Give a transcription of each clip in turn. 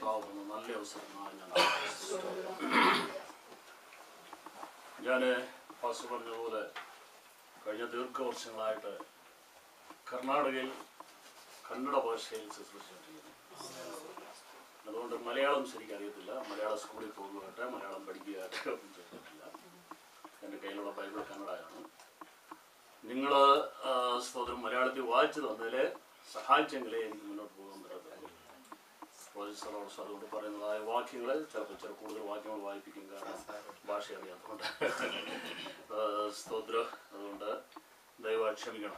കർത്താവുന്ന നല്ല അവസരമായി ഞാൻ ഞാൻ ഫാസ്റ്റ് പറഞ്ഞതുപോലെ കഴിഞ്ഞ ദീർഘവർഷങ്ങളായിട്ട് കർണാടകയിൽ കന്നഡ ഭാഷയിൽ ശുശ്രൂഷിച്ചിരിക്കുന്നു അതുകൊണ്ട് മലയാളം ശരിക്കും അറിയത്തില്ല മലയാള സ്കൂളിൽ പോകുകയായിട്ട് മലയാളം പഠിക്കുകയായിട്ട് ഒന്നും ചെയ്തിട്ടില്ല എൻ്റെ കയ്യിലുള്ള ബൈബിൾ കന്നഡയാണ് നിങ്ങൾ സ്തോത്രം മലയാളത്തിൽ വായിച്ചു തന്നതിൽ സഹായിച്ചെങ്കിലേ എനിക്ക് മുന്നോട്ട് പോകാൻ പറ്റത്തുള്ളൂ പ്രോജക്ട്സ് അതുകൊണ്ട് പറയുന്നതായ വാക്യങ്ങൾ ചിലപ്പോൾ ചില കൂടുതൽ വാക്യങ്ങൾ വായിപ്പിക്കും കാരണം ഭാഷ അറിയാത്തതുകൊണ്ട് ആ, സ്തോത്രം അതുകൊണ്ട് ദയവായി ക്ഷമിക്കണം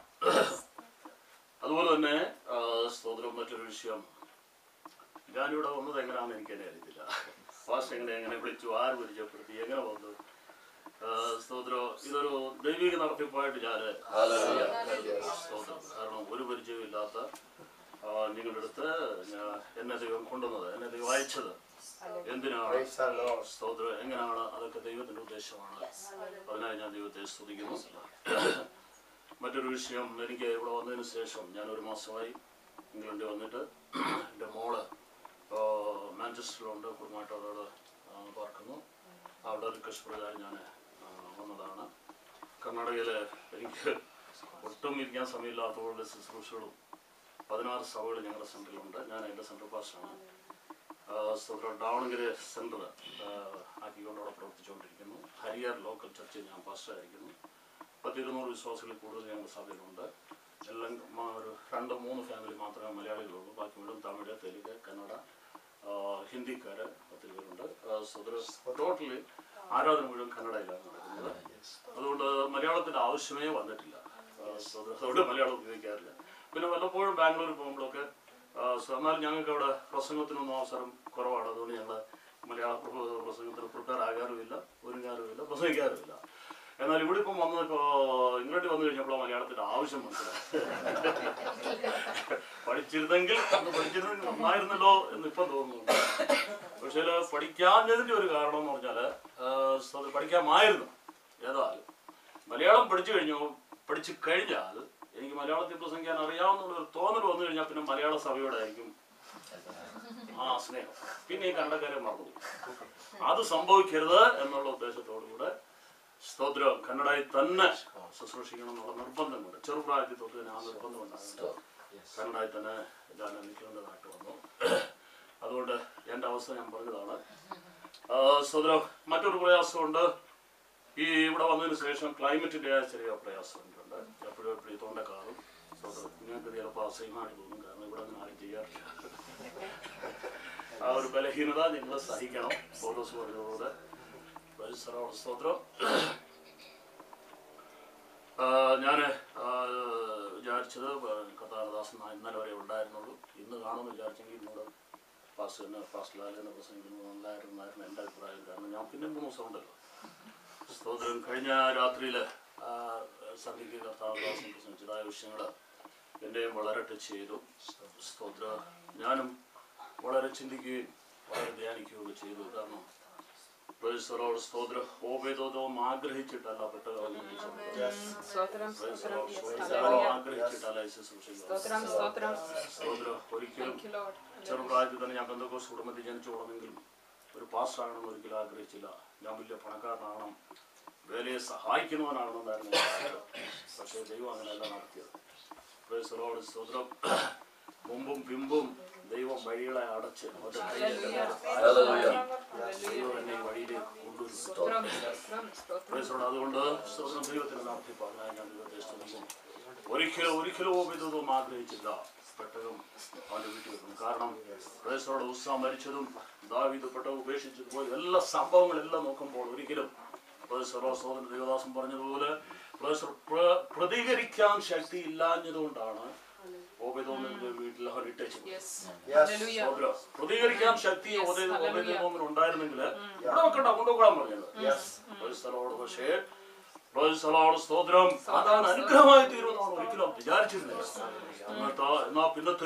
അതുപോലെ തന്നെ ആ, സ്തോത്രം മറ്റൊരു വിഷയം ഞാനിവിടെ വന്നത് എങ്ങനെയാണെന്ന് എനിക്ക് തന്നെ അറിയത്തില്ല ഭാഷ എങ്ങനെ എങ്ങനെ വിളിച്ചു ആര് പരിചയപ്പെടുത്തി എങ്ങനെ വന്നു ആ, സ്തോത്രം ഇതൊരു ദൈവിക നടത്തിപ്പായിട്ട് ഞാൻ സ്തോത്രം കാരണം ഒരു പരിചയമില്ലാത്ത ആ, നിങ്ങളുടെ അടുത്ത് ഞാൻ- എന്നെ ദൈവം കൊണ്ടുവന്നത് എന്നെ ദൈവം അയച്ചത് എന്തിനാണ് സ്തോത്രം എങ്ങനെയാണ് അതൊക്കെ ദൈവത്തിന്റെ ഉദ്ദേശമാണ് അതിനായി ഞാൻ ദൈവത്തെ സ്തുതിക്കുന്നു മറ്റൊരു വിഷയം എനിക്ക് ഇവിടെ വന്നതിന് ശേഷം ഞാൻ ഒരു മാസമായി ഇംഗ്ലണ്ടിൽ വന്നിട്ട് എൻ്റെ മോള് ആ, മാഞ്ചസ്റ്ററിലുണ്ട് കുടുംബമായിട്ട് അവരോട് ആ, പാർക്കുന്നു അവിടെ റിക്വസ്റ്റ് പ്രകാരം ഞാൻ ആ, വന്നതാണ് കർണാടകയിൽ എനിക്ക് ഒട്ടും ഇരിക്കാൻ സമയമില്ലാത്തതുകൊണ്ട് ശുശ്രൂഷകളും പതിനാറ് സഭകൾ ഞങ്ങളുടെ സെൻറ്ററിലുണ്ട് ഞാൻ എൻ്റെ സെൻട്രൽ പാസ്റ്റാണ് സ്തോത്രം ഡാവണഗിരി സെൻറ്റർ ആക്കിക്കൊണ്ട് അവിടെ പ്രവർത്തിച്ചുകൊണ്ടിരിക്കുന്നു ഹരിയാർ ലോക്കൽ ചർച്ചിൽ ഞാൻ പാസ്റ്റായിരിക്കുന്നു പത്തിരുന്നൂറ് വിശ്വാസികളിൽ കൂടുതൽ ഞങ്ങളുടെ സഭയിലുണ്ട് എല്ലാം മ- ഒരു രണ്ട് മൂന്ന് ഫാമിലി മാത്രമേ മലയാളികളുള്ളൂ ബാക്കി മുഴുവൻ തമിഴ് തെലുങ്ക് കന്നഡ ആ, ഹിന്ദിക്കാര് ഒത്തിരി പേരുണ്ട് ടോട്ടലി ആരാധന മുഴുവൻ കന്നഡയിലാണ് നടക്കുന്നത് അതുകൊണ്ട് മലയാളത്തിന്റെ ആവശ്യമേ വന്നിട്ടില്ല ആ, സ്വതന്ത്ര- അതുകൊണ്ട് മലയാളം ഉപയോഗിക്കാറില്ല പിന്നെ വല്ലപ്പോഴും ബാംഗ്ലൂരിൽ പോകുമ്പോഴൊക്കെ ആ, സ- എന്നാൽ ഞങ്ങൾക്ക് അവിടെ പ്രസംഗത്തിനൊന്നും അവസരം കുറവാണ് അതുകൊണ്ട് ഞങ്ങൾ മലയാള പ്ര- പ്രസംഗത്തിന് പ്രിപ്പയർ ആകാറുമില്ല ഒരുങ്ങാറുമില്ല പ്രസംഗിക്കാറുമില്ല എന്നാൽ ഇവിടെ ഇപ്പം വന്ന് ഇപ്പോൾ ഇങ്ങോട്ട് വന്നു കഴിഞ്ഞപ്പോൾ മലയാളത്തിന്റെ ആവശ്യം മനസ്സിലായി പഠിച്ചിരുന്നെങ്കിൽ അന്ന് പഠിച്ചിരുന്നെങ്കിൽ നന്നായിരുന്നല്ലോ എന്ന് ഇപ്പം തോന്നുന്നു പക്ഷേ പഠിക്കാഞ്ഞതിന്റെ ഒരു കാരണം എന്ന് പറഞ്ഞാല് ആ, അത് പഠിക്കാമായിരുന്നു ഏതായാൽ മലയാളം പഠിച്ചു കഴിഞ്ഞു പഠിച്ചു കഴിഞ്ഞാൽ എനിക്ക് മലയാളത്തിൽ പ്രസംഗിക്കാൻ അറിയാവുന്ന ഒരു തോന്നൽ വന്നു കഴിഞ്ഞാൽ പിന്നെ മലയാള സഭയോടായിരിക്കും ആ സ്നേഹം പിന്നെ ഈ കണ്ടക്കാരെ മറന്നു അത് സംഭവിക്കരുത് എന്നുള്ള ഉദ്ദേശത്തോടു കൂടെ സ്തോത്രം കന്നഡയിൽ തന്നെ ശുശ്രൂഷിക്കണം എന്നുള്ള നിർബന്ധമുണ്ട് ചെറുപ്രായത്തിൽ തൊട്ട് തന്നെ ആ നിർബന്ധം ഉണ്ടാകുന്നുണ്ട് കന്നഡയിൽ തന്നെ ഞാൻ നിൽക്കേണ്ടതായിട്ട് വന്നു അതുകൊണ്ട് എൻ്റെ അവസ്ഥ ഞാൻ പറഞ്ഞതാണ് ആ, സ്തോത്രം മറ്റൊരു പ്രയാസമുണ്ട് ഈ ഇവിടെ വന്നതിന് ശേഷം ക്ലൈമറ്റിൻ്റെ ചെറിയ പ്രയാസം എനിക്കുണ്ട് എപ്പോഴും എപ്പോഴും ഈ തൊണ്ടക്കാറും സ്തോത്രം നിങ്ങൾക്ക് ചിലപ്പോൾ അസഹ്യമായിട്ട് തോന്നും കാരണം ഇവിടെ അങ്ങനെ ആരും ചെയ്യാറില്ല ആ ഒരു ബലഹീനത നിങ്ങൾ സഹിക്കണം പൗലോസ് പറഞ്ഞതുപോലെ പരിസരം സ്തോത്രം ഞാൻ വിചാരിച്ചത് കഥാനദാസൻ ഇന്നലെ വരെ ഉണ്ടായിരുന്നുള്ളൂ ഇന്ന് കാണുമെന്ന് വിചാരിച്ചെങ്കിൽ ഇന്നോട് ഫാസ്റ്റ് തന്നെ ഫാസ്റ്റ് ലാലിനെ പ്രസംഗിക്കുന്നത് നല്ലതായിരുന്നായിരുന്നു എൻ്റെ അഭിപ്രായം കാരണം ഞാൻ പിന്നെ മൂന്ന് ദിവസം ഉണ്ടല്ലോ സ്തോത്രം കഴിഞ്ഞ രാത്രിയിൽ സന്ധ്യയ്ക്ക് കർത്താവദാസൻ പ്രസംഗിച്ചതായ വിഷയങ്ങൾ എന്നെയും വളരെ ടച്ച് ചെയ്തു സ്തോത്ര ഞാനും വളരെ ചിന്തിക്കുകയും വളരെ ധ്യാനിക്കുകയൊക്കെ ചെയ്തു കാരണം പ്രൊഫസറോട് സ്തോത്ര ഓപേതോതവും ആഗ്രഹിച്ചിട്ടല്ല പെട്ടകം സ്തോത്രം സ്തോത്രം ആഗ്രഹിച്ചിട്ടല്ല ഈ ശുശ്രൂഷിക്കുന്നത് സ്തോത്രം സ്തോത്രം സ്തോത്രം ഒരിക്കലും Thank you, Lord. ചെറുപ്രായത്തിൽ തന്നെ ഞാൻ ബന്ധുക്കോസ് കുടുംബത്തിൽ ജനിച്ചോളമെങ്കിലും ഒരു പാസ്റ്റാകണമെന്ന് ഒരിക്കലും ആഗ്രഹിച്ചില്ല ഞാൻ വലിയ പണക്കാരനാകണം വേലയെ സഹായിക്കുന്നവനാകണമെന്നായിരുന്നു എൻ്റെ ആഗ്രഹം. പക്ഷേ ദൈവം അങ്ങനെയല്ല നടത്തിയത് പ്രൈസറോട് സ്തോത്രം മുമ്പും പിമ്പും ദൈവം വഴികളെ അടച്ച് അവരുടെ കയ്യിലെല്ലാം ദൈവം എന്നെ ഈ വഴിയിലേക്ക് കൊണ്ടുവരും സ്തോത്രം സ്തോത്രം സ്തോത്രം പ്രൈസറോട് അതുകൊണ്ട് സ്തോത്രം ദൈവത്തിന് നടത്തിപ്പാകാൻ ഞാൻ ദൈവത്തെ സ്തുതിക്കുന്നു ഒരിക്കലും ഒരിക്കലും ഇതൊന്നും ആഗ്രഹിച്ചില്ല പെട്ടകം അവന്റെ വീട്ടിൽ വെക്കുന്നു കാരണം പ്രേസറോട് ഉത്സാ മരിച്ചതും ദാവീദ് പെട്ടകം ഉപേക്ഷിച്ചത് പോയി എല്ലാ സംഭവങ്ങളെല്ലാം നോക്കുമ്പോൾ ഒരിക്കലും പ്രേസറോ സോദരൻ ദേവദാസൻ പറഞ്ഞതുപോലെ പ്രേസർ പ്ര- പ്രതികരിക്കാൻ ശക്തി ഇല്ലാഞ്ഞതുകൊണ്ടാണ് ഓബേദോമിന്റെ വീട്ടിൽ അവർ ഇട്ടേച്ചത് Yes. Hallelujah. സഹോദരാ, പ്രതികരിക്കാൻ ശക്തി ഓബേദോമിന് ഉണ്ടായിരുന്നെങ്കിൽ ഇവിടെ വെക്കണ്ട കൊണ്ടുപോകാൻ പറഞ്ഞത് പ്രൈസ്തലോട് പക്ഷേ പ്രൈസ്തലോട് സ്തോത്രം അതാണ് അനുഗ്രഹമായി തീരുമെന്നാണ് ഒരിക്കലും വിചാരിച്ചിരുന്നില്ല എന്നിട്ട് എന്നാ പിന്നത്തേതിൽ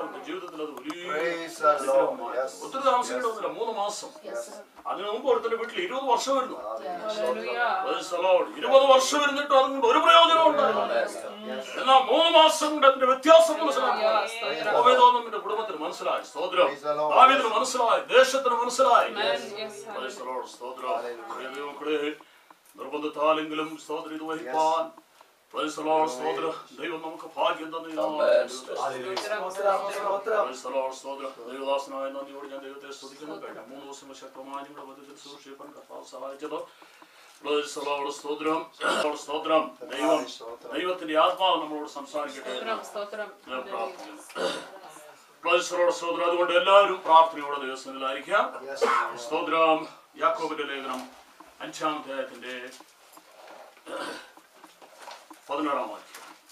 അവന്റെ ജീവിതത്തിൽ അത് വലിയ Praise the Lord. അനുഗ്രഹമായി. Yes. ഒത്തിരി താമസിക്കേണ്ടതില്ല മൂന്ന് മാസം അതിനു മുമ്പ് ഒരുത്തിന്റെ വീട്ടിൽ ഇരുപത് വർഷം വരുന്നു Hallelujah. Praise the Lord. ഇരുപത് വർഷം ഇരുന്നിട്ട് അതുകൊണ്ട് ഒരു പ്രയോജനം ഉണ്ടായിരുന്നു എന്നാൽ മൂന്ന് മാസം കൊണ്ട് അതിന്റെ വ്യത്യാസം മനസ്സിലാക്കി Hallelujah. ഓബേദോമിന്റെ കുടുംബത്തിന് മനസ്സിലായി സ്തോത്രം Praise the Lord. ദാവീദിന് മനസ്സിലായി ദേശത്തിന് മനസ്സിലായി Amen. Yes. Praise the Lord. സ്തോത്രം പ്രിയ ദൈവമക്കളെ, നിർബന്ധത്താലെങ്കിലും സ്തോത്രം ഇത് വഹിപ്പാൻ Praise the Lord. സ്തോത്രം ദൈവം നമുക്ക് ഭാഗ്യം തന്നു Praise the Lord. സ്തോത്രം ദൈവദാസനായ നന്ദിയോട് ഞാൻ ദൈവത്തെ സ്തുതിക്കുന്നു കഴിഞ്ഞ മൂന്ന് ദിവസം ശക്തമായ നിങ്ങളുടെ മധ്യത്തിൽ സൂക്ഷിപ്പാൻ കർത്താവ് സഹായിച്ചത് Praise the Lord. സ്തോത്രം സ്തോത്രം ദൈവം ദൈവത്തിന്റെ ആത്മാവ് നമ്മളോട് സംസാരിക്കട്ടെ എന്ന് സ്തോത്രം സ്തോത്രം ഞാൻ പ്രാർത്ഥിക്കുന്നു Praise the Lord. സ്തോത്രം അതുകൊണ്ട് എല്ലാവരും പ്രാർത്ഥനയോടെ ദിവസങ്ങളിലായിരിക്കാം Yes. സ്തോത്രം യാക്കോബിന്റെ ലേഖനം അഞ്ചാം അധ്യായത്തിന്റെ പതിനാറാം വാക്യം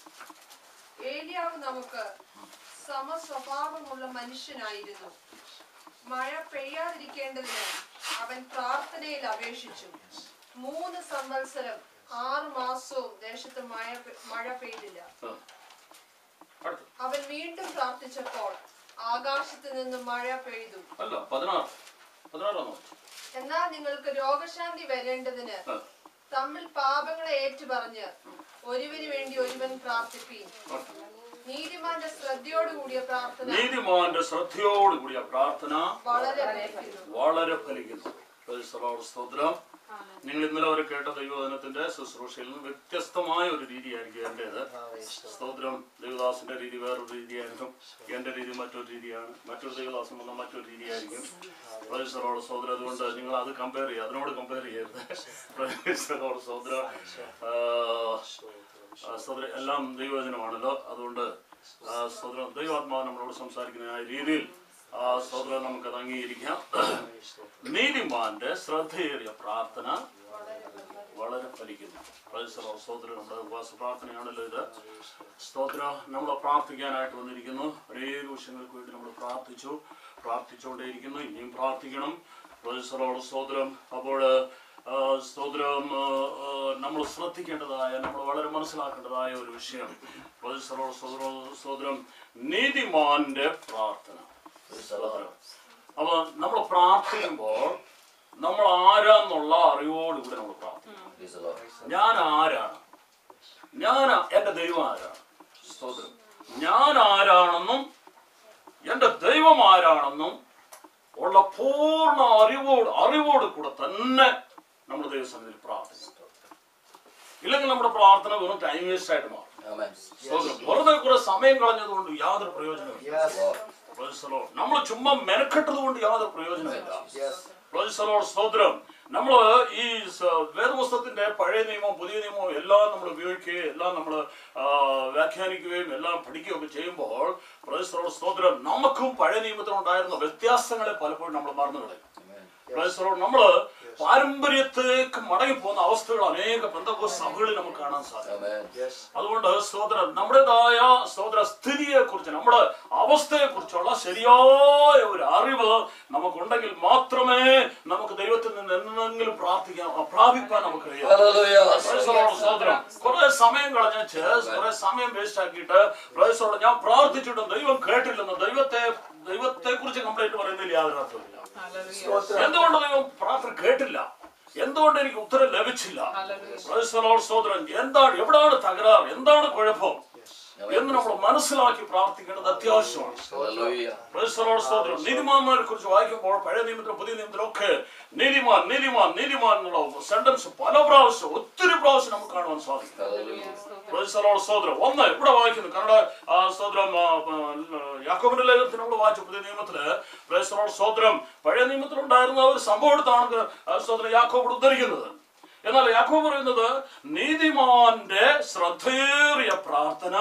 ഏലിയാവ് നമുക്ക് സമസ്വഭാവമുള്ള മനുഷ്യനായിരുന്നു മഴ പെയ്യാതിരിക്കേണ്ടതിന് അവൻ പ്രാർത്ഥനയിൽ അപേക്ഷിച്ചു മൂന്ന് സംവത്സരം ആറ് മാസവും ദേശത്ത് മഴ പെ- മഴ പെയ്തില്ല ആ. അടുത്ത് അവൻ വീണ്ടും പ്രാർത്ഥിച്ചപ്പോൾ ആകാശത്ത് നിന്ന് മഴ പെയ്തു അല്ല പതിനാറ് പതിനാറാം വാക്യം എന്നാൽ നിങ്ങൾക്ക് രോഗശാന്തി വരേണ്ടതിന് ആ. തമ്മിൽ പാപങ്ങളെ ഏറ്റുപറഞ്ഞ് ഒരുവന് വേണ്ടി ഒരുവൻ പ്രാർത്ഥിപ്പീൻ അടുത്ത്. നീതിമാന്റെ ശ്രദ്ധയോടുകൂടിയ പ്രാർത്ഥന നീതിമാന്റെ ശ്രദ്ധയോടുകൂടിയ പ്രാർത്ഥന വളരെ ഫലിക്കുന്നു. വളരെ ഫലിക്കുന്നു Praise the Lord. സ്തോത്രം നിങ്ങൾ ഇന്നലെ വരെ കേട്ട ദൈവവചനത്തിന്റെ ശുശ്രൂഷയിൽ നിന്ന് വ്യത്യസ്തമായ ഒരു രീതിയായിരിക്കും എന്റേത് സ്തോത്രം ദേവദാസിന്റെ രീതി വേറൊരു രീതിയായിരിക്കും എന്റെ രീതി മറ്റൊരു രീതിയാണ് മറ്റൊരു ദേവദാസം വന്ന മറ്റൊരു രീതിയായിരിക്കും Praise the Lord. സ്തോത്രം അതുകൊണ്ട് നിങ്ങൾ അത് കമ്പയർ ചെയ്യുക അതിനോട് കമ്പയർ ചെയ്യരുത് Praise the Lord. സ്തോത്രം ആ, ആ, സ്തോത്രം എല്ലാം ദൈവവചനമാണല്ലോ അതുകൊണ്ട് ആ, സ്തോത്രം ദൈവാത്മാവ് നമ്മളോട് സംസാരിക്കുന്ന ആ രീതിയിൽ ആ സ്തോത്രം നമുക്കത് അംഗീകരിക്കാം നീതിമാന്റെ ശ്രദ്ധയേറിയ പ്രാർത്ഥന വളരെ ഫലിക്കുന്നു Praise the Lord. സ്തോത്രം നമ്മുടെ ഉപവാസ പ്രാർത്ഥനയാണല്ലോ ഇത് സ്തോത്രം നമ്മൾ പ്രാർത്ഥിക്കാനായിട്ട് വന്നിരിക്കുന്നു അനേക വിഷയങ്ങൾക്ക് വേണ്ടി നമ്മൾ പ്രാർത്ഥിച്ചു പ്രാർത്ഥിച്ചുകൊണ്ടേയിരിക്കുന്നു ഇനിയും പ്രാർത്ഥിക്കണം Praise the Lord. സ്തോത്രം അപ്പോൾ ആ, സ്തോത്രം നമ്മൾ ശ്രദ്ധിക്കേണ്ടതായ നമ്മൾ വളരെ മനസ്സിലാക്കേണ്ടതായ ഒരു വിഷയം Praise the Lord. സ്തോത്രം സ്തോത്രം നീതിമാന്റെ പ്രാർത്ഥന സ്തോത്രം അപ്പൊ നമ്മൾ പ്രാർത്ഥിക്കുമ്പോൾ നമ്മൾ ആരാന്നുള്ള അറിവോടുകൂടി നമ്മൾ പ്രാർത്ഥിക്കും ഞാൻ ആരാണ് ഞാൻ എന്റെ ദൈവം ആരാണ് സ്തോത്രം ഞാൻ ആരാണെന്നും എന്റെ ദൈവം ആരാണെന്നും ഉള്ള പൂർണ്ണ അറിവോട് അറിവോട് കൂടെ തന്നെ നമ്മൾ ദൈവസന്നിധിയിൽ പ്രാർത്ഥിക്കും ഇല്ലെങ്കിൽ നമ്മുടെ പ്രാർത്ഥന വെറും ടൈം വേസ്റ്റ് ആയിട്ട് മാറും സ്തോത്രം വെറുതെ കുറെ സമയം കളഞ്ഞതുകൊണ്ട് യാതൊരു പ്രയോജനമില്ല Yes. നമ്മൾ ചുമ്മാ മെനക്കെട്ടത് കൊണ്ട് യാതൊരു പ്രയോജനമില്ല Yes. Praise the Lord. സ്തോത്രം നമ്മൾ ഈ സ- വേദപുസ്തകത്തിന്റെ പഴയ നിയമവും പുതിയ നിയമവും എല്ലാം നമ്മൾ ഉപയോഗിക്കുകയും എല്ലാം നമ്മൾ വ്യാഖ്യാനിക്കുകയും എല്ലാം പഠിക്കുകയും ഒക്കെ ചെയ്യുമ്പോൾ Praise the Lord. സ്തോത്രം നമുക്കും പഴയ നിയമത്തിനുണ്ടായിരുന്ന വ്യത്യാസങ്ങളെ പലപ്പോഴും നമ്മൾ മറന്നു കളയും Praise the Lord. നമ്മള് പാരമ്പര്യത്തിലേക്ക് മടങ്ങി പോകുന്ന അവസ്ഥകൾ അനേക ബന്ധകോ സഭകളിൽ നമുക്ക് കാണാൻ സാധിക്കും Yes. അതുകൊണ്ട് സ്തോത്രം നമ്മുടേതായ സ്തോത്ര സ്ഥിതിയെ കുറിച്ച് നമ്മുടെ അവസ്ഥയെ കുറിച്ചുള്ള ശരിയായ ഒരു അറിവ് നമുക്കുണ്ടെങ്കിൽ മാത്രമേ നമുക്ക് ദൈവത്തിൽ നിന്ന് എന്തെങ്കിലും പ്രാർത്ഥിക്കാൻ പ്രാപിക്കാൻ നമുക്ക് കഴിയാം പ്രൈസലോട് സ്തോത്രം കുറെ സമയം കളഞ്ഞ് കുറെ സമയം വേസ്റ്റ് ആക്കിയിട്ട് പ്രൈസോട് ഞാൻ പ്രാർത്ഥിച്ചിട്ടും ദൈവം കേട്ടില്ലെന്ന് ദൈവത്തെ ദൈവത്തെ കുറിച്ച് കംപ്ലൈന്റ് പറയുന്നതിൽ യാതൊരു അർത്ഥമില്ല Hallelujah. എന്തുകൊണ്ട് ദൈവം പ്രാർത്ഥന കേട്ടില്ല എന്തുകൊണ്ട് എനിക്ക് ഉത്തരം ലഭിച്ചില്ല Hallelujah. Praise the Lord, സ്തോത്രം എന്താണ് എവിടാണ് തകരാറ് എന്താണ് കുഴപ്പം എന്ന് നമ്മൾ മനസ്സിലാക്കി പ്രാർത്ഥിക്കേണ്ടത് അത്യാവശ്യമാണ് Praise the Lord, സ്തോത്രം നീതിമാന്മാരെ കുറിച്ച് വായിക്കുമ്പോൾ പഴയ നിയമത്തിലും പുതിയ നിയമത്തിലൊക്കെ നീതിമാൻ നീതിമാൻ നീതിമാൻ എന്നുള്ള സെന്റൻസ് പല പ്രാവശ്യം ഒത്തിരി പ്രാവശ്യം നമുക്ക് കാണുവാൻ സാധിക്കും Hallelujah. സ്തോത്രം. Praise the Lord, സ്തോത്രം ഒന്ന് ഇവിടെ വായിക്കുന്നു കന്നഡ ആ, സ്തോത്രം ആ, ആ, യാക്കോബിന്റെ ലേഖനത്തിൽ നമ്മൾ വായിച്ചു പുതിയ നിയമത്തില് Praise the Lord, സ്തോത്രം പഴയ നിയമത്തിലുണ്ടായിരുന്ന ഒരു സംഭവം എടുത്താണ് ആ, സ്തോത്രം യാക്കോബ് ഉദ്ധരിക്കുന്നത് എന്നാൽ യാക്കോബ് പറയുന്നത് നീതിമാന്റെ ശ്രദ്ധേറിയ പ്രാർത്ഥന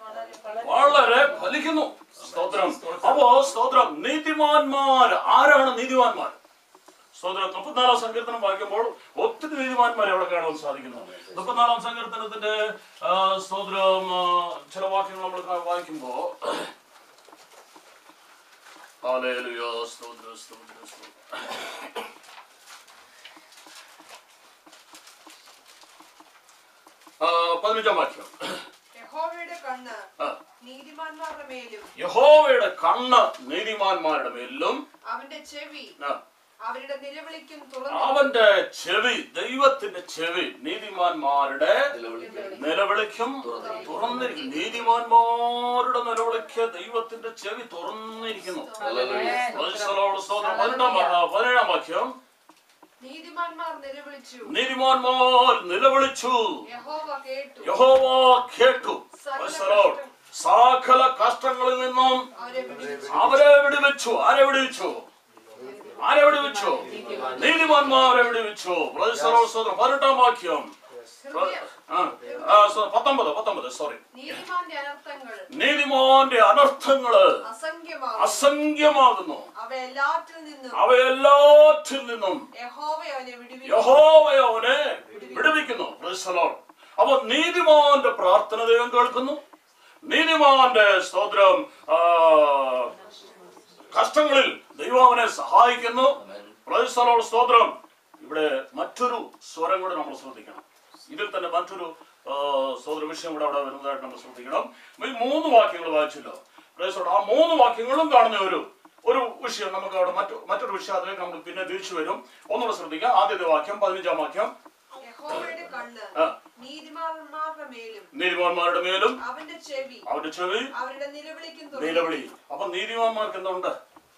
വളരെ ഫലിക്കുന്നു സ്തോത്രം അപ്പോ സ്തോത്രം നീതിമാന്മാർ ആരാണ് നീതിമാന്മാർ സ്തോത്രം മുപ്പത്തിനാലാം സങ്കീർത്തനം വായിക്കുമ്പോൾ ഒത്തിരി നീതിമാന്മാരെ അവിടെ കാണാൻ സാധിക്കുന്നു മുപ്പത്തിനാലാം സങ്കീർത്തനത്തിന്റെ ആ, സ്തോത്രം ആ, ചില വാക്യങ്ങൾ നമ്മൾ കാ- വായിക്കുമ്പോ ഹല്ലേലൂയ, സ്തോത്രം, സ്തോത്രം, സ്തോത്രം. ആ, പതിനഞ്ചാം വാക്യം യഹോവയുടെ കണ്ണ് ആ, നീതിമാന്മാരുടെ മേലും യഹോവയുടെ കണ്ണ് നീതിമാന്മാരുടെ മേലും അവന്റെ ചെവി ആ, അവരുടെ നിലവിളിക്കും തുറന്നു അവന്റെ ചെവി ദൈവത്തിന്റെ ചെവി നീതിമാന്മാരുടെ നിലവിളിക്കും തുറന്നിരിക്കും നീതിമാന്മാരുടെ നിലവിളിക്ക് ദൈവത്തിന്റെ ചെവി തുറന്നിരിക്കുന്നു Praise the Lord. സ്തോത്രം. പതിനെട്ടാം വാ- ആ, പതിനേഴാം വാക്യം നീതിമാന്മാർ നിലവിളിച്ചു നീതിമാന്മാർ നിലവിളിച്ചു യഹോവ കേട്ടു യഹോവ കേട്ടു Praise the Lord. സകല കഷ്ടങ്ങളിൽ നിന്നും അവരെ വിടുവിച്ചു അവരെ വിടുവിച്ചു ആരെ വിടുവിച്ചു ആരെ വിടുവിച്ചു നീതിമാന്മാരെ വിടുവിച്ചു Praise the Lord. സ്തോത്രം. പതിനെട്ടാം വാക്യം ഹൃദയം ആ, ആ, സോ- പത്തൊമ്പത് പത്തൊമ്പത് സോറി നീതിമാന്റെ അനർത്ഥങ്ങൾ നീതിമാന്റെ അനർത്ഥങ്ങള് അസംഖ്യമാകും അസംഖ്യമാകുന്നു അവ എല്ലാറ്റിൽ നിന്നും അവയെല്ലാറ്റിൽ നിന്നും യഹോവ അവനെ വിടുവിച്ചു യഹോവ അവനെ വിടുവിക്കുന്നു Praise the Lord. അപ്പൊ നീതിമാന്റെ പ്രാർത്ഥന ദൈവം കേൾക്കുന്നു നീതിമാന്റെ സ്തോത്രം ആ, കഷ്ടങ്ങളിൽ ദൈവം അവനെ സഹായിക്കുന്നു Praise the Lord. സ്തോത്രം ഇവിടെ മറ്റൊരു സ്വരം കൂടെ നമ്മൾ ശ്രദ്ധിക്കണം ഇതിൽ തന്നെ മറ്റൊരു ആ, സ്തോത്ര വിഷയം കൂടെ അവിടെ വരുന്നതായിട്ട് നമ്മൾ ശ്രദ്ധിക്കണം ഈ മൂന്ന് വാക്യങ്ങൾ വായിച്ചല്ലോ Praise the Lord. ആ മൂന്ന് വാക്യങ്ങളും കാണുന്ന ഒരു ഒരു വിഷയം നമുക്ക് അവിടെ മറ്റു മറ്റൊരു വിഷയം അതിലേക്ക് നമ്മൾ പിന്നെ തിരിച്ചു വരും ഒന്നുകൂടെ ശ്രദ്ധിക്കാം ആദ്യത്തെ വാക്യം പതിനഞ്ചാം വാക്യം യഹോവയുടെ കണ്ണ് ആ. നീതിമാന്മാരുടെ മേലും നീതിമാന്മാരുടെ മേലും അവന്റെ ചെവി അവരുടെ ചെവി അവരുടെ നിലവിളിക്കും തുറന്നു നിലവിളി അപ്പൊ നീതിമാന്മാർക്ക് എന്തുണ്ട്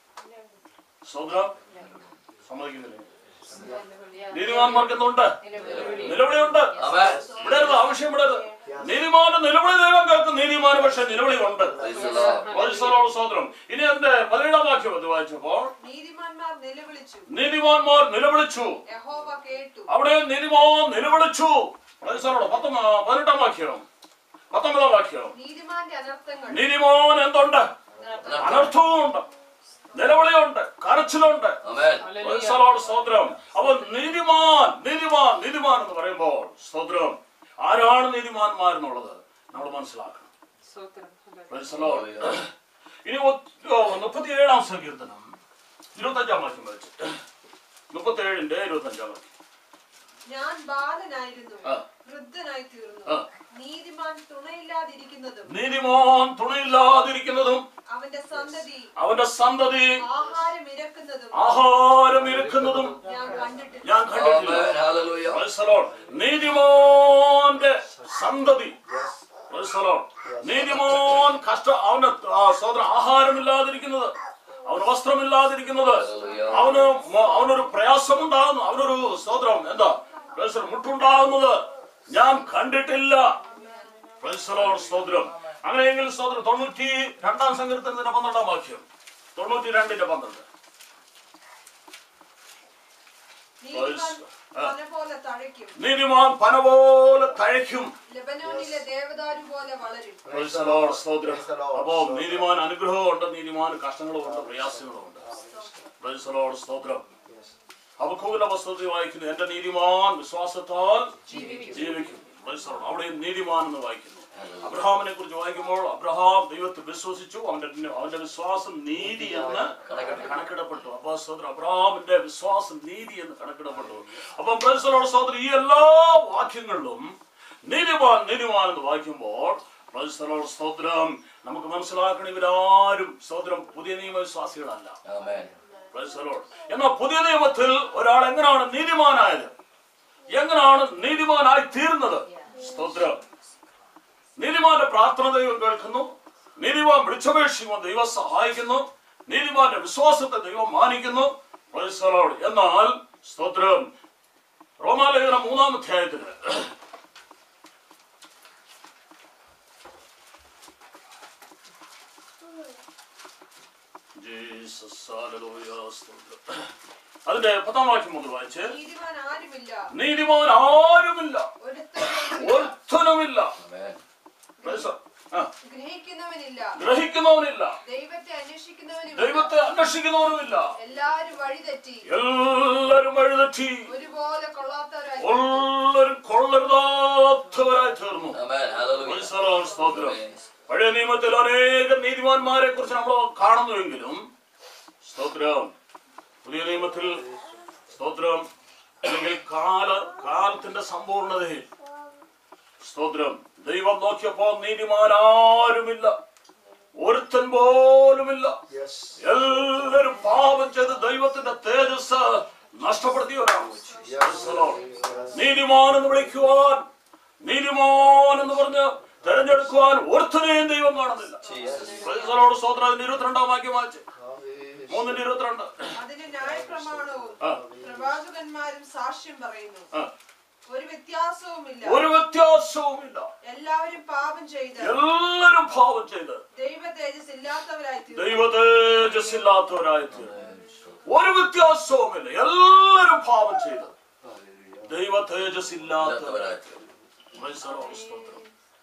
സ്വതന്ത്രം സമ്മതിക്കുന്നില്ല നീതിമാന്മാർക്ക് എന്തുണ്ട് നിലവിളിയുണ്ട് വിടരുത് ആവശ്യം വിടരുത് നീതിമാന്റെ നിലവിളി ദൈവം കേൾക്കും നീതിമാന് പക്ഷെ നിലവിളി ഉണ്ട് സ്വതന്ത്രം ഇനി എന്റെ പതിനേഴാം വാക്യം അത് വായിച്ചപ്പോൾ നീതിമാന്മാർ നിലവിളിച്ചു നീതിമാന്മാർ നിലവിളിച്ചു യഹോവ കേട്ടു അവിടെ നീതിമാൻ നിലവിളിച്ചു പ്രൈസലോട് പത്തൊമ്പ പതിനെട്ടാം വാക്യം പത്തൊമ്പതാം വാക്യം നീതിമാന്റെ അനർത്ഥങ്ങൾ നീതിമാൻ എന്തുണ്ട് അനർത്ഥവും ഉണ്ട് നിലവിളിയുണ്ട് കരച്ചിലുണ്ട് പ്രൈസലോട് സ്തോത്രം അപ്പൊ നീതിമാൻ നീതിമാൻ നീതിമാൻ എന്ന് പറയുമ്പോൾ സ്തോത്രം ആരാണ് നീതിമാന്മാർ എന്നുള്ളത് നമ്മൾ മനസ്സിലാക്കണം Praise the Lord. ഇനി മുപ്പത്തിയേഴാം സങ്കീർത്തനം ഇരുപത്തഞ്ചാം വാക്യം വായിച്ചു മുപ്പത്തിയേഴിന്റെ ഇരുപത്തഞ്ചാം വാക്യം ഞാൻ ബാലനായിരുന്നു ആ. വൃദ്ധനായി തീർന്നു ആ. നീതിമാൻ തുണയില്ലാതിരിക്കുന്നതും നീതിമാൻ തുണയില്ലാതിരിക്കുന്നതും അവന്റെ സന്തതി അവന്റെ സന്തതി ആഹാരം ഇരക്കുന്നതും ആഹാരം ഇരിക്കുന്നതും ഞാൻ കണ്ടിട്ടില്ല ഞാൻ കണ്ടിട്ടില്ല Praise the Lord. നീതിമാന്റെ സന്തതി Praise the Lord. നീതിമാൻ കഷ്ട അവന് ആ, സഹോദരൻ ആഹാരമില്ലാതിരിക്കുന്നത് അവന് വസ്ത്രമില്ലാതിരിക്കുന്നത് അവന് മ- അവനൊരു പ്രയാസമുണ്ടാകുന്നു അവനൊരു സ്തോത്രം എന്താ Praise the Lord. മുട്ടുണ്ടാകുന്നത് ഞാൻ കണ്ടിട്ടില്ല Praise the Lord. സ്തോത്രം അങ്ങനെയെങ്കിൽ സ്തോത്രം തൊണ്ണൂറ്റി രണ്ടാം സങ്കീർത്തനത്തിന്റെ പന്ത്രണ്ടാം വാക്യം തൊണ്ണൂറ്റി രണ്ടിന്റെ പന്ത്രണ്ട് നീതിമാൻ ആ. പന പോലെ തഴയ്ക്കും നീതിമാൻ പന പോലെ തഴയ്ക്കും ലെബനോനിലെ ദേവദാരു പോലെ വളരും Praise the Lord. സ്തോത്രം Praise the Lord. അപ്പോ നീതിമാൻ അനുഗ്രഹമുണ്ട് നീതിമാൻ കഷ്ടങ്ങളുമുണ്ട് പ്രയാസങ്ങളുമുണ്ട് Praise the Lord. സ്തോത്രം അബക്കൂല പുസ്തകത്തിൽ വായിക്കുന്നു എന്റെ നീതിമാൻ വിശ്വാസത്താൽ ജീവിക്കും Praise the Lord. അവിടെ നീതിമാൻ എന്ന് വായിക്കുന്നു അബ്രഹാമിനെ കുറിച്ച് വായിക്കുമ്പോൾ അബ്രഹാം ദൈവത്തെ വിശ്വസിച്ചു അവന്റെ അവന്റെ വിശ്വാസം നീതി എന്ന് കണക്കിടപ്പെട്ടു അപ്പൊ സഹോദരൻ അബ്രഹാമിന്റെ വിശ്വാസം നീതി എന്ന് കണക്കിടപ്പെട്ടു അപ്പൊ Praise the Lord. സഹോദരൻ ഈ എല്ലാ വാക്യങ്ങളിലും നീതിമാൻ നീതിമാൻ എന്ന് വായിക്കുമ്പോൾ Praise the Lord. സ്തോത്രം നമുക്ക് മനസ്സിലാക്കണം ഇവരാരും സ്തോത്രം പുതിയ നിയമവിശ്വാസികളല്ല Praise the Lord. എന്നാൽ പുതിയ നിയമത്തിൽ ഒരാൾ എങ്ങനെയാണ് നീതിമാനായത് എങ്ങനെയാണ് നീതിമാനായി തീർന്നത് സ്തോത്രം നീതിമാന്റെ പ്രാർത്ഥന ദൈവം കേൾക്കുന്നു നീതിമാൻ വിളിച്ചപേക്ഷിക്കുമ്പോൾ ദൈവം സഹായിക്കുന്നു നീതിമാന്റെ വിശ്വാസത്തെ ദൈവം മാനിക്കുന്നു Praise the Lord. എന്നാൽ സ്തോത്രം റോമാലേഖനം മൂന്നാം അധ്യായത്തിന് Jesus, hallelujah, സ്തോത്രം. അതിന്റെ പത്താം വാക്യം മുതൽ വായിച്ച് നീതിമാൻ ആരുമില്ല നീതിമാൻ ആരുമില്ല ഒരുത്തനും ഒരുത്തനുമില്ല Praise the- ആ, ഗ്രഹിക്കുന്നവനില്ല ഗ്രഹിക്കുന്നവനില്ല ദൈവത്തെ അന്വേഷിക്കുന്നവനും ദൈവത്തെ അന്വേഷിക്കുന്നവനുമില്ല എല്ലാരും വഴിതെറ്റി എല്ലാരും വഴിതെറ്റി ഒരുപോലെ കൊള്ളാത്തവരായി എല്ലാരും കൊള്ളരുതാത്തവരായി തീർന്നു Praise the Lord, സ്തോത്രം പഴയ നിയമത്തിൽ അനേകം നീതിമാന്മാരെ കുറിച്ച് നമ്മൾ കാണുന്നുവെങ്കിലും സ്തോത്രം പുതിയ നിയമത്തിൽ സ്തോത്രം അല്ലെങ്കിൽ കാല കാലത്തിന്റെ സമ്പൂർണതയിൽ സ്തോത്രം ദൈവം നോക്കിയപ്പോ നീതിമാൻ ആരുമില്ല ഒരുത്തൻ പോലുമില്ല Yes. എല്ലാവരും പാപം ചെയ്ത് ദൈവത്തിന്റെ തേജസ് നഷ്ടപ്പെടുത്തിയവരാണ് Praise the Lord. നീതിമാൻ എന്ന് വിളിക്കുവാൻ നീതിമാൻ എന്ന് പറഞ്ഞ് തെരഞ്ഞെടുക്കുവാൻ ഒരുത്തനെയും ദൈവം കാണുന്നില്ല Praise the Lord. സ്തോത്രം അതിന്റെ ഇരുപത്തിരണ്ടാം വാക്യം വായിച്ച് മൂന്നിന്റെ ഇരുപത്തിരണ്ട് അതിന് ന്യായപ്രമാണവും ആ, പ്രവാചകന്മാരും സാക്ഷ്യം പറയുന്നു ആ. ഒരു വ്യത്യാസവുമില്ല ഒരു വ്യത്യാസവുമില്ല എല്ലാവരും പാപം ചെയ്ത് എല്ലാവരും പാപം ചെയ്ത് ദൈവ തേജസ് ഇല്ലാത്തവരായി തീർന്നു. ദൈവ തേജസ്സില്ലാത്തവരായി തീർന്നു ഒരു വ്യത്യാസവുമില്ല എല്ലാവരും പാപം ചെയ്ത് ദൈവ തേജസ്സില്ലാത്തവരായി തീർന്നു. Praise the Lord. സ്തോത്രം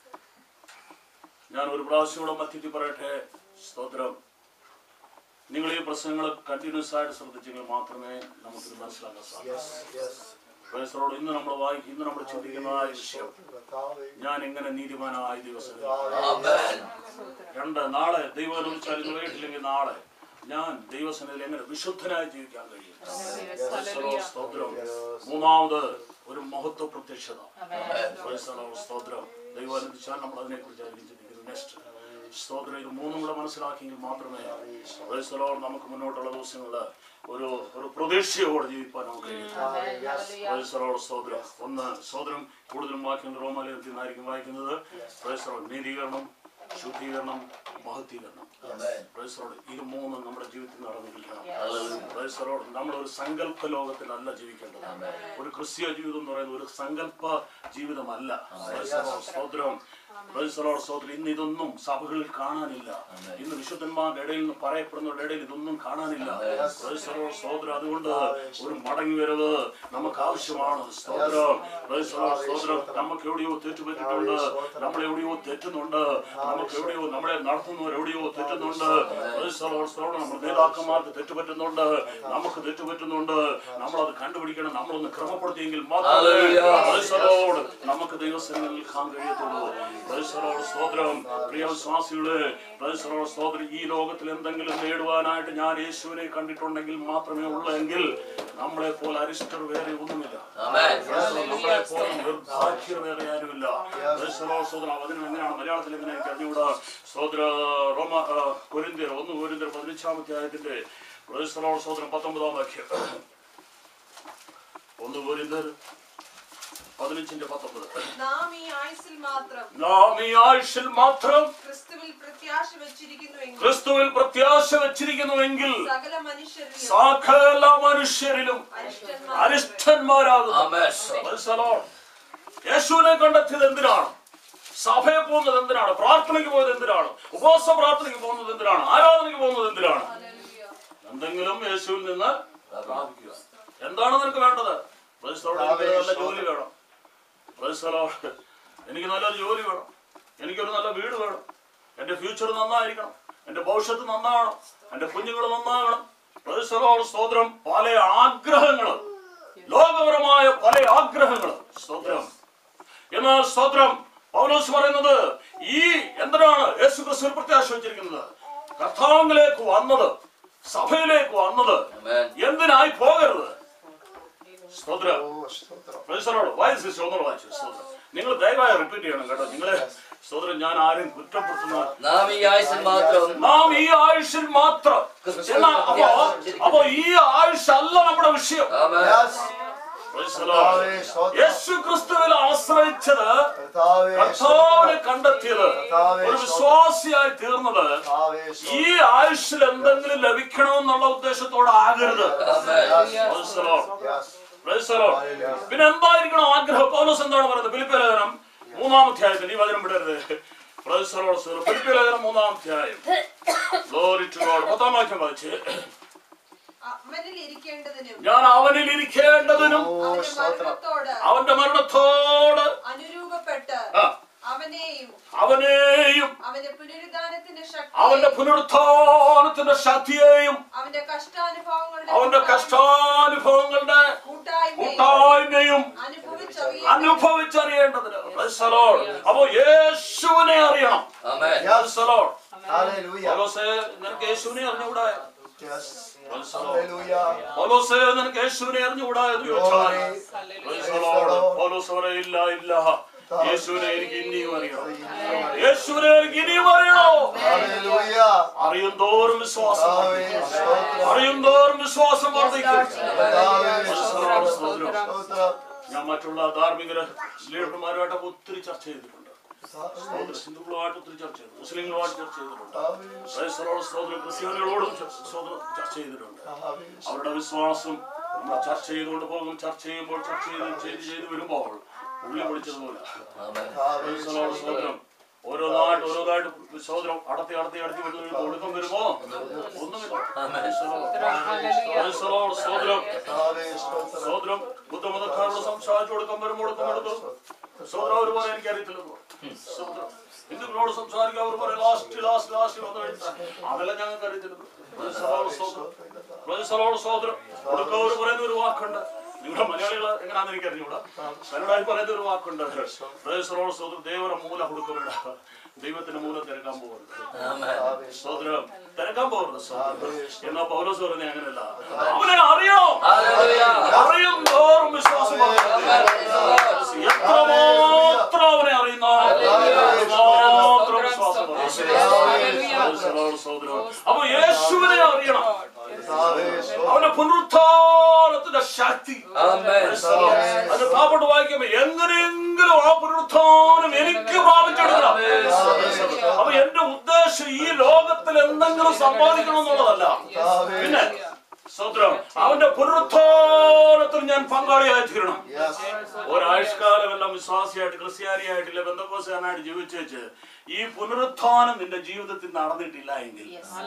ഞാൻ ഒരു പ്രാവശ്യം കൂടെ മധ്യത്തിൽ പറയട്ടെ സ്തോത്രം നിങ്ങൾ ഈ പ്രശ്നങ്ങൾ കണ്ടിന്യൂസ് ആയിട്ട് ശ്രദ്ധിച്ചെങ്കിൽ മാത്രമേ നമുക്കിത് മനസ്സിലാക്കാൻ സാധിക്കൂ Yes. Yes. Praise the Lord. ഇന്ന് നമ്മൾ വായിക്കും ഇന്ന് നമ്മൾ ചിന്തിക്കുന്നതായ വിഷയം കർത്താവേ. ഞാൻ എങ്ങനെ നീതിമാനായ ദിവസം Amen. രണ്ട് നാളെ ദൈവം അനുവദിച്ചാൽ ഇന്ന് വൈകിട്ടില്ലെങ്കിൽ നാളെ ഞാൻ ദൈവസനത്തിൽ എങ്ങനെ വിശുദ്ധനായി ജീവിക്കാൻ കഴിയും Praise the Lord. സ്തോത്രം മൂന്നാമത് ഒരു മഹത്വ പ്രത്യക്ഷത Praise the Lord. സ്തോത്രം ദൈവം അനുവദിച്ചാൽ നമ്മൾ അതിനെ കുറിച്ചായിരിക്കും ചിന്തിക്കുന്നത് നെക്സ്റ്റ് സ്തോത്രം ഇത് മൂന്നും കൂടെ മനസ്സിലാക്കിയെങ്കിൽ മാത്രമേ Praise the Lord. നമുക്ക് മുന്നോട്ടുള്ള ദിവസങ്ങളിൽ ഒരു ഒരു പ്രതീക്ഷയോടെ ജീവിക്കാൻ നമുക്ക് കഴിയും Praise the Lord. സ്തോത്രം ഒന്ന് സ്തോത്രം കൂടുതലും വാക്യങ്ങൾ റോമാലയത്തിൽ നിന്നായിരിക്കും വായിക്കുന്നത് Praise the Lord. നീതീകരണം ശുദ്ധീകരണം മഹത്വീകരണം Praise the Lord. ഇത് മൂന്നും നമ്മുടെ ജീവിതത്തിൽ നടന്നിരിക്കണം Praise the Lord. നമ്മൾ ഒരു സങ്കല്പ ലോകത്തിലല്ല ജീവിക്കേണ്ടത് ഒരു ക്രിസ്തീയ ജീവിതം എന്ന് പറയുന്നത് ഒരു സങ്കല്പ ജീവിതമല്ല Praise the Lord. സ്തോത്രം Praise the Lord. സ്തോത്രം ഇന്ന് ഇതൊന്നും സഭകളിൽ കാണാനില്ല ഇന്ന് വിശുദ്ധന്മാരുടെ ഇടയിൽ നിന്ന് പറയപ്പെടുന്നവരുടെ ഇടയിൽ ഇതൊന്നും കാണാനില്ല Praise the Lord. സ്തോത്രം അതുകൊണ്ട് ഒരു മടങ്ങി വരവ് നമുക്ക് ആവശ്യമാണ് സ്തോത്രം Praise the Lord. സ്തോത്രം നമുക്ക് എവിടെയോ തെറ്റുപറ്റിയിട്ടുണ്ട് നമ്മൾ എവിടെയോ തെറ്റുന്നുണ്ട് നമുക്ക് എവിടെയോ നമ്മളെ നടത്തുന്നവർ എവിടെയോ തെറ്റുന്നുണ്ട് Praise the Lord. സ്തോത്രം നമ്മുടെ നേതാക്കന്മാർക്ക് തെറ്റുപറ്റുന്നുണ്ട് നമുക്ക് തെറ്റുപറ്റുന്നുണ്ട് നമ്മളത് കണ്ടുപിടിക്കണം നമ്മളൊന്ന് ക്രമപ്പെടുത്തിയെങ്കിൽ മാത്രമേ Praise the Lord. നമുക്ക് ദൈവസേനയിൽ നിൽക്കാൻ കഴിയത്തുള്ളൂ Praise the Lord. സ്തോത്രം പ്രിയ വിശ്വാസികളെ Praise the Lord. സ്തോത്രം ഈ ലോകത്തിൽ എന്തെങ്കിലും നേടുവാനായിട്ട് ഞാൻ യേശുവിനെ കണ്ടിട്ടുണ്ടെങ്കിൽ മാത്രമേ ഉള്ളൂ എങ്കിൽ നമ്മളെ പോലെ അരിഷ്ടർ വേറെ ഒന്നുമില്ല നമ്മളെ പോലെ നിർഭാഗ്യർ വേറെ ആരുമില്ല Praise the Lord. സ്തോത്രം അതിന് എങ്ങനെയാണ് മലയാളത്തിൽ എങ്ങനെ എനിക്ക് അറിഞ്ഞുകൂടാ സ്തോത്ര റോമ ആ, കൊരിന്ത്യർ ഒന്ന് കൊരിന്ത്യർ പതിനഞ്ചാമത്തെ ആയതിന്റെ Praise the Lord. സ്തോത്രം പത്തൊമ്പതാം വാക്യം ഒന്ന് കൊരിന്ത്യർ പതിനഞ്ചിന്റെ പത്തൊമ്പത് നാം ഈ ആയുസിൽ മാത്രം നാം ഈ ആയുഷിൽ മാത്രം ക്രിസ്തുവിൽ പ്രത്യാശ വെച്ചിരിക്കുന്നുവെങ്കിൽ ക്രിസ്തുവിൽ പ്രത്യാശ വെച്ചിരിക്കുന്നുവെങ്കിൽ സകല മനുഷ്യരിലും സകല മനുഷ്യരിലും അരിഷ്ടന്മാർ അരിഷ്ടന്മാരാകുന്നു Praise the Lord. യേശുവിനെ കണ്ടെത്തിയത് എന്തിനാണ് സഭയെ പോകുന്നത് എന്തിനാണ് പ്രാർത്ഥനയ്ക്ക് പോയത് എന്തിനാണ് ഉപവാസ പ്രാർത്ഥനയ്ക്ക് പോകുന്നത് എന്തിനാണ് ആരാധനയ്ക്ക് പോകുന്നത് എന്തിനാണ് എന്തെങ്കിലും യേശുവിൽ നിന്ന് പ്രാപിക്കുക എന്താണ് നിനക്ക് വേണ്ടത് Praise the Lord. എനിക്ക് നല്ല ജോലി വേണം Praise the Lord. എനിക്ക് നല്ലൊരു ജോലി വേണം എനിക്കൊരു നല്ല വീട് വേണം എന്റെ ഫ്യൂച്ചർ നന്നായിരിക്കണം എന്റെ ഭവിഷ്യത്ത് നന്നാവണം എന്റെ കുഞ്ഞുങ്ങൾ നന്നാകണം Praise the Lord. സ്തോത്രം പല ആഗ്രഹങ്ങളും ലോകപരമായ പല ആഗ്രഹങ്ങളും സ്തോത്രം എന്നാൽ സ്തോത്രം പൗലോസ് പറയുന്നത് ഈ എന്തിനാണ് യേശു ക്രിസ്തു പ്രത്യാശ വെച്ചിരിക്കുന്നത് കർത്താവിലേക്ക് വന്നത് സഭയിലേക്ക് വന്നത് എന്തിനായി പോകരുത് സ്തോത്രം ഓ, സ്തോത്രം. പ്രൊഫസറോട് വായിച്ച് ഒന്നുകൂടെ വായിച്ചു സ്തോത്രം നിങ്ങൾ ദയവായി റിപ്പീറ്റ് ചെയ്യണം കേട്ടോ നിങ്ങളെ സ്തോത്രം ഞാൻ ആരും കുറ്റപ്പെടുത്തുന്ന നാം ഈ ആയുസിൽ മാത്രം നാം ഈ ആയുഷിൽ മാത്രം എന്നാൽ അപ്പോ അപ്പോ ഈ ആയുഷ് അല്ല നമ്മുടെ വിഷയം ആമേൻ. Yes. Praise the Lord. കർത്താവേ, സ്തോത്രം. യേശു ക്രിസ്തുവിൽ ആശ്രയിച്ചത് കർത്താവേ, കർത്താവിനെ കണ്ടെത്തിയത് കർത്താവേ, ഒരു വിശ്വാസിയായി തീർന്നത് കർത്താവേ, ഈ ആയുഷിൽ എന്തെങ്കിലും ലഭിക്കണമെന്നുള്ള ഉദ്ദേശത്തോടെ ആകരുത് Praise the Lord. Yes. Praise the Lord. പിന്നെ എന്തായിരിക്കണം ആഗ്രഹം പൗലോസ് എന്താണ് പറയുന്നത് ഫിലിപ്പിയ ലേഖനം മൂന്നാമധ്യായത്തിൽ ഈ വചനം വിടരുത് Praise the Lord. ഫിലിപ്പിയ ലേഖനം മൂന്നാമധ്യായം Glory to God. പത്താം വാക്യം വായിച്ച് അവനിൽ ഇരിക്കേണ്ടതിനും ഞാൻ അവനിൽ ഇരിക്കേണ്ടതിനും ഓ, അവന്റെ സ്തോത്രം. മരണത്തോട് അവന്റെ മരണത്തോട് അനുരൂപപ്പെട്ട് ആ, അവനെയും അവനെയും അവന്റെ പുനരുദ്ധാനത്തിന്റെ അവന്റെ ശക്തി പുനരുത്ഥാനത്തിന്റെ ശക്തിയെയും അവന്റെ കഷ്ടാനുഭവങ്ങളുടെ അവന്റെ കഷ്ടാനുഭവങ്ങളുടെ കൂട്ടായ്മയും കൂട്ടായ്മയും അനുഭവിച്ചറിയ അനുഭവിച്ചറിയേണ്ടതിന് Praise the Lord. അപ്പോ യേശുവിനെ അറിയണം ആമേൻ. Praise the Lord. Hallelujah. പൗലോസേ, നിനക്ക് യേശുവിനെ അറിഞ്ഞുകൂടാ Yes. Praise the Lord. Hallelujah. പൗലോസേ, നിനക്ക് യേശുവിനെ അറിഞ്ഞുകൂടാ എന്ന് ചോദിച്ചാൽ Glory. Praise the Lord. പൗലോസ് പറയും, ഇല്ല ഇല്ല യേശുവിനെ എനിക്ക് ഇനിയും അറിയണം യേശുവിനെ എനിക്ക് ഇനിയും അറിയണോ ഹല്ലേലൂയ അറിയും തോറും വിശ്വാസം കർത്താവേ വർദ്ധിക്കും. സ്തോത്രം അറിയും തോറും വിശ്വാസം വർദ്ധിക്കും കർത്താവേ സ്തോത്രം, സ്തോത്രം. സ്തോത്രം ഞാൻ മറ്റുള്ള ധാർമ്മികര ലീഡർമാരുമായിട്ട് ഒത്തിരി ചർച്ച ചെയ്തിട്ടുണ്ട് സ്തോത്രം ഹിന്ദുക്കളുമായിട്ട് ഒത്തിരി ചർച്ച ചെയ്തു മുസ്ലിങ്ങളുമായിട്ട് ചർച്ച ചെയ്തിട്ടുണ്ട് കർത്താവേ ക്രൈസ്തവരോട് സ്തോത്രം ക്രിസ്ത്യാനികളോടും ച- സ്തോത്രം ചർച്ച ചെയ്തിട്ടുണ്ട് കർത്താവേ അവരുടെ വിശ്വാസം നമ്മൾ ചർച്ച ചെയ്തുകൊണ്ട് പോകും ചർച്ച ചെയ്യുമ്പോൾ ചർച്ച ചെയ്ത് ചെയ്ത് ചെയ്ത് വരുമ്പോൾ ഉള്ളി പൊളിച്ചതുപോലെ ആമേൻ ക്രൈസ്തവരോട് സ്തോത്രം ഓരോന്നായിട്ട് ഓരോന്നായിട്ട് സഹോദരം അടത്തി അടത്തി അടത്തി വരുന്ന ഒടുക്കം വരുമ്പോ ഒന്നുമില്ല ക്രൈസ്തവരോട് സ്തോത്രം കർത്താവേ സ്തോത്രം സഹോദരം ബുദ്ധമതക്കാരോട് സംസാരിച്ചു കൊടുക്കാൻ വരുമ്പോൾ കൊടുക്കുമെടുത്തു സഹോദരം അവർ പറയാൻ എനിക്കറിയത്തില്ല സഹോദരം ഹിന്ദുക്കളോട് സംസാരിക്കാൻ അവർ പറയാം ലാസ്റ്റ് ലാസ്റ്റ് ലാസ്റ്റ് വന്നു കഴിഞ്ഞാൽ അതെല്ലാം ഞങ്ങൾക്ക് അറിയത്തില്ല സഹോദരം സഹോദരം കൊടുക്ക അവർ പറയുന്ന ഒരു വാക്കുണ്ട് നിങ്ങളുടെ മലയാളികൾ എങ്ങനെയാണെന്ന് എനിക്ക് അറിഞ്ഞൂടാ കന്നഡയിൽ പറയുന്ന ഒരു വാക്കുണ്ട് പ്രദേശങ്ങളോട് സഹോദരം ദേവന മൂല കൊടുക്കവിട ദൈവത്തിന്റെ മൂലം തിരക്കാൻ പോകരുത് ആമേൻ സഹോദരം തിരക്കാൻ പോകരുത് സഹോദരം എന്നാ പൗലോസ് പറഞ്ഞ അങ്ങനെയല്ല അവനെ അറിയണോ ഹല്ലേലൂയ അറിയും തോറും വിശ്വാസം വർദ്ധിക്കും. എത്രമാത്രം അവനെ അറിയുന്ന അത്രമാത്രം വിശ്വാസം വർദ്ധിക്കും. സഹോദരം. അപ്പൊ യേശുവിനെ അറിയണം കർത്താവേ സ്തോത്രം അവന്റെ പുനരുത്ഥാനത്തിന്റെ ശക്തി ആമേൻ അത് താപ്പോട്ട് വായിക്കുമ്പോ എങ്ങനെയെങ്കിലും ആ പുനരുത്ഥാനം എനിക്ക് പ്രാപിച്ചെടുക്കണം അപ്പൊ എന്റെ ഉദ്ദേശം ഈ ലോകത്തിൽ എന്തെങ്കിലും സമ്പാദിക്കണം എന്നുള്ളതല്ല പിന്നെ സ്വത്രം അവന്റെ പുനരുത്ഥാനത്തിൽ ഞാൻ പങ്കാളിയായി തീരണം യെസ് ഒരാഴ്ചക്കാലമെല്ലാം വിശ്വാസിയായിട്ട് ക്രിസ്ത്യാനിയായിട്ടില്ല ബന്ധക്കോസുകാരനായിട്ട് ജീവിച്ചേച്ച് ഈ പുനരുത്ഥാനം നിന്റെ ജീവിതത്തിൽ നടന്നിട്ടില്ല എങ്കിൽ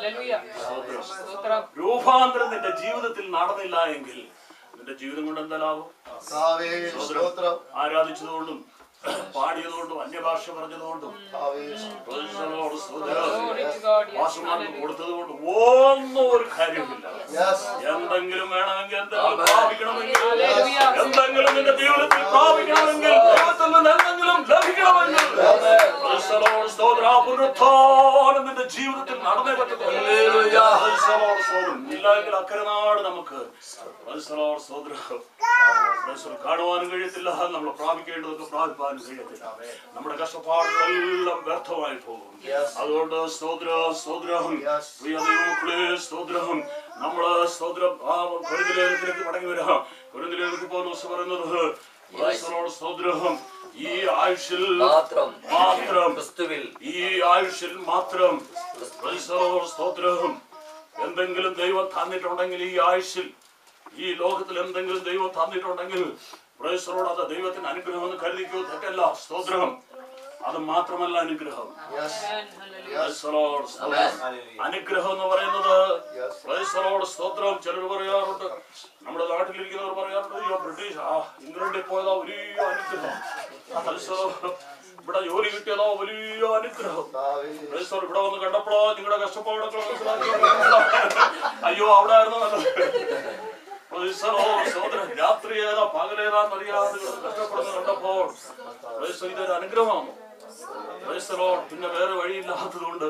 രൂപാന്തരം നിന്റെ ജീവിതത്തിൽ നടന്നില്ല എങ്കിൽ നിന്റെ ജീവിതം കൊണ്ട് എന്താ ലാഭം കർത്താവേ സ്തോത്രം ആരാധിച്ചതുകൊണ്ടും പാടിയതുകൊണ്ടും അന്യഭാഷ പറഞ്ഞതുകൊണ്ടും കർത്താവേ പ്രൊഫസറോട് സ്തുതികളും വാസുമാർക്ക് കൊടുത്തതുകൊണ്ടും ഒന്നും ഒരു കാര്യമില്ല യെസ് എന്തെങ്കിലും വേണമെങ്കിൽ എന്തെങ്കിലും പ്രാപിക്കണമെങ്കിൽ എന്തെങ്കിലും നിന്റെ ജീവിതത്തിൽ പ്രാപിക്കണമെങ്കിൽ ദൈവത്തിൽ നിന്ന് എന്തെങ്കിലും ലഭിക്കണമെങ്കിൽ ക്രൈസ്തവരോട് സ്തോത്രം. ആ പുനരുത്ഥാനം നിന്റെ ജീവിതത്തിൽ നടന്നേ പറ്റത്തുള്ളൂ ക്രൈസ്തവരോട് സ്തോത്രം. ഇല്ലെങ്കിൽ അക്കരെ നാട് നമുക്ക് ക്രൈസ്തവരോട് സ്തോത്രം. ക്രൈസ്തവർ കാണുവാനും കഴിയത്തില്ല നമ്മൾ പ്രാപിക്കേണ്ടതൊക്കെ പ്രാപിപ്പാനും കഴിയത്തില്ല നമ്മുടെ കഷ്ടപ്പാടുകളെല്ലാം വ്യർത്ഥമായി പോകും അതുകൊണ്ട് സ്തോത്രം സ്തോത്രം Yes. പ്രിയ ദൈവമക്കളെ സ്തോത്രം നമ്മള് സ്തോത്രം ആ കൊരിന്തിലേഖനത്തിലേക്ക് മടങ്ങി വരാം കൊരിന്തിലേക്ക് പൗലോസ് പറയുന്നത് ക്രൈസ്തവരോട് സ്തോത്രം ഈ ആയുഷിൽ മാത്രം മാത്രം ക്രിസ്തുവിൽ ഈ ആയുഷിൽ മാത്രം ക്രൈസ്തവരോട് സ്തോത്രം എന്തെങ്കിലും ദൈവം തന്നിട്ടുണ്ടെങ്കിൽ ഈ ആയുഷിൽ ഈ ലോകത്തിൽ എന്തെങ്കിലും ദൈവം തന്നിട്ടുണ്ടെങ്കിൽ പ്രേസറോട് അത് ദൈവത്തിന് അനുഗ്രഹം എന്ന് കരുതിക്കോ തെറ്റല്ല സ്തോത്രം അത് മാത്രമല്ല അനുഗ്രഹം യെസ് പ്രൈസലോട് സ്തോത്രം. അനുഗ്രഹം എന്ന് പറയുന്നത് യെസ് പ്രൈസലോട് സ്തോത്രം ചിലർ പറയാറുണ്ട് നമ്മുടെ നാട്ടിലിരിക്കുന്നവർ പറയാറുണ്ട് അയ്യോ ബ്രിട്ടീഷ് ആ ഇംഗ്ലണ്ടിൽ പോയതാ വലിയ അനുഗ്രഹം പ്രൈസലോ, ഇവിടെ ജോലി കിട്ടിയതോ വലിയ അനുഗ്രഹം കർത്താവേ പ്രൈസലോ, ഇവിടെ വന്ന് കണ്ടപ്പോഴോ നിങ്ങളുടെ കഷ്ടപ്പാടൊക്കെ മനസ്സിലാക്കി അയ്യോ അവിടെ ആയിരുന്നു നല്ലത് പ്രൈസലോ, സ്തോത്രം. രാത്രി ഏതാ പകലേതാന്ന് അറിയാതെ ഇവിടെ കഷ്ടപ്പെടുന്ന കണ്ടപ്പോൾ പ്രൈസലോ, ഇതൊരു അനുഗ്രഹമാണ് പ്രൈസലോ, പിന്നെ വേറെ വഴിയില്ലാത്തത് കൊണ്ട്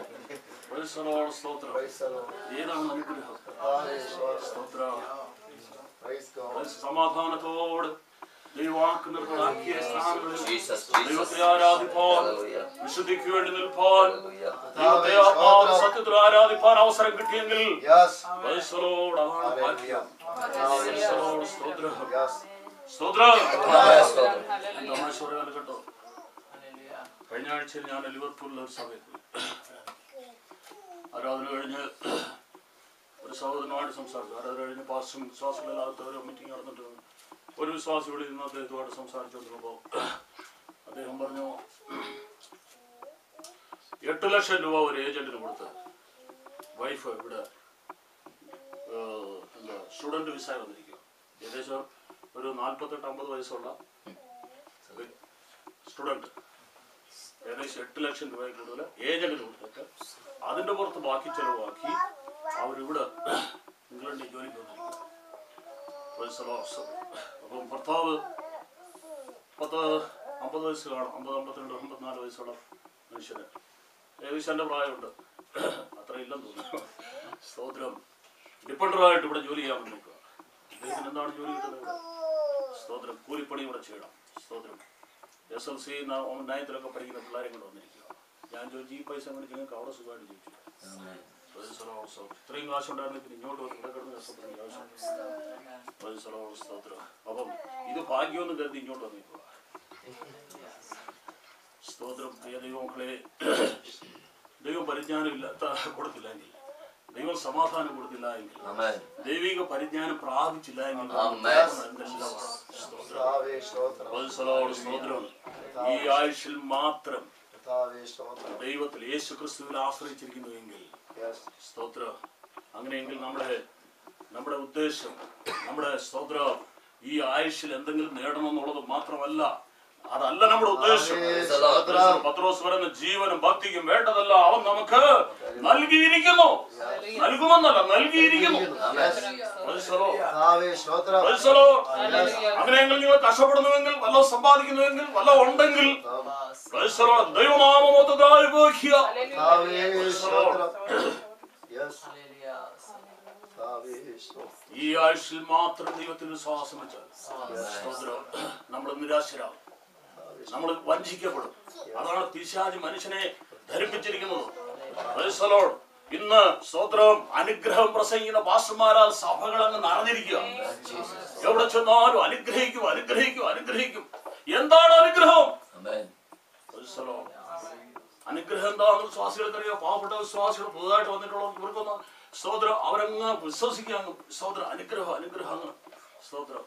പ്രൈസലോ, സ്തോത്രം പ്രൈസ് ദി ലോർഡ് ഏതാണ് അനുഗ്രഹം കർത്താവേ സ്തോത്രം സ്തോത്രം പ്രൈസ് ഗോഡ് പ്രൈസ് സമാധാനത്തോട് ദൈവാക്ക് നിർത്തലാക്കിയ സ്ഥാനങ്ങളിൽ ജീസസ് ദൈവത്തെ ജീസസ് ആരാധിപ്പാൻ ഹല്ലേലൂയ വിശുദ്ധിക്ക് വേണ്ടി നിൽപ്പാൻ ഹല്ലേലൂയ ദൈവത്തെ ആത്മാവ് സത്യത്തിൽ ആരാധിപ്പാൻ അവസരം കിട്ടിയെങ്കിൽ യെസ് പ്രൈസലോട് അതാണ് ഭാഗ്യം പ്രൈസലോട് സ്തോത്രം യെസ് സ്തോത്രം ആമേൻ സ്തോത്രം തമാശ കേട്ടോ കഴിഞ്ഞ ആഴ്ചയിൽ ഞാൻ ലിവർപൂളിലെ ഒരു സഭയിൽ പോയി ആരാധന കഴിഞ്ഞ് ഒരു സഹോദരനുമായിട്ട് സംസാരിച്ചു ആരാധന കഴിഞ്ഞ് പാസ്റ്റും വിശ്വാസികളില്ലാത്ത ഒരു മീറ്റിംഗ് നടന്നിട്ട് ഒരു വിശ്വാസി ഇവിടെ നിന്ന് അദ്ദേഹത്തുമായിട്ട് സംസാരിച്ചുകൊണ്ടിരുന്നപ്പോൾ അദ്ദേഹം പറഞ്ഞു എട്ട് ലക്ഷം രൂപ ഒരു ഏജന്റിന് കൊടുത്ത് വൈഫ് ഇവിടെ ഏഹ്, എന്താ സ്റ്റുഡന്റ് വിസ വന്നിരിക്കുക ഏകദേശം ഒരു നാൽപ്പത്തെട്ട് അമ്പത് വയസ്സുള്ള സ്റ്റുഡന്റ് ഏകദേശം എട്ട് ലക്ഷം രൂപയിൽ കൂടുതൽ ഏജന്റിന് കൊടുത്തിട്ട് അതിന്റെ പുറത്ത് ബാക്കി ചെലവാക്കി അവരിവിടെ ഇംഗ്ലണ്ടിൽ ജോലിക്ക് വന്നിരിക്കുക Praise the Lord. അപ്പം ഭർത്താവ് പത്ത് അമ്പത് വയസ്സ് കാണും അമ്പത് അമ്പത്തിരണ്ട് അമ്പത്തിനാല് വയസ്സുള്ള മനുഷ്യന് ഏകദേശം എൻ്റെ പ്രായമുണ്ട് അത്ര ഇല്ലെന്ന് തോന്നുന്നു സ്തോത്രം ഡിപ്പെൻഡറായിട്ട് ഇവിടെ ജോലി ചെയ്യാൻ വേണ്ടി നിൽക്കുക അദ്ദേഹത്തിന് എന്താണ് ജോലി കിട്ടുന്നത് ഇവിടെ സ്തോത്രം കൂലിപ്പണി ഇവിടെ ചെയ്യണം സ്തോത്രം എസ് എൽ സി നയനത്തിലൊക്കെ പഠിക്കുന്ന പിള്ളേരെ കൊണ്ട് വന്നിരിക്കുക ഞാൻ ചോദിച്ചു ഈ പൈസ മേടിച്ച് നിങ്ങൾക്ക് അവിടെ സുഖമായിട്ട് ചോദിച്ചു ഇത്രയും കാശ് ഉണ്ടായിരുന്നു പിന്നെ ഇങ്ങോട്ട് വന്ന് ഇവിടെ കിടന്ന് കഷ്ടപ്പെടുന്ന ആവശ്യം സ്തോത്രം അപ്പം ഇത് ഭാഗ്യമെന്ന് കരുതി ഇങ്ങോട്ട് വന്നിരിക്കുക സ്തോത്രം പ്രിയ ദൈവമക്കളെ ദൈവം പരിജ്ഞാനം ഇല്ലാത്ത കൊടുത്തില്ല എങ്കിൽ ദൈവം സമാധാനം കൊടുത്തില്ല എങ്കിൽ Amen. ദൈവിക പരിജ്ഞാനം പ്രാപിച്ചില്ല എങ്കിൽ ആമേൻ. എന്തെല്ലാമാണ് സ്തോത്രം കർത്താവേ സ്തോത്രം വത്സലോട് സ്തോത്രം ഈ ആയുഷിൽ മാത്രം കർത്താവേ സ്തോത്രം ദൈവത്തിൽ യേശു ക്രിസ്തുവിൽ ആശ്രയിച്ചിരിക്കുന്നുവെങ്കിൽ യെസ് സ്തോത്രം അങ്ങനെയെങ്കിൽ നമ്മുടെ നമ്മുടെ ഉദ്ദേശം നമ്മുടെ സ്തോത്രം ഈ ആയുഷിൽ എന്തെങ്കിലും നേടണം എന്നുള്ളത് മാത്രമല്ല അതല്ല നമ്മുടെ ഉദ്ദേശം സ്തോത്രം പത്രോസ് പറയുന്ന ജീവനും ഭക്തിക്കും വേണ്ടതല്ല അവൻ നമുക്ക് നൽകിയിരിക്കുന്നു നൽകുമെന്നല്ല നൽകിയിരിക്കുന്നു വത്സലോ, കർത്താവേ സ്തോത്രം വത്സലോ. ഹല്ലേലൂയ. അങ്ങനെയെങ്കിൽ നിങ്ങൾ കഷ്ടപ്പെടുന്നുവെങ്കിൽ വല്ല സമ്പാദിക്കുന്നുവെങ്കിൽ വല്ല ഉണ്ടെങ്കിൽ വത്സലോ, ദൈവനാമമൊത്തതായി ഉപയോഗിക്കുക കർത്താവേ സ്തോത്രം യെസ് കർത്താവേ സ്തോത്രം ഈ ആയുഷിൽ മാത്രം ദൈവത്തിൽ വിശ്വാസം വെച്ചാൽ സ്തോത്രം, നമ്മൾ നിരാശരാകും നമ്മൾ വഞ്ചിക്കപ്പെടും അതാണ് പിശാജ് മനുഷ്യനെ ധരിപ്പിച്ചിരിക്കുന്നത് Praise the Lord. ഇന്ന് സ്തോത്രം അനുഗ്രഹം പ്രസംഗിക്കുന്ന പാസ്റ്റർമാരാൽ സഭകൾ അങ്ങ് നിറഞ്ഞിരിക്കുക എവിടെ ചെന്നാലും അനുഗ്രഹിക്കും അനുഗ്രഹിക്കും അനുഗ്രഹിക്കും എന്താണ് അനുഗ്രഹം Amen. Praise the Lord. അനുഗ്രഹം എന്താണെന്ന് വിശ്വാസികൾക്കറിയാം പാവപ്പെട്ട വിശ്വാസികൾ പുതുതായിട്ട് വന്നിട്ടുള്ളവർക്ക് ഇവർക്കൊന്ന് സ്തോത്രം അവരങ്ങ് വിശ്വസിക്കുക അങ്ങ് സ്തോത്രം അനുഗ്രഹം അനുഗ്രഹം അങ്ങ് സ്തോത്രം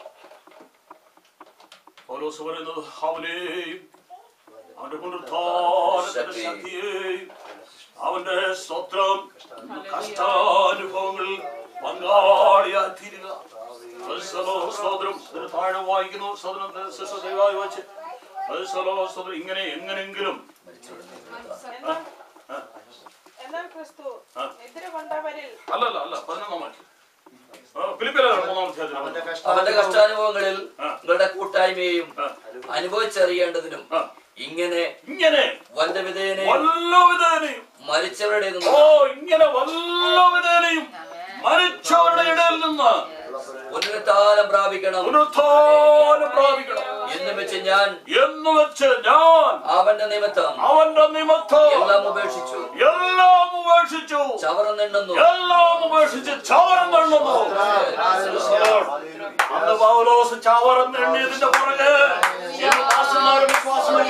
പൗലോസ് പറയുന്നത് അവനെയും അവന്റെ പുനരുദ്ധാനത്തിന്റെ ശക്തിയെയും അവന്റെ സ്തോത്രം കഷ്ടാനുഭവങ്ങളിൽ പങ്കാളിയായി തീരുക ക്രൈസ്തവ സ്തോത്രം ഇതിന് താഴെ വായിക്കുന്നു സ്തോത്രം സിസ്റ്റർ ദൈവമായി വെച്ച് ക്രൈസ്തവ സ്തോത്രം ഇങ്ങനെ എങ്ങനെങ്കിലും എന്നാൽ എന്നാൽ ക്രിസ്തു ആ. എതിരെ കൊണ്ടവരിൽ അല്ലല്ല അല്ല പതിനൊന്നാം വാക്യം ഫിലിപ്പിലാണ് മൂന്നാം അവന്റെ അധ്യായത്തിൽ അവന്റെ കഷ്ടം കഷ്ടാനുഭവങ്ങളിൽ ആ. നിങ്ങളുടെ കൂട്ടായ്മയും ആ. അനുഭവിച്ചറിയേണ്ടതിനും ആ. ഇങ്ങനെ ഇങ്ങനെ വല്ലവിധേനയും വല്ലവിധേനയും മരിച്ചവരുടെ ഓ ഇങ്ങനെ വല്ലവിധേനയും മരിച്ചവരുടെ ഇടയിൽ നിന്ന് പുനരുത്ഥാനം പ്രാപിക്കണം പുനരുത്ഥാനം പ്രാപിക്കണം എന്ന് വെച്ച് ഞാൻ എന്ന് വെച്ച് ഞാൻ അവന്റെ നിമിത്തം അവന്റെ നിമിത്തം എല്ലാം ഉപേക്ഷിച്ചു എല്ലാം ഉപേക്ഷിച്ചു ചവറന്നെണ്ണുന്നു എല്ലാം ഉപേക്ഷിച്ച് ചവരം തള്ളുന്നു അന്ന് പൗലോസ് ചവരം എണ്ണിയതിന്റെ പുറകെ ഇന്ന് ദാസന്മാരും വിശ്വാസം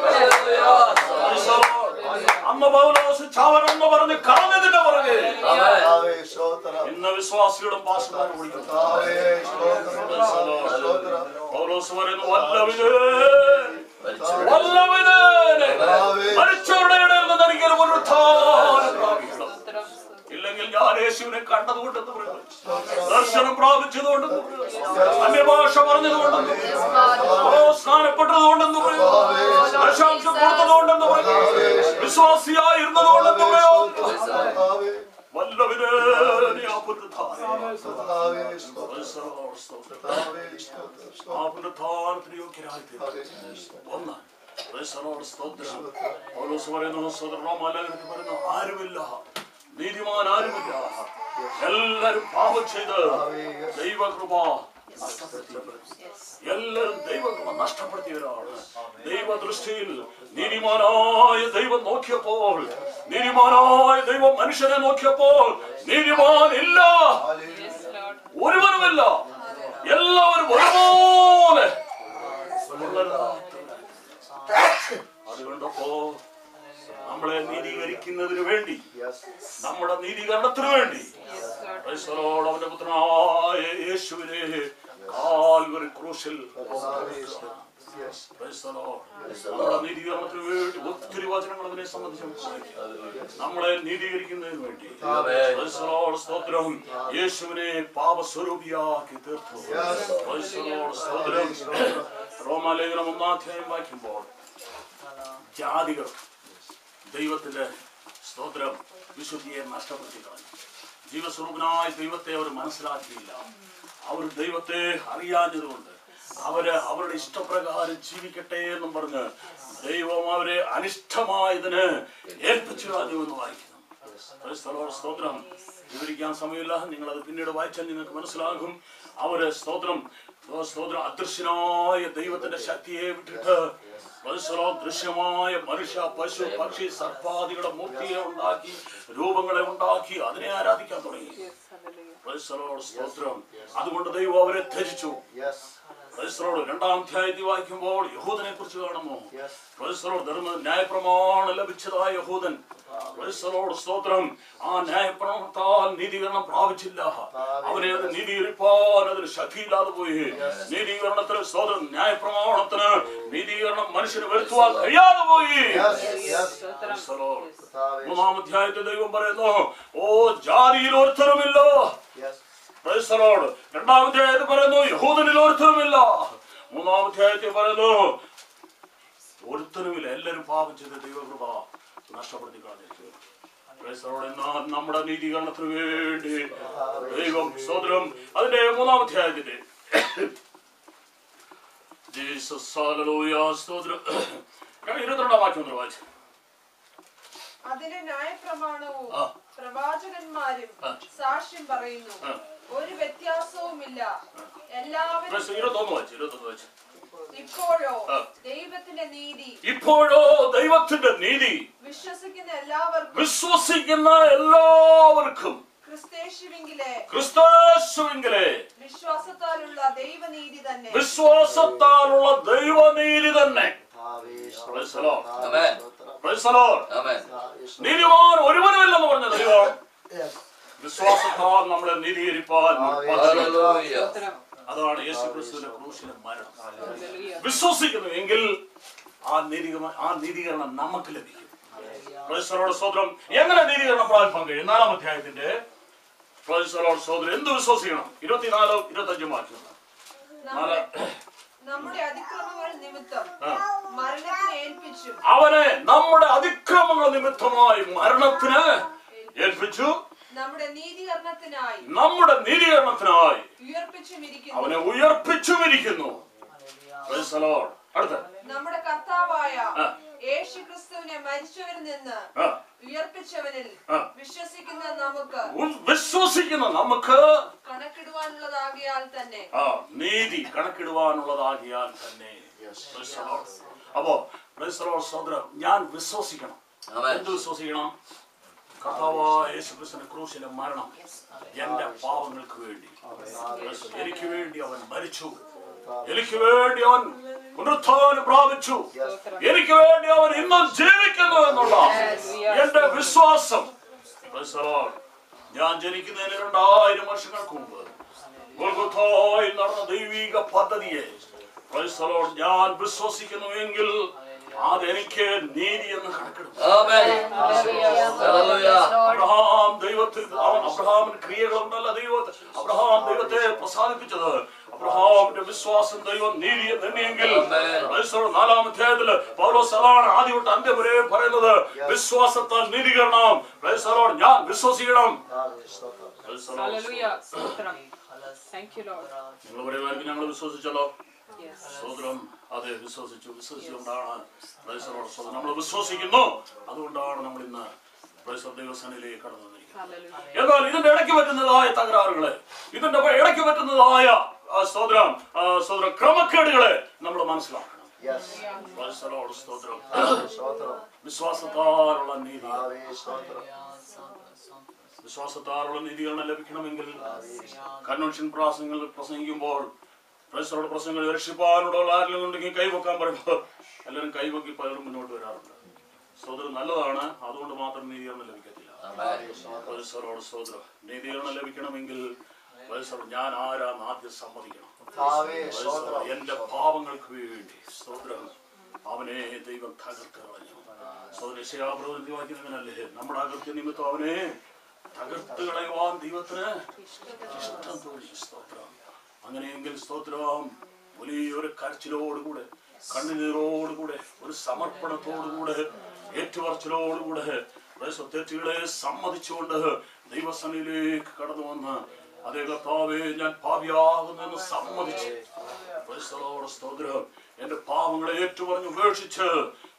അന്ന് പൗലോസ് ചവരം എന്ന് പറഞ്ഞ് കളഞ്ഞതിന്റെ പുറകെ കർത്താവേ സ്തോത്രം ഇന്ന് വിശ്വാസികളും പാസ്റ്റർമാരും വിളിക്കുന്നു കർത്താവേ സ്തോത്രം സ്തോത്രം പൗലോസ് പറയുന്നു വല്ലവിധേ വല്ലവിധേനെ മരിച്ചവരുടെ ഇടയിൽ നിന്ന് എനിക്കൊരു പുനരുത്ഥാനം പ്രാപിക്കണം ഇല്ലെങ്കിൽ ഞാൻ യേശുവിനെ കണ്ടതുകൊണ്ടെന്ന് പറയുന്നു ദർശനം പ്രാപിച്ചതുകൊണ്ടെന്ന് പറയുന്നു അന്യഭാഷ പറഞ്ഞതുകൊണ്ടെന്ന് പറയുന്നു ഓ സ്നാനപ്പെട്ടതുകൊണ്ടെന്ന് പറയുന്നു ദശാംശം കൊടുത്തതുകൊണ്ടെന്ന് പറയുന്നു വിശ്വാസിയായിരുന്നതുകൊണ്ടെന്ന് പറയുന്നു കർത്താവേ വല്ലവിധേനെ ആ പുനരുത്ഥാനം കർത്താവേ സ്തോത്രം സ്തോത്രം. കർത്താവേ സ്തോത്രം ആ പുനരുത്ഥാനത്തിന് യോഗ്യരായി തീർന്നു സ്തോത്രം ഒന്ന് ക്രൈസ്തവരോട് സ്തോത്രം പൗലോസ് പറയുന്നു സ്വതന്ത്രമാലകർക്ക് പറയുന്നു ആരുമില്ല നീതിമാൻ ആരുമില്ല എല്ലാരും പാപം ചെയ്ത് ദൈവകൃപ നഷ്ടപ്പെടുത്തി എല്ലാരും ദൈവകൃപ നഷ്ടപ്പെടുത്തിയവരാണ് ദൈവദൃഷ്ടിയിൽ നീതിമാനായ ദൈവം നോക്കിയപ്പോൾ നീതിമാനായ ദൈവം മനുഷ്യനെ നോക്കിയപ്പോൾ നീതിമാൻ ഇല്ല ഒരുവനുമില്ല എല്ലാവരും ഒരുപോലെ അതുകൊണ്ടപ്പോ നമ്മളെ നീതീകരിക്കുന്നതിന് വേണ്ടി യെസ് നമ്മുടെ നീതീകരണത്തിന് വേണ്ടി ക്രൈസ്തവരോട് അവന്റെ പുത്രനായ യേശുവിനെ കാൽവരി ക്രൂശിൽ യെസ് ക്രൈസ്തവരോട് നമ്മുടെ നീതീകരണത്തിന് വേണ്ടി ഒത്തിരി വചനങ്ങൾ അതിനെ സംബന്ധിച്ച് സംസാരിക്കും. നമ്മളെ നീതീകരിക്കുന്നതിന് വേണ്ടി ക്രൈസ്തവരോട് സ്തോത്രം യേശുവിനെ പാപസ്വരൂപിയാക്കി തീർത്തു ക്രൈസ്തവരോട് സ്തോത്രം റോമാലേഖനം ഒന്നാധ്യായം വായിക്കുമ്പോൾ ജാതികൾ ദൈവത്തിന്റെ സ്തോത്രം വിശുദ്ധിയെ നഷ്ടപ്പെടുത്തി കളഞ്ഞു ജീവസ്വരൂപനായ ദൈവത്തെ അവർ മനസ്സിലാക്കിയില്ല അവർ ദൈവത്തെ അറിയാഞ്ഞതുകൊണ്ട് അവര് അവരുടെ ഇഷ്ടപ്രകാരം ജീവിക്കട്ടെ എന്നും പറഞ്ഞ് ദൈവം അവരെ അനിഷ്ടമായതിന് ഏൽപ്പിച്ചു കളഞ്ഞു എന്ന് വായിക്കുന്നു Praise the Lord. സ്തോത്രം വിവരിക്കാൻ സമയമില്ല നിങ്ങൾ അത് പിന്നീട് വായിച്ചാൽ നിങ്ങൾക്ക് മനസ്സിലാകും അവര് സ്തോത്രം ഓ, സ്തോത്രം അദൃശ്യനായ ദൈവത്തിന്റെ ശക്തിയെ വിട്ടിട്ട് Praise the Lord. ദൃശ്യമായ മനുഷ്യ പശു പക്ഷി സർപ്പാദികളുടെ മൂർത്തിയെ ഉണ്ടാക്കി രൂപങ്ങളെ ഉണ്ടാക്കി അതിനെ ആരാധിക്കാൻ തുടങ്ങി Praise the Lord. സ്തോത്രം അതുകൊണ്ട് ദൈവം അവരെ ധരിച്ചു Yes. ക്രൈസ്തവരോട് രണ്ടാം അധ്യായത്തിൽ വായിക്കുമ്പോൾ യഹൂദനെ കുറിച്ച് കാണുന്നു Yes. ക്രൈസ്തവരോട് ധർമ്മ ന്യായപ്രമാണം ലഭിച്ചതായ യഹൂദൻ ക്രൈസ്തവരോട് സ്തോത്രം ആ ന്യായപ്രമാണത്താൽ നീതീകരണം പ്രാപിച്ചില്ല അവനെ അത് നീതീകരിപ്പാൻ അതിന് ശക്തിയില്ലാതെ പോയി നീതീകരണത്തിന് സ്തോത്രം ന്യായപ്രമാണത്തിന് നീതീകരണം മനുഷ്യന് വരുത്തുവാൻ കഴിയാതെ പോയി Yes. Yes. Praise the Lord. കർത്താവേ. മൂന്നാം അധ്യായത്തിൽ ദൈവം പറയുന്നു ഓ ജാതിയിൽ ഒരുത്തരമില്ലോ Yes. Praise the Lord. രണ്ടാം അധ്യായത്തിൽ പറയുന്നു യഹൂദനിൽ ഒരുത്തനുമില്ല മൂന്നാം അധ്യായത്തിൽ പറയുന്നു ഒരുത്തനുമില്ല എല്ലാവരും പാപം ചെയ്ത് ദൈവകൃപ നഷ്ടപ്പെടുത്തി കളഞ്ഞിരിക്കുന്നു Praise the Lord. എന്നാൽ നമ്മുടെ നീതീകരണത്തിന് വേണ്ടി ദൈവം സോദരം അതിന്റെ മൂന്നാം അധ്യായത്തിന്റെ ജീസസ് ഹല്ലേലൂയ സ്തോത്രം ഇരുപത്തിരണ്ടാം വാക്യം ഒന്ന് വായിച്ചു അതിന് ന്യായപ്രമാണവും ആ. പ്രവാചകന്മാരും ആ. സാക്ഷ്യം പറയുന്നു ആ. ഒരു വ്യത്യാസവുമില്ല എല്ലാവരും Praise the- ഇരുപത്തൊന്ന് വായിച്ചു ഇരുപത്തൊന്ന് വായിച്ചു ഇപ്പോഴോ ആ. ദൈവത്തിന്റെ നീതി ഇപ്പോഴോ ദൈവത്തിന്റെ നീതി വിശ്വസിക്കുന്ന എല്ലാവർക്കും വിശ്വസിക്കുന്ന എല്ലാവർക്കും ക്രിസ്തേശുവിങ്കിലെ ക്രിസ്തേശുവിങ്കിലെ വിശ്വാസത്താലുള്ള ദൈവനീതി തന്നെ വിശ്വാസത്താലുള്ള ദൈവനീതി തന്നെ കർത്താവേ. Praise the Lord. Amen. സ്തോത്രം. Praise the Lord. ആമേൻ കർത്താവേ. സ്തോത്രം. നീതിമാൻ ഒരുവനുമില്ലെന്ന് പറഞ്ഞ ദൈവം Yes. വിശ്വാസത്താൽ നമ്മളെ നീതീകരിപ്പാൻ പദ്ധതി. ഹല്ലേലൂയ അതാണ് യേശു ക്രിസ്തുവിന്റെ ക്രൂശിലെ മരണം വിശ്വസിക്കുന്നു എങ്കിൽ ആ നീതികമ- ആ നീതീകരണം നമുക്ക് ലഭിക്കും പ്രൊഫസറോട് സ്വതന്ത്രം എങ്ങനെ നീതീകരണം പ്രാപിപ്പാൻ കഴിയും നാലാം അധ്യായത്തിന്റെ പ്രൊഫസറോട് സ്വതന്ത്രം എന്ത് വിശ്വസിക്കണം ഇരുപത്തിനാലോ ഇരുപത്തഞ്ചും വാക്യം നാല് നമ്മുടെ നമ്മുടെ അതിക്രമങ്ങൾ നിമിത്തം ആ. മരണത്തിന് ഏൽപ്പിച്ചു അവനെ നമ്മുടെ അതിക്രമങ്ങൾ നിമിത്തമായി മരണത്തിന് ഏൽപ്പിച്ചു നമ്മുടെ നീതീകരണത്തിനായി നമ്മുടെ നീതീകരണത്തിനായി ഉയർപ്പിച്ചുമിരിക്കുന്നു അവനെ ഉയർപ്പിച്ചുമിരിക്കുന്നു Praise the Lord. അടുത്ത നമ്മുടെ കർത്താവായ ആ. യേശു ക്രിസ്തുവിനെ മരിച്ചവരിൽ നിന്ന് ആ. ഉയർപ്പിച്ചവനിൽ ആ. വിശ്വസിക്കുന്ന നമുക്ക് ഉം വിശ്വസിക്കുന്ന നമുക്ക് കണക്കിടുവാനുള്ളതാകിയാൽ തന്നെ ആ നീതി കണക്കിടുവാനുള്ളതാകിയാൽ തന്നെ Praise the Lord. അപ്പോ Praise the Lord, സഹോദരം ഞാൻ വിശ്വസിക്കണം ആമേൻ എന്ത് വിശ്വസിക്കണം കർത്താവായ യേശുക്രിസ്തുവിന്റെ ക്രൂശിലെ മരണം എന്റെ പാവങ്ങൾക്ക് വേണ്ടി എനിക്ക് വേണ്ടി അവൻ മരിച്ചു എനിക്ക് വേണ്ടി അവൻ പുനരുത്ഥാനം പ്രാപിച്ചു എനിക്ക് വേണ്ടി അവൻ ഇന്നും ജീവിക്കുന്നു എന്നുള്ള എന്റെ വിശ്വാസം Praise the Lord. ഞാൻ ജനിക്കുന്നതിന് രണ്ടായിരം വർഷങ്ങൾക്ക് മുമ്പ് ഗോൽഗോഥായിൽ നടന്ന ദൈവിക പദ്ധതിയെ Praise the Lord. ഞാൻ വിശ്വസിക്കുന്നു എങ്കിൽ അതെനിക്ക് നീതി എന്ന് കണക്കിടും ആമേൻ ഹല്ലേലൂയ അബ്രഹാം ദൈവത്തിൽ അവൻ അബ്രഹാമിന് ക്രിയകളുണ്ടല്ല ദൈവത്തെ അബ്രഹാം ദൈവത്തെ പ്രസാദിപ്പിച്ചത് അബ്രഹാമിന്റെ വിശ്വാസം ദൈവം നീതി എന്നെങ്കിൽ Amen. നാലാം അധ്യായത്തില് പൗലോസ് അതാണ് ആദ്യം തൊട്ട് അന്ത്യം വരെ പറയുന്നത് വിശ്വാസത്താൽ നീതീകരണം Praise the Lord. ഞാൻ വിശ്വസിക്കണം കർത്താവേ, സ്തോത്രം. Praise the Lord. Hallelujah. Stotram. Thank you, Lord. നിങ്ങൾ പറയുമായിരിക്കും ഞങ്ങൾ വിശ്വസിച്ചല്ലോ Yes. സോദരം അതെ വിശ്വസിച്ചു വിശ്വസിച്ചുകൊണ്ടാണ് നമ്മൾ വിശ്വസിക്കുന്നു അതുകൊണ്ടാണ് നമ്മൾ ഇന്ന് പ്രൈസർ ദൈവസേനയിലേക്ക് കടന്നു വന്നിരിക്കുന്നത് Hallelujah. എന്നാൽ ഇതിന്റെ ഇടയ്ക്ക് പറ്റുന്നതായ തകരാറുകളെ ഇതിന്റെ ഇടയ്ക്ക് പറ്റുന്നതായ ആ, സ്തോത്രം ആ, സ്തോത്രം ക്രമക്കേടുകളെ നമ്മൾ മനസ്സിലാക്കണം Yes. Praise the Lord. സ്തോത്രം സ്തോത്രം. വിശ്വാസത്താലുള്ള നീതി കർത്താവേ, സ്തോത്രം. വിശ്വാസത്താലുള്ള നീതീകരണം ലഭിക്കണമെങ്കിൽ കൺവെൻഷൻ പ്രാസംഗങ്ങൾ പ്രസംഗിക്കുമ്പോൾ പ്രൈസറോട് പ്രസംഗങ്ങൾ രക്ഷിപ്പാനുള്ള ആരെങ്കിലും ഉണ്ടെങ്കിൽ കൈവെക്കാൻ പറയുമ്പോൾ എല്ലാവരും കൈവക്കി പലരും മുന്നോട്ട് വരാറുണ്ട് സോദരം നല്ലതാണ് അതുകൊണ്ട് മാത്രം നീതീകരണം ലഭിക്കത്തില്ല പ്രൈസറോട് സോദരം നീതീകരണം ലഭിക്കണമെങ്കിൽ പ്രൈസർ ഞാൻ ആരാന്ന് ആദ്യം സമ്മതിക്കണം കർത്താവേ, പ്രൈസർ, സ്തോത്രം. എന്റെ പാപങ്ങൾക്ക് വേണ്ടി സോദരം അവനെ ദൈവം തകർത്ത് കളഞ്ഞു സോദരശയാപ്രവൃത്തി വായിക്കുന്നതിനല്ലേ നമ്മുടെ അകൃത്യ നിമിത്തം അവനെ തകർത്ത് കളയുവാൻ ദൈവത്തിന് ഇഷ്ടം തോന്നി സ്തോത്രം അങ്ങനെയെങ്കിൽ സ്തോത്രം വലിയൊരു കരച്ചിലോടുകൂടെ കണ്ണുനീരോടുകൂടെ ഒരു സമർപ്പണത്തോടുകൂടെ ഏറ്റുപറച്ചിലോടുകൂടെ പ്രൈസർ തെറ്റുകളെ സമ്മതിച്ചുകൊണ്ട് ദൈവസനയിലേക്ക് കടന്നു വന്ന് അതേ കർത്താവേ ഞാൻ പാപിയാകുന്നെന്ന് സമ്മതിച്ച് ക്രൈസ്തവരോട് സ്തോത്രം എന്റെ പാവങ്ങളെ ഏറ്റുപറഞ്ഞ് ഉപേക്ഷിച്ച്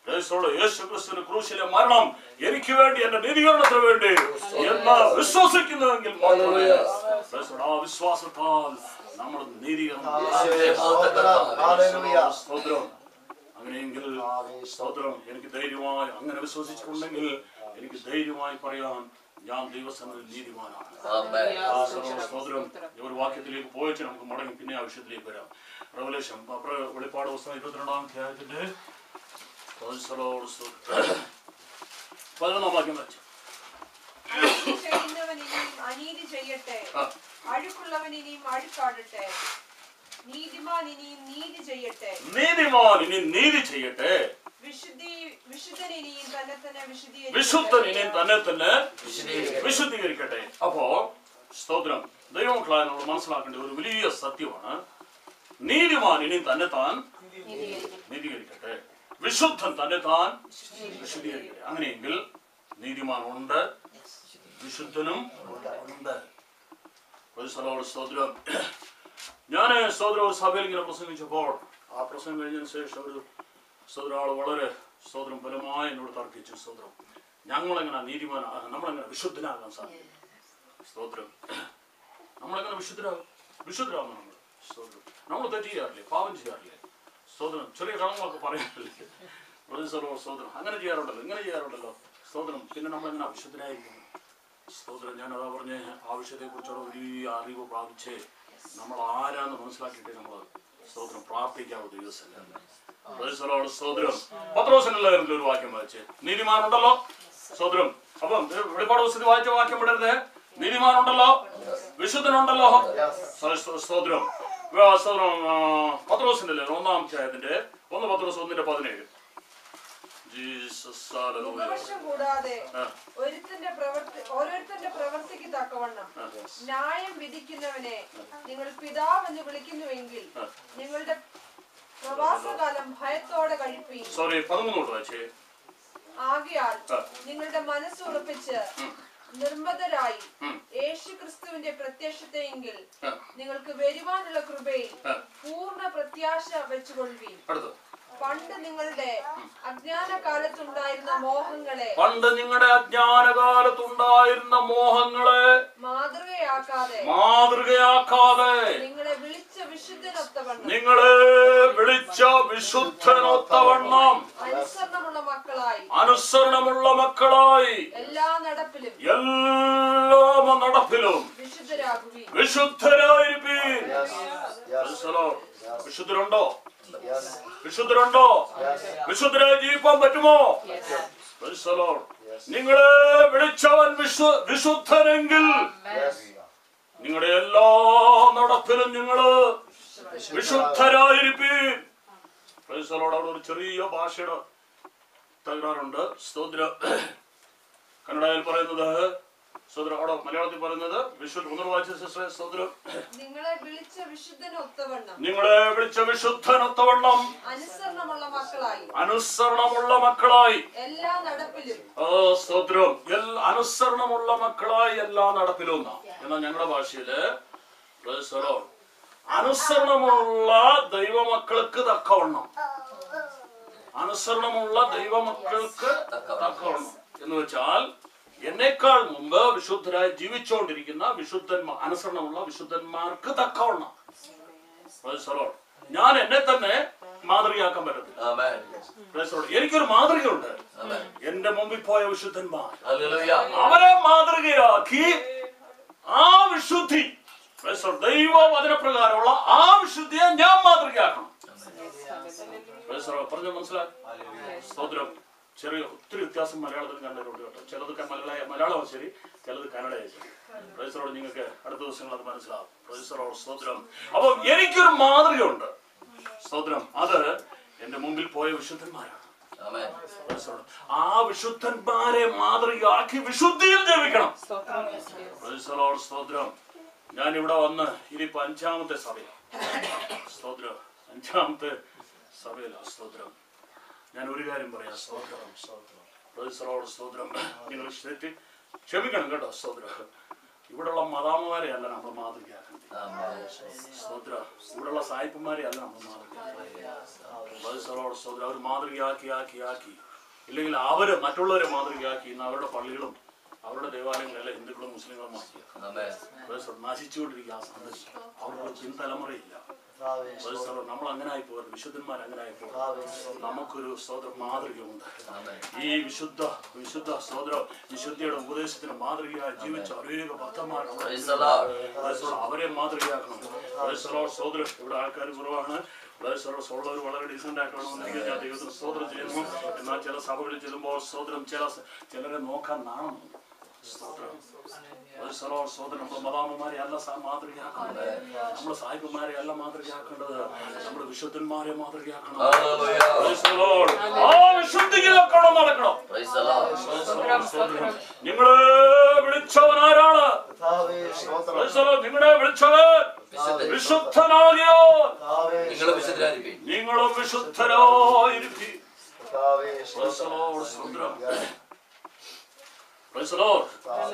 യേശുവോട് യേശു ക്രിസ്തുവിന്റെ ക്രൂശിലെ മരണം എനിക്ക് വേണ്ടി എന്റെ നീതീകരണത്തിന് വേണ്ടി എന്ന് വിശ്വസിക്കുന്നുവെങ്കിൽ മാത്രമേ യേശുവോട് ആ വിശ്വാസത്താൽ നമ്മൾ നീതീകരണം സ്തോത്രം ഹല്ലേലൂയ സ്തോത്രം അങ്ങനെയെങ്കിൽ സ്തോത്രം എനിക്ക് ധൈര്യമായി അങ്ങനെ വിശ്വസിച്ചിട്ടുണ്ടെങ്കിൽ എനിക്ക് ധൈര്യമായി പറയാൻ ഞാൻ ദൈവസന്നിധി നീതിമാനാണ് Amen. ആ സർവ്വ സ്തോത്രം ഈ ഒരു വാക്യത്തിലേക്ക് പോയിട്ട് നമുക്ക് മടങ്ങി പിന്നെ ആ വിഷയത്തിലേക്ക് വരാം റവലേഷൻ വെളിപ്പാട് പുസ്തകം ഇരുപത്തിരണ്ടാം അധ്യായത്തിന്റെ പതിനൊന്നാം സ്തോത്രം. പതിനൊന്നാം വാക്യം വായിച്ചു അനീതി ചെയ്യുന്നവൻ ഇനിയും അനീതി ചെയ്യട്ടെ ആ. അഴുക്കുള്ളവൻ ഇനിയും അഴുക്കാടട്ടെ നീതിമാൻ ഇനിയും നീതി ചെയ്യട്ടെ നീതിമാൻ ഇനി നീതി ചെയ്യട്ടെ വിശുദ്ധി വിശുദ്ധൻ ഇനിയും തന്നെ തന്നെ വിശുദ്ധൻ ഇനി വിശുദ്ധീകരിക്കട്ടെ തന്നെ തന്നെ വിശുദ്ധീകരിക്കട്ടെ. വിശുദ്ധീകരിക്കട്ടെ അപ്പോ സ്തോത്രം ദൈവമക്കളായ നമ്മൾ മനസ്സിലാക്കേണ്ട ഒരു വലിയ സത്യമാണ് നീതിമാൻ ഇനി തന്നെ താൻ നീതീകരിക്കട്ടെ വിശുദ്ധൻ തന്നെ താൻ വിശുദ്ധീകരിക്കട്ടെ അങ്ങനെയെങ്കിൽ നീതിമാൻ ഉണ്ട് വിശുദ്ധനും ഉണ്ട് ഒരു സ്ഥലത്തോട് സ്തോത്രം ഞാൻ സ്തോത്രം ഒരു സഭയിൽ ഇങ്ങനെ പ്രസംഗിച്ചപ്പോൾ ആ പ്രസംഗം കഴിഞ്ഞതിന് ശേഷം ഒരു സ്തോത്രം ആള് വളരെ സ്തോത്രം ബലമായി എന്നോട് തർക്കിച്ചു സ്തോത്രം ഞങ്ങളെങ്ങനെ നീതിമാനാകാൻ നമ്മളെങ്ങനെ വിശുദ്ധനാകാൻ സാധിക്കും സ്തോത്രം നമ്മളെങ്ങനെ വിശുദ്ധരാകും വിശുദ്ധരാകും നമ്മൾ സ്തോത്രം നമ്മൾ തെറ്റ് ചെയ്യാറില്ലേ പാപം ചെയ്യാറില്ലേ സ്തോത്രം ചെറിയ കടങ്ങളൊക്കെ പറയാറില്ലേ പ്രൊഫസറോ സ്തോത്രം അങ്ങനെ ചെയ്യാറുണ്ടല്ലോ ഇങ്ങനെ ചെയ്യാറുണ്ടല്ലോ സ്തോത്രം പിന്നെ നമ്മളെങ്ങനെ വിശുദ്ധരായിരിക്കും സ്തോത്രം ഞാൻ അതാ പറഞ്ഞ ആ വിഷയത്തെ കുറിച്ചുള്ള വലിയ അറിവ് പ്രാപിച്ച് നമ്മൾ ആരാന്ന് മനസ്സിലാക്കിയിട്ട് നമ്മൾ സ്തോത്രം പ്രാർത്ഥിക്കാവൂ ദിവസം പ്രൊഫസറോട് സ്തോത്രം പത്രോസനെല്ലാവരും ഒരു വാക്യം വായിച്ച് നീതിമാനുണ്ടല്ലോ സ്തോത്രം അപ്പം ഇത് വെളിപ്പാട് പുസ്തകത്തിൽ വായിച്ച വാക്യം വിടരുത് നീതിമാനുണ്ടല്ലോ വിശുദ്ധനുണ്ടല്ലോ സ്തോ- സ്തോ- സ്തോത്രം ആ, സ്തോത്രം ആ, പത്രോസിന്റെ ലേഖനം, ഒന്നാം അധ്യായത്തിന്റെ ഒന്ന് പത്രോസ് ഒന്നിന്റെ പതിനേഴ് ജീസസ് ഹല്ലേലൂയ. ഉപവർഷം കൂടാതെ ആ, ഒരുത്തന്റെ പ്രവർത്തി ഓരോരുത്തന്റെ പ്രവർത്തിക്ക് തക്കവണ്ണം ആ. ന്യായം വിധിക്കുന്നവനെ നിങ്ങൾ പിതാവെന്ന് വിളിക്കുന്നുവെങ്കിൽ നിങ്ങളുടെ പ്രവാസകാലം ഭയത്തോടെ കഴിപ്പീൻ സോറി പതിമൂന്നോട്ട് വായിച്ചേ ആകയാൽ ആ. നിങ്ങളുടെ മനസ്സുറപ്പിച്ച് നിർമ്മതരായി ഉം. യേശു ക്രിസ്തുവിന്റെ പ്രത്യക്ഷത്തെയെങ്കിൽ ആ. നിങ്ങൾക്ക് വരുവാനുള്ള കൃപയിൽ ആ. പൂർണ്ണ പ്രത്യാശ വെച്ചുകൊള്ളുവീൻ അടുത്ത് പണ്ട് നിങ്ങളുടെ അജ്ഞാന കാലത്തുണ്ടായിരുന്ന മോഹങ്ങളെ പണ്ട് നിങ്ങളുടെ അജ്ഞാനകാലത്തുണ്ടായിരുന്ന മോഹങ്ങളെ മാതൃകയാക്കാതെ മാതൃകയാക്കാതെ നിങ്ങളെ വിളിച്ച വിശുദ്ധനൊത്തവണ്ണം നിങ്ങളെ വിളിച്ച വിശുദ്ധനൊത്തവണ്ണം അനുസരണമുള്ള മക്കളായി അനുസരണമുള്ള മക്കളായി എല്ലാ നടപ്പിലും എല്ലാ നടപ്പിലും വിശുദ്ധരാകുവീൻ വിശുദ്ധരായിരിപ്പീൻ Yes. Yes. മനസ്സിലോ? വിശുദ്ധരുണ്ടോ Yes. വിശുദ്ധരുണ്ടോ വിശുദ്ധരായി ജീവിക്കാൻ പറ്റുമോ മനസ്സിലോ? നിങ്ങളെ വിളിച്ചവൻ വിശു വിശുദ്ധനെങ്കിൽ Yes. നിങ്ങളുടെ എല്ലാ നടപ്പിലും നിങ്ങള് വിശുദ്ധരായിരിപ്പീൻ പ്രൈസലോട് അവിടെ ഒരു ചെറിയ ഭാഷയുടെ തകരാറുണ്ട് സ്തോത്ര കന്നഡയിൽ പറയുന്നത് സ്തോത്രം അവിടെ മലയാളത്തിൽ പറയുന്നത് വിശുദ്ധ ഒന്നുകൂടെ വായിച്ച സിസ്റ്ററെ സ്തോത്രം നിങ്ങളെ വിളിച്ച വിശുദ്ധനൊത്തവണ്ണം നിങ്ങളെ വിളിച്ച വിശുദ്ധനൊത്തവണ്ണം അനുസരണമുള്ള മക്കളായി അനുസരണമുള്ള മക്കളായി എല്ലാ നടപ്പിലും ആ സ്തോത്രം എൽ- അനുസരണമുള്ള മക്കളായി എല്ലാ നടപ്പിലും എന്നാ എന്നാ ഞങ്ങളുടെ ഭാഷയില് praise the Lord. അനുസരണമുള്ള ദൈവമക്കൾക്ക് തക്കവണ്ണം അനുസരണമുള്ള ദൈവമക്കൾക്ക് തക്കവണ്ണം എന്ന് വെച്ചാൽ എന്നേക്കാൾ മുമ്പ് വിശുദ്ധരായി ജീവിച്ചുകൊണ്ടിരിക്കുന്ന വിശുദ്ധന്മാർ അനുസരണമുള്ള വിശുദ്ധന്മാർക്ക് തക്കവണ്ണം Praise the Lord. ഞാൻ എന്നെ തന്നെ മാതൃകയാക്കാൻ പറ്റത്തില്ല Amen. Praise the Lord. എനിക്കൊരു മാതൃകയുണ്ട് Amen. എന്റെ മുമ്പിൽ പോയ വിശുദ്ധന്മാർ Hallelujah. അവരെ മാതൃകയാക്കി ആ വിശുദ്ധി Praise the Lord. ദൈവ വചനപ്രകാരമുള്ള ആ വിശുദ്ധിയെ ഞാൻ മാതൃകയാക്കണം Praise the Lord. പറഞ്ഞ മനസ്സിലായി സ്തോത്രം ചെറിയ ഒത്തിരി വ്യത്യാസം മലയാളത്തിൽ കണ്ടിട്ടുണ്ട് കേട്ടോ ചിലത് ക- മലയാള മലയാളമാണ് ശരി ചിലത് കന്നഡയാണ് ശരി പ്രൈസറോട് നിങ്ങൾക്ക് അടുത്ത ദിവസങ്ങൾ അത് മനസ്സിലാവും പ്രൈസറോട് സ്തോത്രം അപ്പം എനിക്കൊരു മാതൃകയുണ്ട് സ്തോത്രം അത് എന്റെ മുമ്പിൽ പോയ വിശുദ്ധന്മാരാണ് Amen. പ്രൈസറോട്. ആ വിശുദ്ധന്മാരെ മാതൃകയാക്കി വിശുദ്ധിയിൽ ജീവിക്കണം സ്തോത്രം പ്രൈസറോട് സ്തോത്രം ഞാൻ ഇവിടെ വന്ന് ഇനിയിപ്പോ അഞ്ചാമത്തെ സഭയാണ് സ്തോത്രം അഞ്ചാമത്തെ സഭയിലാണ് സ്തോത്രം ഞാൻ ഒരു കാര്യം പറയാം സ്തോത്രം സ്തോത്രം പ്രൊഫസറോട് സ്തോത്രം നിങ്ങൾ തെറ്റി ക്ഷമിക്കണം കേട്ടോ സ്തോത്രം ഇവിടെയുള്ള മതാമ്മമാരെ അല്ല നമ്മൾ മാതൃകയാക്കേണ്ടത് Amen. സ്തോത്ര ഇവിടെയുള്ള സായിപ്പന്മാരെ അല്ല നമ്മൾ മാതൃകയാക്കേണ്ടത് സ്തോത്ര അവർ മാതൃകയാക്കി ആക്കി ആക്കി ഇല്ലെങ്കിൽ അവര് മറ്റുള്ളവരെ മാതൃകയാക്കി ഇന്ന് അവരുടെ പള്ളികളും അവരുടെ ദേവാലയങ്ങളെല്ലാം ഹിന്ദുക്കളും മുസ്ലിങ്ങളും മാറ്റിയത് Amen. നശിച്ചുകൊണ്ടിരിക്കുക ആ സന്ദേശം അവർക്ക് പിൻതലമുറയില്ല സ്തോത്രം, നമ്മൾ അങ്ങനെ ആയി പോകരുത് വിശുദ്ധന്മാർ അങ്ങനെ ആയി പോകരുത് നമുക്കൊരു സ്തോത്രം മാതൃകയുണ്ട് Amen. ഈ വിശുദ്ധ വിശുദ്ധ സ്തോത്രം വിശുദ്ധിയുടെ ഉപദേശത്തിന് മാതൃകയായി ജീവിച്ച അനേക ഭക്തന്മാർ നമ്മുടെ Praise the Lord. Praise the Lord. അവരെ മാതൃകയാക്കണം Praise the Lord. സ്തോത്രം ഇവിടെ ആൾക്കാർ കുറവാണ് Praise the Lord. ഉള്ളവർ വളരെ ഡീസന്റ് ആയിട്ട് വേണമെന്നെങ്കിൽ ഞാൻ ദൈവത്തിന് സ്തോത്രം ചെയ്യുന്നു എന്നാൽ ചില സഭകളിൽ ചെല്ലുമ്പോൾ സ്തോത്രം ചില ചിലരെ നോക്കാൻ നാണം സ്തോത്രം Praise the Lord. സ്തോത്രം നമ്മുടെ മതാമന്മാരെ അല്ല സാ- മാതൃകയാക്കേണ്ടത് നമ്മുടെ സാഹിബന്മാരെ അല്ല മാതൃകയാക്കേണ്ടത് നമ്മുടെ വിശുദ്ധന്മാരെ മാതൃകയാക്കണം Hallelujah. Praise the Lord. ആ വിശുദ്ധിയിലൊക്കണം നടക്കണം Praise the Lord. നിങ്ങളെ വിളിച്ചവൻ ആരാണ് Praise the Lord. നിങ്ങളെ വിളിച്ചവൻ വിശുദ്ധ- വിശുദ്ധനാകിയോ നിങ്ങളും വിശുദ്ധരായിരിക്കും നിങ്ങളും വിശുദ്ധരായിരിക്കും Praise the Lord. സ്തോത്രം. Praise the Lord.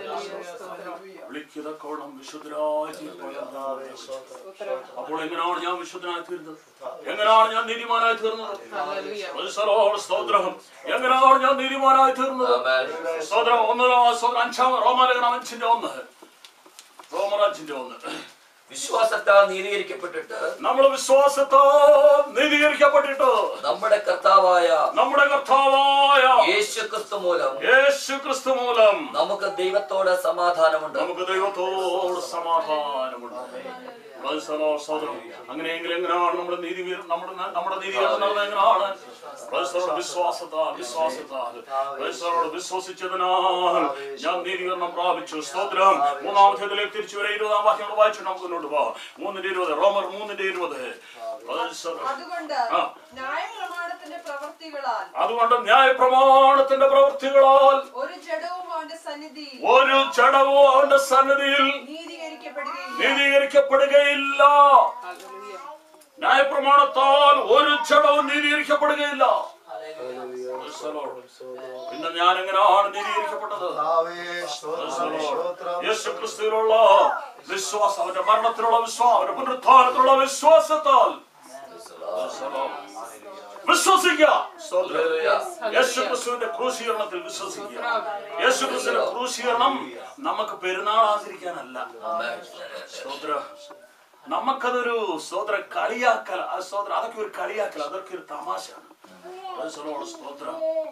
വിളിക്കതക്കോണം വിശുദ്ധരായി തീർപ്പാൻ അപ്പോൾ എങ്ങനെയാണ് ഞാൻ വിശുദ്ധനായി തീർന്നത് എങ്ങനെയാണ് ഞാൻ നീതിമാനായി തീർന്നത് Hallelujah. Praise the Lord. സ്തോത്രം എങ്ങനെയാണ് ഞാൻ നീതിമാനായി തീർന്നത് Amen. സ്തോത്രം ഒന്ന് സ്തോത്രം അഞ്ചാം റോമാലേഖനം അഞ്ചിന്റെ ഒന്ന് റോമർ അഞ്ചിന്റെ ഒന്ന് വിശ്വാസത്താൽ നീതീകരിക്കപ്പെട്ടിട്ട് നമ്മൾ വിശ്വാസത്താൽ നീതീകരിക്കപ്പെട്ടിട്ട് നമ്മുടെ കർത്താവായ നമ്മുടെ കർത്താവായ യേശു ക്രിസ്തു മൂലം യേശു ക്രിസ്തു മൂലം നമുക്ക് ദൈവത്തോട് സമാധാനമുണ്ട് നമുക്ക് ദൈവത്തോട് സമാധാനമുണ്ട് Praise the Lord. സ്തോത്രം അങ്ങനെയെങ്കിൽ എങ്ങനെയാണ് നമ്മുടെ നീതി നമ്മുടെ നമ്മുടെ നീതീകരണം നടന്നത് എങ്ങനെയാണ് Praise the Lord. വിശ്വാസത്താൽ വിശ്വാസത്താൽ Praise the Lord. വിശ്വസിച്ചതിനാൽ ഞാൻ നീതീകരണം പ്രാപിച്ചു സ്തോത്രം മൂന്നാമത്തേതിലേക്ക് തിരിച്ചു വരെ ഇരുപതാം വാക്യം വായിച്ചു നമുക്ക് മുന്നോട്ട് പോവാം മൂന്നിന്റെ ഇരുപത് റോമർ മൂന്നിന്റെ ഇരുപത് Praise the Lord. അതുകൊണ്ട് ആ. ന്യായപ്രമാണത്തിന്റെ പ്രവർത്തികളാൽ അതുകൊണ്ട് ന്യായപ്രമാണത്തിന്റെ പ്രവൃത്തികളാൽ ഒരു ജഡവും അവന്റെ സന്നിധി ഒരു ചടവും അവന്റെ സന്നിധിയിൽ നീതീകരിക്കപ്പെടുകയില്ല നീതീകരിക്കപ്പെടുകയില്ല Hallelujah. ന്യായപ്രമാണത്താൽ ഒരു ചടവും നീതീകരിക്കപ്പെടുകയില്ല Praise the Lord. പിന്നെ ഞാൻ എങ്ങനെയാണ് നീതീകരിക്കപ്പെട്ടത് യേശു ക്രിസ്തുവിലുള്ള വിശ്വാസം അവന്റെ മരണത്തിലുള്ള വിശ്വാസം അവന്റെ പുനരുത്ഥാനത്തിലുള്ള വിശ്വാസത്താൽ Praise the Lord. വിശ്വസിക്കുക സ്തോത്രം. Hallelujah. യേശു ക്രിസ്തുവിന്റെ ക്രൂശീകരണത്തിൽ വിശ്വസിക്കുക യേശു ക്രിസ്തുവിന്റെ ക്രൂശീകരണം നമുക്ക് പെരുന്നാൾ ആചരിക്കാനല്ല Amen. സ്തോത്ര നമുക്കതൊരു സ്തോത്ര കളിയാക്കൽ ആ സ്തോത്ര അതൊക്കെ ഒരു കളിയാക്കൽ അതൊക്കെ ഒരു തമാശയാണ് Praise the Lord. സ്തോത്രം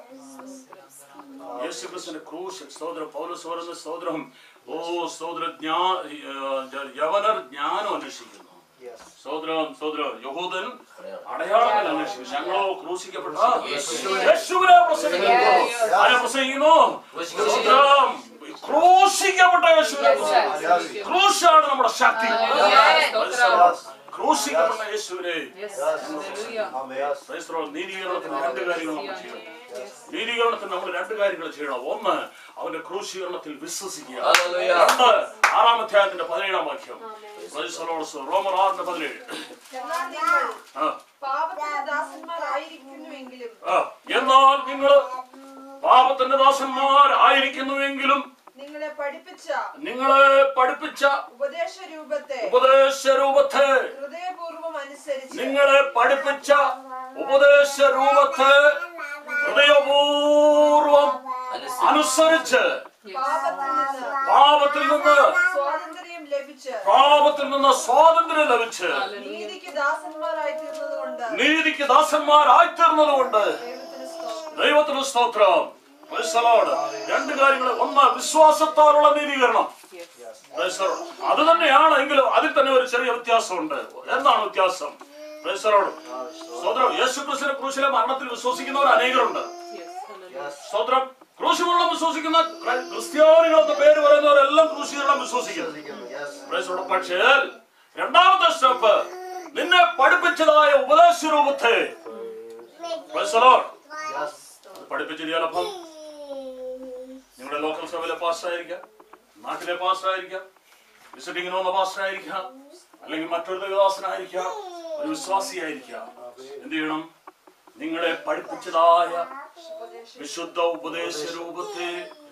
യേശു ക്രിസ്തുവിന്റെ ക്രൂശ് സ്തോത്ര പൗലോസ് പറയുന്ന സ്തോത്രം ഓ സ്തോത്ര ജ്ഞാ ഏർ, യവനർ ജ്ഞാനം അന്വേഷിക്കുന്നു സ്തോത്രം സ്തോത്രം യഹൂദൻ അടയാളങ്ങൾ അന്വേഷിക്കുന്നു ഞങ്ങളോ ക്രൂശിക്കപ്പെട്ട യേശുവിനെ പ്രസംഗിക്കുന്നു ആരെ പ്രസംഗിക്കുന്നു സ്തോത്രം ക്രൂശിക്കപ്പെട്ട യേശുവിനെ പ്രസംഗിക്കുന്നു. ക്രൂശാണ് നമ്മുടെ ശക്തി ക്രൂശിക്കപ്പെട്ട യേശുവിനെ Yes. Hallelujah. Praise the Lord. നീതീകരണത്തിന് രണ്ട് കാര്യങ്ങൾ നമ്മൾ ചെയ്യണം നീതീകരണത്തിന് നമ്മൾ രണ്ട് കാര്യങ്ങൾ ചെയ്യണം ഒന്ന് അവന്റെ ക്രൂശീകരണത്തിൽ വിശ്വസിക്കുക Hallelujah. രണ്ട് ആറാം അധ്യായത്തിന്റെ പതിനേഴാം വാക്യം Praise the Lord. റോമർ ആറിന്റെ പതിനേഴ് എന്നാൽ നിങ്ങൾ ആ, പാപത്തിന്റെ ദാസന്മാരായിരിക്കുന്നുവെങ്കിലും ആ. എന്നാൽ നിങ്ങൾ പാപത്തിന്റെ ദാസന്മാർ ആയിരിക്കുന്നുവെങ്കിലും നിങ്ങളെ പഠിപ്പിച്ച നിങ്ങളെ പഠിപ്പിച്ച ഉപദേശ രൂപത്തെ ഉപദേശ രൂപത്തെ ഹൃദയപൂർവം അനുസരിച്ച് നിങ്ങളെ പഠിപ്പിച്ച ഉപദേശ രൂപത്തെ ഹൃദയപൂർവം അനുസരിച്ച് പാപത്തിൽ നിന്ന് പാപത്തിൽ നിന്ന് സ്വാതന്ത്ര്യം ലഭിച്ച് പാപത്തിൽ നിന്ന് സ്വാതന്ത്ര്യം ലഭിച്ച് നീതിക്ക് ദാസന്മാരായി തീർന്നതുകൊണ്ട് നീതിക്ക് ദാസന്മാരായി തീർന്നതുകൊണ്ട് ദൈവത്തിന് സ്തോത്രം ദൈവത്തിന് സ്തോത്രം Praise the Lord. രണ്ട് കാര്യങ്ങൾ ഒന്ന് വിശ്വാസത്താലുള്ള നീതീകരണം Praise the Lord. അത് തന്നെയാണ് എങ്കിലും അതിൽ തന്നെ ഒരു ചെറിയ വ്യത്യാസമുണ്ട് എന്താണ് വ്യത്യാസം Praise the Lord. സ്തോത്രം യേശു ക്രിസ്തുവിനെ ക്രൂശിലെ മരണത്തിൽ വിശ്വസിക്കുന്നവർ അനേകരുണ്ട് Yes. Hallelujah. സ്തോത്രം ക്രൂശിമരണം വിശ്വസിക്കുന്ന ക്രൈ- ക്രിസ്ത്യാനികൾ എന്ന പേര് പറയുന്നവരെല്ലാം ക്രൂശീകരണം വിശ്വസിക്കുന്നു Praise the Lord. പക്ഷേ രണ്ടാമത്തെ സ്റ്റെപ്പ് നിന്നെ പഠിപ്പിച്ചതായ ഉപദേശ രൂപത്തെ Praise the Lord. പഠിപ്പിച്ച ചിലപ്പം നിങ്ങളുടെ ലോക്കൽ സഭയിലെ പാസ്റ്റർ ആയിരിക്കാം നാട്ടിലെ പാസ്റ്റർ ആയിരിക്കാം വിസിറ്റിങ്ങിന് വന്ന പാസ്റ്റർ ആയിരിക്കാം അല്ലെങ്കിൽ മറ്റൊരു ദൈവദാസനായിരിക്കാം ഒരു വിശ്വാസിയായിരിക്കാം എന്ത് ചെയ്യണം നിങ്ങളെ പഠിപ്പിച്ചതായ വിശുദ്ധ ഉപദേശ രൂപത്തെ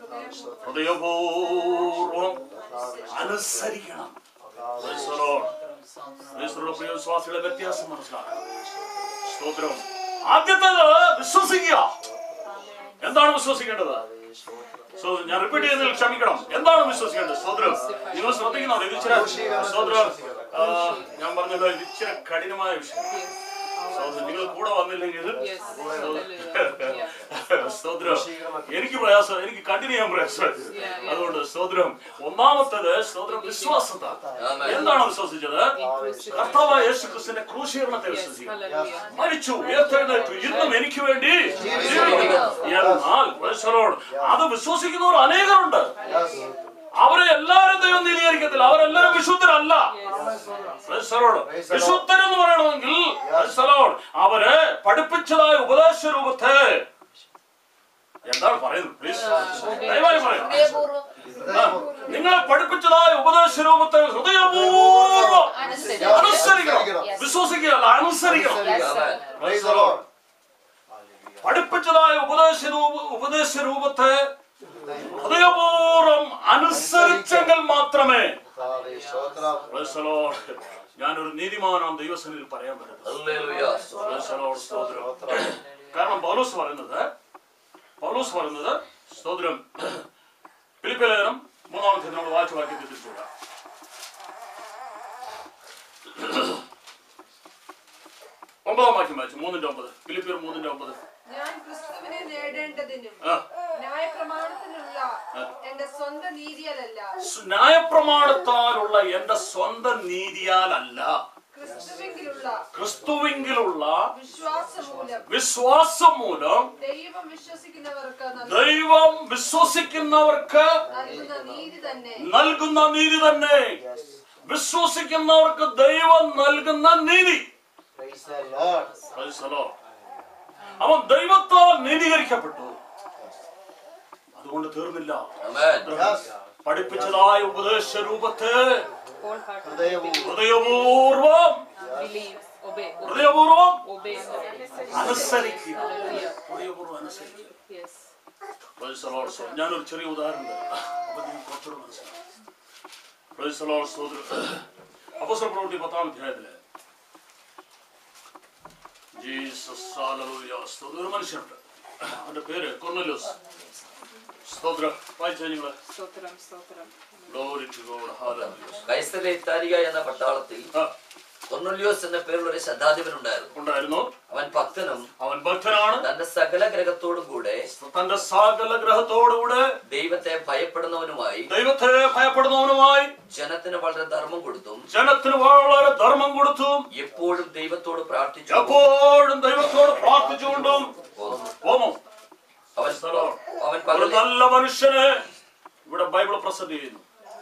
ഹൃദയപൂർവം അനുസരിക്കണം Praise the Lord. Praise the Lord. പ്രിയ വിശ്വാസികളെ വ്യത്യാസം മനസ്സിലാക്കണം സ്തോത്രം ആദ്യത്തേത് വിശ്വസിക്കുക എന്താണ് വിശ്വസിക്കേണ്ടത് സോ ഞാൻ റിപ്പീറ്റ് ചെയ്യുന്നതിൽ ക്ഷമിക്കണം എന്താണ് വിശ്വസിക്കേണ്ടത് സ്തോത്രം നിങ്ങൾ ശ്രദ്ധിക്കണം ഇത് ഇച്ചിരി സ്തോത്രം ആ, ഞാൻ പറഞ്ഞത് ഇത് ഇച്ചിരി കഠിനമായ വിഷയം സ്തോത്രം നിങ്ങൾ കൂടെ വന്നില്ലെങ്കിൽ Yes. Hallelujah. Yeah. സ്തോത്രം എനിക്ക് പ്രയാസം എനിക്ക് കണ്ടിന്യൂ ചെയ്യാൻ പ്രയാസം അതുകൊണ്ട് സ്തോത്രം ഒന്നാമത്തേത് സ്തോത്രം വിശ്വാസത്താണ് Amen. എന്താണ് വിശ്വസിച്ചത് കർത്താവായ യേശു ക്രിസ്തുവിന്റെ ക്രൂശീകരണത്തെ വിശ്വസിക്കുക Hallelujah. മരിച്ചു ഉയർത്തെഴുന്നേറ്റു ഇന്നും എനിക്ക് വേണ്ടി ജീവിക്കുന്നു. എന്നാൽ praise the Lord, അത് വിശ്വസിക്കുന്നവർ അനേകരുണ്ട് അവരെ എല്ലാവരും ദൈവം നീതീകരിക്കത്തില്ല അവരെല്ലാവരും വിശുദ്ധരല്ല Praise the Lord. വിശുദ്ധരെന്ന് പറയണമെങ്കിൽ praise the Lord, അവരെ പഠിപ്പിച്ചതായ ഉപദേശ രൂപത്തെ എന്താണ് പറയുന്നത് പ്ലീസ് ദയവായി പറയാം ആ, നിങ്ങളെ പഠിപ്പിച്ചതായ ഉപദേശ രൂപത്തെ ഹൃദയപൂർവ്വം അനുസരിക്കണം വിശ്വസിക്കുകയല്ല അനുസരിക്കണം Amen. Praise the Lord. പഠിപ്പിച്ചതായ ഉപദേശ രൂപ ഉപദേശ രൂപത്തെ ഹൃദയപൂർവ്വം അനുസരിച്ചെങ്കിൽ മാത്രമേ കർത്താവേ, സ്തോത്രം. Praise the Lord. ഞാനൊരു നീതിമാനാം ദൈവസനിൽ പറയാൻ പറ്റുന്നത് Hallelujah. Praise the Lord. സ്തോത്രം കാരണം പൗലോസ് പറയുന്നത് പൗലോസ് പറയുന്നത് സ്തോത്രം ഫിലിപ്പിയ ലേഖനം മൂന്നാമത്തെ നമ്മൾ വായിച്ചു വാക്യത്തിൽ തിരിച്ചുവിടാം ഒമ്പതാം വാക്യം വായിച്ചു മൂന്നിന്റെ ഒമ്പത് ഫിലിപ്പിയർ മൂന്നിന്റെ ഒമ്പത് ഞാൻ ക്രിസ്തുവിനെ നേടേണ്ടതിനും ആ ന്യായപ്രമാണത്തിനുള്ള എന്റെ സ്വന്തം നീതിയല്ല ന്യായപ്രമാണത്താലുള്ള എന്റെ സ്വന്തം നീതിയാലല്ല ക്രിസ്തുവിങ്കിലുള്ള ക്രിസ്തുവിങ്കിലുള്ള വിശ്വാസം മൂലം വിശ്വാസം മൂലം ദൈവം വിശ്വസിക്കുന്നവർക്ക് നൽ- ദൈവം വിശ്വസിക്കുന്നവർക്ക് നൽകുന്ന നീതി തന്നെ നൽകുന്ന നീതി തന്നെ Yes. വിശ്വസിക്കുന്നവർക്ക് ദൈവം നൽകുന്ന നീതി Praise the Lord. Praise the Lord. അവൻ ദൈവത്താൽ നീതീകരിക്കപ്പെട്ടു അതുകൊണ്ട് തീർന്നില്ല Amen. Yes. പഠിപ്പിച്ചതായ ഉപദേശ രൂപത്തെ Wholeheartedly ഹൃദയവും ഹൃദയപൂർവം believe, obey, obey, ഹൃദയപൂർവം obey. അനുസരിക്കുക Hallelujah. ഹൃദയപൂർവം അനുസരിക്കുക Yes. Praise the Lord. So, ഞാനൊരു ചെറിയ ഉദാഹരണം തരാം അപ്പൊ നിങ്ങൾക്ക് കുറച്ചുകൂടെ മനസ്സിലാവും Praise the Lord. സ്തോത്രം. അപ്പോസ്തല പ്രവൃത്തി പത്താം അധ്യായത്തില് ജീസസ് ഹല്ലേലൂയ. സ്തോത്രം. ഒരു മനുഷ്യനുണ്ട് അവന്റെ പേര് കൊർന്നലോസ് സ്തോത്രം വായിച്ചു നിങ്ങള് Stotram, stotram. Glory to God. Hallelujah. കൈസറിലെ ഇത്താലിക എന്ന പട്ടാളത്തിൽ ആ, കൊർന്നല്യോസ് എന്ന പേരുള്ള ഒരു ശതാധിപൻ ഉണ്ടായിരുന്നു ഉണ്ടായിരുന്നു അവൻ ഭക്തനും അവൻ ഭക്തനാണ് തന്റെ സകല ഗ്രഹത്തോടും കൂടെ തന്റെ സകല ഗ്രഹത്തോടുകൂടെ ദൈവത്തെ ഭയപ്പെടുന്നവനുമായി ദൈവത്തെ ഭയപ്പെടുന്നവനുമായി ജനത്തിന് വളരെ ധർമ്മം കൊടുത്തും ജനത്തിന് വളരെ ധർമ്മം കൊടുത്തും എപ്പോഴും ദൈവത്തോട് പ്രാർത്ഥിച്ചു എപ്പോഴും ദൈവത്തോട് പ്രാർത്ഥിച്ചുകൊണ്ടും പോന്നു. പോന്നു അവൻ അവൻ ഒരു പകൽ നല്ല മനുഷ്യനെ ഇവിടെ ബൈബിൾ പ്രസന്റ് ചെയ്യുന്നു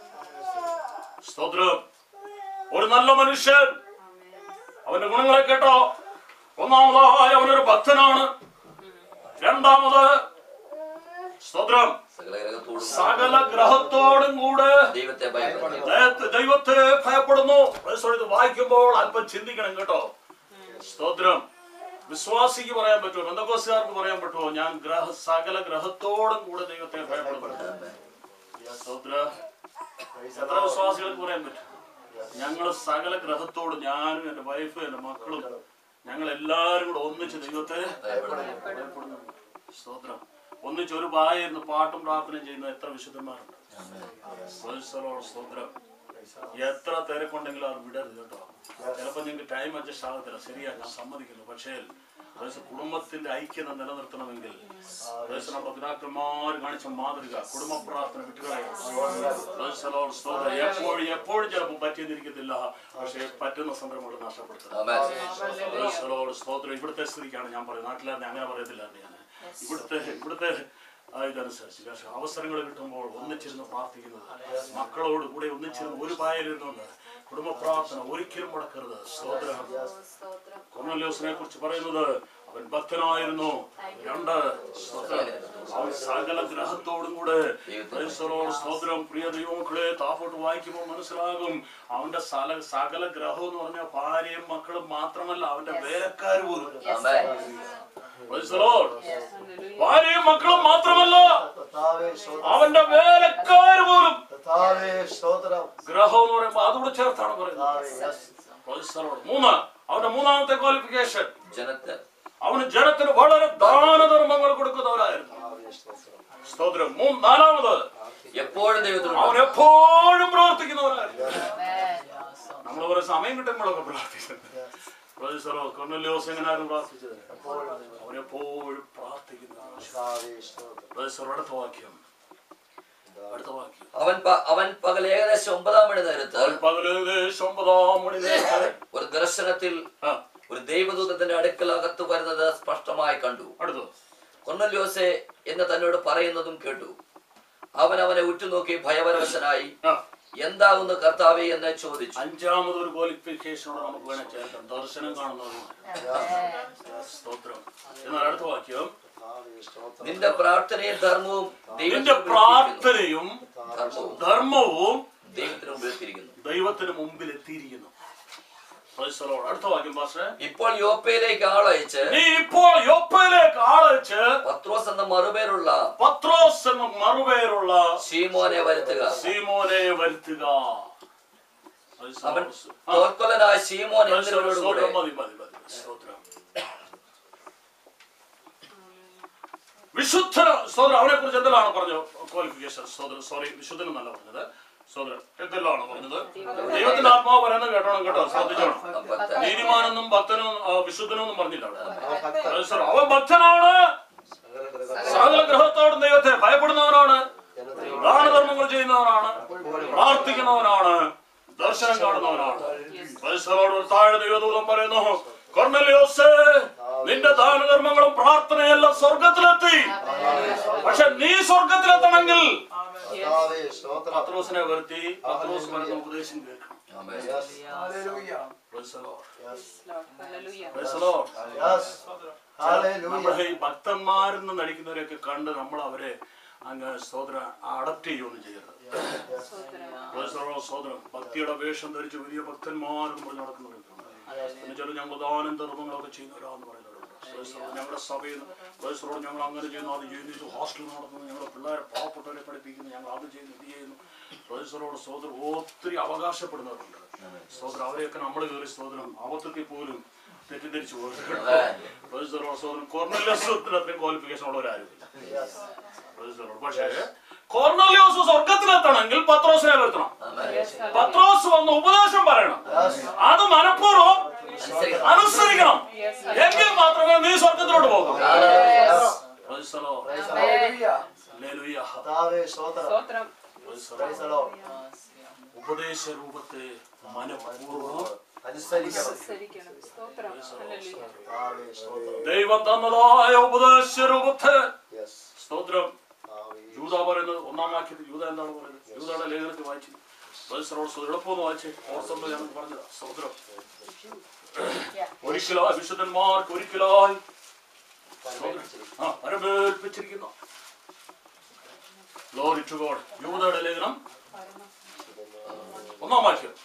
സ്തോത്രം ഒരു നല്ല മനുഷ്യൻ അവന്റെ ഗുണങ്ങളെ കേട്ടോ ഒന്നാമതായി അവനൊരു ഭക്തനാണ് രണ്ടാമത് സ്തോത്രം സകല ഗ്രഹത്തോടും സകല ഗ്രഹത്തോടും കൂടെ ദൈവത്തെ ഭയപ്പെടുന്നു ദൈവത്തെ- ദൈവത്തെ ഭയപ്പെടുന്നു പ്രൈസോട് ഇത് വായിക്കുമ്പോൾ അല്പം ചിന്തിക്കണം കേട്ടോ സ്തോത്രം വിശ്വാസിക്ക് പറയാൻ പറ്റുമോ ബന്ധക്കോസുകാർക്ക് പറയാൻ പറ്റുമോ ഞാൻ ഗ്രഹ സകല ഗ്രഹത്തോടും കൂടെ ദൈവത്തെ ഭയപ്പെടുന്നു സ്തോത്രം Praise the എത്ര Lord. വിശ്വാസികൾക്ക് പറയാൻ പറ്റും ഞങ്ങൾ സകല ഗ്രഹത്തോട് ഞാനും എന്റെ വൈഫും എന്റെ മക്കളും ഞങ്ങൾ എല്ലാവരും കൂടെ ഒന്നിച്ച് ദൈവത്തെ ഭയപ്പെടുന്നു ഭയപ്പെടുന്നു സ്തോത്രം ഒന്നിച്ച് ഒരു പായിരുന്ന് പാട്ടും പ്രാർത്ഥനയും ചെയ്യുന്ന എത്ര വിശുദ്ധന്മാരുണ്ട് Praise the Lord. സ്തോത്രം എത്ര തിരക്കുണ്ടെങ്കിലും അത് വിടരുത് കേട്ടോ ചിലപ്പോ നിങ്ങൾക്ക് ടൈം അഡ്ജസ്റ്റ് ആകത്തില്ല ശരിയാ ഞാൻ സമ്മതിക്കുന്നു പക്ഷേ praise the കുടുംബത്തിന്റെ ഐക്യത നിലനിർത്തണമെങ്കിൽ praise the നമ്മുടെ പിതാക്കന്മാർ കാണിച്ച മാതൃക കുടുംബ പ്രാർത്ഥന വിട്ടുകളയാം Praise the Lord. സ്തോത്രം എപ്പോഴും എപ്പോഴും ചിലപ്പോൾ പറ്റിയെന്നിരിക്കത്തില്ല പക്ഷേ പറ്റുന്ന സന്ദർഭങ്ങൾ നഷ്ടപ്പെടുത്തുന്നത് ആമേൻ Praise the Lord. സ്തോത്രം ഇവിടുത്തെ സ്ഥിതിക്കാണ് ഞാൻ പറയുന്നത് നാട്ടിലായിരുന്നു അങ്ങനെ പറയത്തില്ല ഞാൻ ഇവിടുത്തെ ഇവിടുത്തെ ആ, ഇതനുസരിച്ച് പക്ഷെ അവസരങ്ങൾ കിട്ടുമ്പോൾ ഒന്നിച്ചിരുന്ന് പ്രാർത്ഥിക്കുന്നത് മക്കളോട് കൂടെ ഒന്നിച്ചിരുന്ന് ഒരു പായലിരുന്നുണ്ട് കുടുംബ പ്രാർത്ഥന ഒരിക്കലും മുടക്കരുത് സ്തോത്രം കൊർന്നല്യോസിനെ കുറിച്ച് പറയുന്നത് അവൻ ഭക്തനായിരുന്നു രണ്ട് സ്തോത്രം അവൻ സകല ഗ്രഹത്തോടും കൂടെ Praise the Lord. സ്തോത്രം പ്രിയ ദൈവമക്കളെ താപ്പോട്ട് വായിക്കുമ്പോൾ മനസ്സിലാകും അവന്റെ സകല സകല ഗ്രഹം എന്ന് പറഞ്ഞാൽ ഭാര്യയും മക്കളും മാത്രമല്ല അവന്റെ വേലക്കാർ പോലും ആമേൻ Praise the Lord. Hallelujah. ഭാര്യയും മക്കളും മാത്രമല്ല കർത്താവേ സ്തോത്രം അവന്റെ വേലക്കാര് പോലും കർത്താവേ സ്തോത്രം ഗ്രഹം എന്ന് പറയുമ്പോൾ അതുകൂടെ ചേർത്താണ് പറയുന്നത് കർത്താവേ യെസ് Praise the Lord. മൂന്ന് അവന്റെ മൂന്നാമത്തെ ക്വാളിഫിക്കേഷൻ ജനത്തെ അവന് ജനത്തിന് വളരെ ദാനധർമ്മങ്ങൾ കൊടുക്കുന്നവരായിരുന്നു കർത്താവേ സ്തോത്രം സ്തോത്രം മൂന്ന് നാലാമത് എപ്പോഴും ദൈവത്തിനോട് അവൻ എപ്പോഴും പ്രവർത്തിക്കുന്നവരായിരുന്നു നമ്മൾ കുറെ സമയം കിട്ടുമ്പോഴൊക്കെ പ്രാർത്ഥിക്കുന്നത് Praise the Lord. കൊർന്നേലിയോസ് എങ്ങനെയായിരുന്നു പ്രാർത്ഥിച്ചത് അവൻ എപ്പോഴും പ്രാർത്ഥിക്കുന്നവരാണ് കർത്താവേ സ്തോത്രം Praise the Lord. അടുത്ത വാക്യം അടുത്ത വാക്യം അവൻ പ- അവൻ പകൽ ഏകദേശം ഒമ്പതാം മണി നേരത്ത് അവൻ പകല് ഏകദേശം ഒമ്പതാം മണി നേരത്ത് ഒരു ദർശനത്തിൽ ആ, ഒരു ദൈവദൂതത്തിന്റെ അടുക്കൽ അകത്ത് വരുന്നത് സ്പഷ്ടമായി കണ്ടു അടുത്തത് കൊർന്നല്യോസെ എന്ന് തന്നോട് പറയുന്നതും കേട്ടു അവൻ അവനെ ഉറ്റുനോക്കി ഭയപരവശനായി ആ, എന്താകുന്നു കർത്താവേ എന്ന് ചോദിച്ചു അഞ്ചാമത് ഒരു ക്വാളിഫിക്കേഷനോട് നമുക്ക് വേണം ചേർക്കാം ദർശനം കാണുന്നവരുമാണ് സ്തോത്രം എന്നാൽ അടുത്ത വാക്യം കർത്താവേ സ്തോത്രം നിന്റെ പ്രാർത്ഥനയും ധർമ്മവും നിന്റെ ദൈവത്തിന് മുമ്പിൽ പ്രാർത്ഥനയും ധർമ്മവും ധർമ്മവും ദൈവത്തിന് മുമ്പിൽ എത്തിയിരിക്കുന്നു ദൈവത്തിന് മുമ്പിൽ എത്തിയിരിക്കുന്നു Praise the Lord. അടുത്ത വാക്യം പാസ്റ്ററെ ഇപ്പോൾ യോപ്പയിലേക്ക് ആളയച്ച് നീ ഇപ്പോൾ യൊപ്പയിലേക്ക് ആളയച്ച് പത്രോസ് എന്ന മറുപേരുള്ള പത്രോസ് എന്ന മറുപേരുള്ള ശീമോനെ വരുത്തുക സീമോനെ വരുത്തുക Praise the അവൻ Lord. ആ, തോൽക്കൊല്ലനായ ശീമോൻ praise the Lord. എന്നിവരോട് കൂടെ സ്തോത്രം. മതി മതി മതി സ്തോത്രം വിശുദ്ധന സ്തോത്രം അവനെ കുറിച്ച് എന്തെല്ലാം പറഞ്ഞത് ക്വാളിഫിക്കേഷൻ സ്തോത്രം സോറി വിശുദ്ധൻ എന്നല്ല പറഞ്ഞത് സ്തോത്രം എന്തെല്ലാം പറഞ്ഞത് ദൈവത്തിന്റെ ആത്മാവ് പറയുന്നത് കേട്ടോണം കേട്ടോ ശ്രദ്ധിച്ചോണം ഭക്തൻ. നീതിമാനെന്നും ഭക്തനും ആ, വിശുദ്ധനും ഒന്നും പറഞ്ഞില്ല അവിടെ അവൻ ഭക്തൻ Praise the Lord. അവൻ ഭക്തനാണ് സകല ഗ്രഹ സകല ഗ്രഹത്തോടും ദൈവത്തെ ഭയപ്പെടുന്നവനാണ് ജനത്തിനോട് ദാനധർമ്മങ്ങൾ ചെയ്യുന്നവനാണ് പ്രാർത്ഥിക്കുന്നവനാണ് ദർശനം കാണുന്നവനാണ് പരിസരോട് ഒരു താഴെ ദൈവദൂതം പറയുന്നു കൊർന്നലിയോസ് നിന്റെ ദാനധർമ്മങ്ങളും പ്രാർത്ഥനയെല്ലാം സ്വർഗത്തിലെത്തി പക്ഷെ നീ സ്വർഗത്തിലെത്തണമെങ്കിൽ കർത്താവേ സ്തോത്രം പത്രോസിനെ വരുത്തി പത്രോസ് പറയുന്ന ഉപദേശം കേൾക്കണം ആമേൻ. Praise the Lord. Yes Lord. Hallelujah. Praise the Lord. Yes ഹല്ലേലൂയ നമ്മുടെ ഈ ഭക്തന്മാരെന്ന് നടിക്കുന്നവരെയൊക്കെ കണ്ട് നമ്മൾ അവരെ അങ്ങ് സ്തോത്ര അഡപ്റ്റ് ചെയ്യുകയൊന്നും ചെയ്യരുത് Praise the Lord. സ്തോത്രം ഭക്തിയുടെ വേഷം ധരിച്ച് വലിയ ഭക്തന്മാരെന്ന് പറഞ്ഞ് നടക്കുന്നവരുണ്ട് പിന്നെ ചില ഞങ്ങൾ ദാനം ധർമ്മങ്ങളൊക്കെ ചെയ്യുന്നവരാന്ന് പറയുന്നവരുണ്ട് Praise the Lord. ഞങ്ങളുടെ സഭയിൽ Praise the Lord. ഞങ്ങൾ അങ്ങനെ ചെയ്യുന്നു അത് ചെയ്യുന്നു ഇത് ഹോസ്റ്റലിൽ നടത്തുന്നു ഞങ്ങളുടെ പിള്ളേരെ പാവപ്പെട്ടവരെ പഠിപ്പിക്കുന്നു ഞങ്ങൾ അത് ചെയ്യുന്നു ഇത് ചെയ്യുന്നു Praise the Lord. സ്തോത്രം ഒത്തിരി അവകാശപ്പെടുന്നവരുണ്ട് സ്തോത്രം അവരെയൊക്കെ നമ്മൾ കയറി സ്തോത്രം അബദ്ധത്തിൽ പോലും തെറ്റിദ്ധരിച്ചു പോകും കോർണല്യോസത്തിന് അത്രയും ക്വാളിഫിക്കേഷൻ ഉള്ളവരാരുമില്ല Praise the Lord. പക്ഷേ കോർണല്യോസ് സ്വർഗത്തിലെത്തണമെങ്കിൽ പത്രോസിനെ വരുത്തണം പത്രോസ് വന്ന് ഉപദേശം പറയണം അത് മനഃപൂർവ്വം അനുസരിക്കണം. അനുസരിക്കണം Yes. എങ്കിൽ മാത്രമേ നീ സ്വർഗത്തിലോട്ട് പോകൂ യെസ് Praise the Lord. ഹല്ലേലൂയ Hallelujah. കർത്താവേ സ്തോത്രം സ്തോത്രം Praise the praise Lord. The Lord ഉപദേശ രൂപത്തെ മനഃപൂർവ്വം അനുസരിക്കണം അനുസരിക്കണം സ്തോത്രം Hallelujah. കർത്താവേ സ്തോത്രം ദൈവം തന്നതായ ഉപദേശ രൂപത്തെ യെസ് സ്തോത്രം കർത്താവേ യൂത പറയുന്നത് ഒന്നാം വാക്യത്തിൽ യൂത എന്താണ് പറയുന്നത് യൂതയുടെ ലേഖനത്തിൽ വായിച്ചു പരിസരോട് എളുപ്പമൊന്ന് വായിച്ച് ഓർത്തുണ്ട് ഞാൻ പറഞ്ഞത് സമുദ്രം ഒരിക്കലായി വിശുദ്ധന്മാർക്ക് ഒരിക്കലായി ആ പരമേൽപ്പിച്ചിരിക്കുന്നു Glory to God. യൂതയുടെ ലേഖനം ഒന്നാം വാക്യം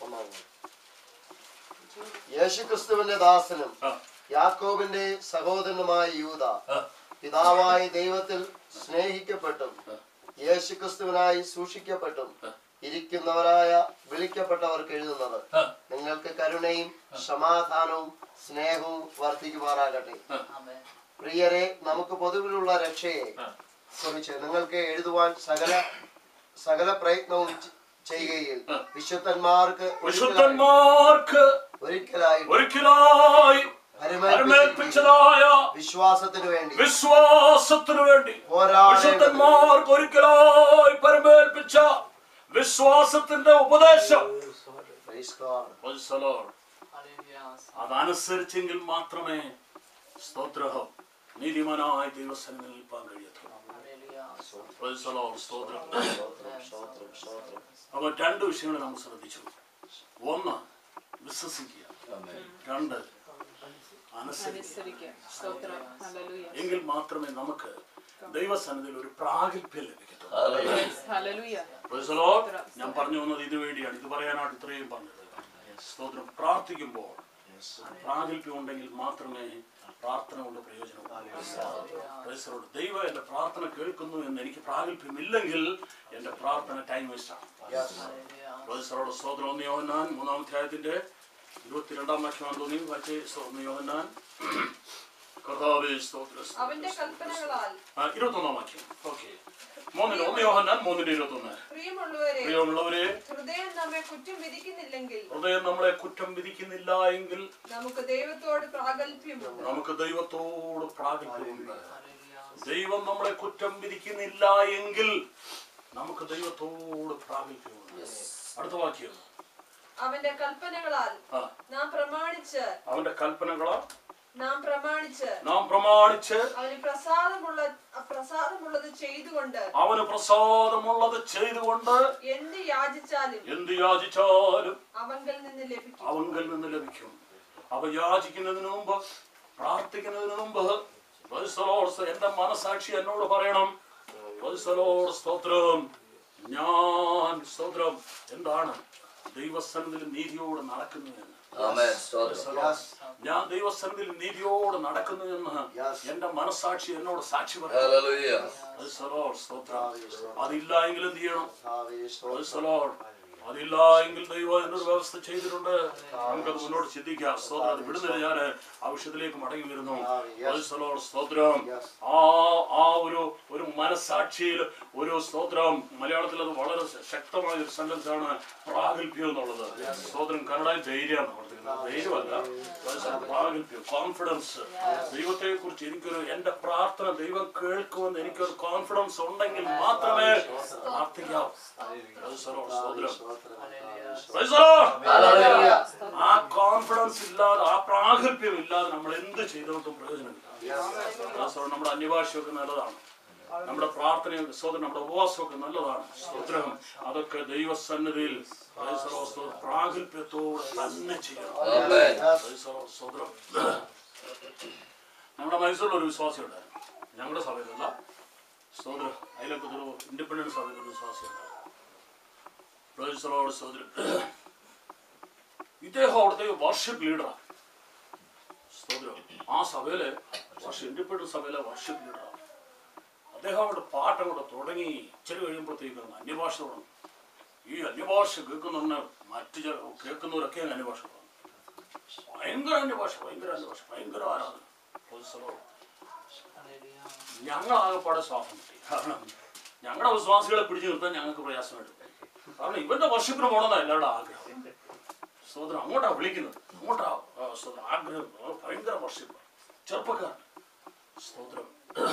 യേശുക്രിസ്തുവിന്റെ ദാസനും ആ, യാക്കോബിന്റെ സഹോദരനുമായ യൂത ആ, പിതാവായ ദൈവത്തിൽ സ്നേഹിക്കപ്പെട്ടും യേശുക്രിസ്തുവിനായി സൂക്ഷിക്കപ്പെട്ടും ഇരിക്കുന്നവരായ വിളിക്കപ്പെട്ടവർക്ക് എഴുതുന്നത് ആ, നിങ്ങൾക്ക് കരുണയും സമാധാനവും സ്നേഹവും വർദ്ധിക്കുമാറാകട്ടെ ആ. പ്രിയരെ നമുക്ക് പൊതുവിലുള്ള രക്ഷയെ ആ. കുറിച്ച് നിങ്ങൾക്ക് എഴുതുവാൻ സകല സകല പ്രയത്നവും ചെ- ചെയ്യുകയിൽ ആ. വിശുദ്ധന്മാർക്ക് ഒരിക്കലായി- വിശുദ്ധന്മാർക്ക് ഒരിക്കലായി ഒരിക്കലായി പരമേൽപ്പിച്ചിരിക്കുന്ന പരമേൽപ്പിച്ചതായ വിശ്വാസത്തിനു വേണ്ടി വിശ്വാസത്തിനു വേണ്ടി പോരാടേണ്ടത് വിശുദ്ധന്മാർക്ക് ഒരിക്കലായി പരമേൽപ്പിച്ച വിശ്വാസത്തിന്റെ ഉപദേശം Praise God. Praise the Lord. അതനുസരിച്ചെങ്കിൽ മാത്രമേ സ്തോത്രഹം നീതിമാനായ ദൈവസന്നിധിയിൽ നിൽപ്പാൻ കഴിയത്തുള്ളൂ Praise the Lord. സ്തോത്രം സ്തോത്രം, സ്തോത്രം, സ്തോത്രം. അപ്പോൾ രണ്ട് വിഷയങ്ങൾ നമ്മൾ ശ്രദ്ധിച്ചു ഒന്ന് വിശ്വസിക്കുക രണ്ട് അനുസരിക്കുക അനുസരിക്കുക സ്തോത്രം Hallelujah. എങ്കിൽ മാത്രമേ നമുക്ക് ദൈവസന്നിധിയിൽ ഒരു പ്രാഗൽഭ്യം ലഭിക്കത്തുള്ളൂ Hallelujah. Yes. Hallelujah. Praise the Lord. ഞാൻ പറഞ്ഞു വന്നത് ഇത് വേണ്ടിയാണ് ഇത് പറയാനാണ് ഇത്രയും പറഞ്ഞത് സ്തോത്രം പ്രാർത്ഥിക്കുമ്പോൾ പ്രാഗൽഭ്യം ഉണ്ടെങ്കിൽ മാത്രമേ പ്രാർത്ഥന കൊണ്ട് പ്രയോജനം Praise the Lord. ദൈവം എന്റെ പ്രാർത്ഥന കേൾക്കുന്നു എന്ന് എനിക്ക് പ്രാഗൽഭ്യമില്ലെങ്കിൽ എന്റെ പ്രാർത്ഥന ടൈം വേസ്റ്റ് ആണ് Praise the Lord. സ്തോത്രം ഒന്ന് യോഹന്നാൻ മൂന്നാം അധ്യായത്തിന്റെ ഇരുപത്തിരണ്ടാം വാക്യമാണ് തോന്നി വായിച്ചേ ഒന്ന് യോഹന്നാൻ കർത്താവേ സ്തോത്രം അവന്റെ കൽപ്പനകളാൽ ആ, ഇരുപത്തൊന്നാം വാക്യം ഓക്കെ മൂന്നിന് ഒന്ന് യോഹന്നാൻ മൂന്നിന്റെ ഇരുപത്തൊന്ന് പ്രിയമുള്ളവരെ പ്രിയമുള്ളവരെ ഹൃദയം നമ്മെ കുറ്റം വിധിക്കുന്നില്ലെങ്കിൽ ഹൃദയം നമ്മളെ കുറ്റം വിധിക്കുന്നില്ല എങ്കിൽ നമുക്ക് ദൈവത്തോട് പ്രാഗൽഭ്യമുണ്ട് നമുക്ക് ദൈവത്തോട് പ്രാഗൽഭ്യമുണ്ട് ദൈവം നമ്മളെ കുറ്റം വിധിക്കുന്നില്ല എങ്കിൽ നമുക്ക് ദൈവത്തോട് പ്രാഗൽഭ്യമുണ്ട് അടുത്ത വാക്യം അവന്റെ കൽപ്പനകളാൽ ആ നാം പ്രമാണിച്ച് അവന്റെ കൽപ്പനകളാ നാം പ്രമാണിച്ച് നാം പ്രമാണിച്ച് അവന് പ്രസാദമുള്ള പ്രസാദമുള്ളത് ചെയ്തുകൊണ്ട് അവന് പ്രസാദമുള്ളത് ചെയ്തുകൊണ്ട് എന്ത് യാചിച്ചാലും എന്ത് യാചിച്ചാലും അവങ്കൽ നിന്ന് ലഭിക്കും അവങ്കൽ നിന്ന് ലഭിക്കും അവ യാചിക്കുന്നതിന് മുമ്പ് പ്രാർത്ഥിക്കുന്നതിന് മുമ്പ് Praise the Lord. എന്റെ മനസാക്ഷി എന്നോട് പറയണം Praise the Lord. സ്തോത്രം ഞാൻ സ്തോത്രം എന്താണ് ദൈവസന്നിധിയിൽ നീതിയോട് നടക്കുന്നു എന്ന് ആമേൻ Praise സ്തോത്രം the Lord. ഞാൻ ദൈവസന്നിധിയിൽ നീതിയോട് നടക്കുന്നു എന്ന് Yes. എന്റെ മനസാക്ഷി എന്നോട് സാക്ഷി പറയും ഹല്ലേലൂയ Praise the Lord. സ്തോത്രം അതില്ല എങ്കിൽ എന്ത് ചെയ്യണം Praise the Lord. അതില്ല എങ്കിൽ ദൈവം എന്നൊരു വ്യവസ്ഥ ചെയ്തിട്ടുണ്ട് നമുക്കത് മുന്നോട്ട് ചിന്തിക്കാം സ്തോത്രം അത് വിടുന്നില്ല ഞാൻ ആവശ്യത്തിലേക്ക് മടങ്ങി വരുന്നു Praise the Lord. സ്തോത്രം ആ ആ ഒരു ഒരു മനസാക്ഷിയിൽ ഒരു സ്തോത്രം മലയാളത്തിൽ അത് വളരെ ശക്തമായ ഒരു സെന്റൻസ് ആണ് പ്രാഗൽഭ്യം എന്നുള്ളത് സ്തോത്രം കന്നഡയിൽ ധൈര്യം ധൈര്യമല്ല Praise the Lord. പ്രാഗൽഭ്യം കോൺഫിഡൻസ് ദൈവത്തെ കുറിച്ച് എനിക്കൊരു എന്റെ പ്രാർത്ഥന ദൈവം കേൾക്കുമെന്ന് എനിക്കൊരു കോൺഫിഡൻസ് ഉണ്ടെങ്കിൽ മാത്രമേ പ്രാർത്ഥിക്കാം Praise the Lord. സ്തോത്രം Praise the Lord. ഹല്ലേലൂയ ആ കോൺഫിഡൻസ് ഇല്ലാതെ ആ പ്രാഗൽഭ്യം ഇല്ലാതെ നമ്മൾ എന്ത് ചെയ്തോട്ടും പ്രയോജനമില്ല Praise the Lord. നമ്മുടെ അന്യഭാഷയൊക്കെ നല്ലതാണ് നമ്മുടെ പ്രാർത്ഥനയും സ്തോത്രം നമ്മുടെ ഉപവാസമൊക്കെ നല്ലതാണ് സ്തോത്രം അതൊക്കെ ദൈവസന്നിധിയിൽ Praise the Lord. സ്തോത്രം. പ്രാഗൽഭ്യത്തോടെ തന്നെ ചെയ്യണം ആമേൻ Praise the Lord. സ്തോത്രം നമ്മുടെ മൈസൂരിൽ ഒരു വിശ്വാസിയുണ്ടായിരുന്നു ഞങ്ങളുടെ സഭയിലല്ല സ്തോത്രം അതിലൊക്കെ ഒരു ഇൻഡിപെൻഡൻസ് സഭയിൽ ഒരു വിശ്വാസിയുണ്ടായിരുന്നു Praise the Lord. സ്തോത്രം ഇദ്ദേഹം അവിടുത്തെ വർഷിപ്പ് ലീഡറാണ് സ്തോത്രം ആ സഭയിലെ വർഷ ഇൻഡിപെൻഡൻസ് സഭയിലെ വർഷിപ്പ് ലീഡറാണ് അദ്ദേഹം അവിടെ പാട്ടങ്ങോട്ട് തുടങ്ങി ഇച്ചിരി കഴിയുമ്പോഴത്തേക്കും അന്യഭാഷ തുടങ്ങും ഈ അന്യഭാഷ കേൾക്കുന്നുണ്ട് മറ്റു ചില കേൾക്കുന്നവരൊക്കെ അങ്ങ് അന്യഭാഷ തുടങ്ങും ഭയങ്കര അന്യഭാഷ ഭയങ്കര അന്യഭാഷ ഭയങ്കര ആരാധന Praise the Lord. ഞങ്ങളാകെപ്പാടെ ശ്വാസം കിട്ടി കാരണം ഞങ്ങളുടെ വിശ്വാസികളെ പിടിച്ചു നിർത്താൻ ഞങ്ങൾക്ക് പ്രയാസമായിട്ട് കാരണം ഇവന്റെ വർഷിപ്പിന് പോകണമെന്നാണ് എല്ലാവരുടെ ആഗ്രഹം സോദരൻ അങ്ങോട്ടാ വിളിക്കുന്നത് അങ്ങോട്ടാ ആ, സോദരൻ ആഗ്രഹം ആ, ഭയങ്കര വർഷിപ്പ് ചെറുപ്പക്കാരൻ സ്തോത്രം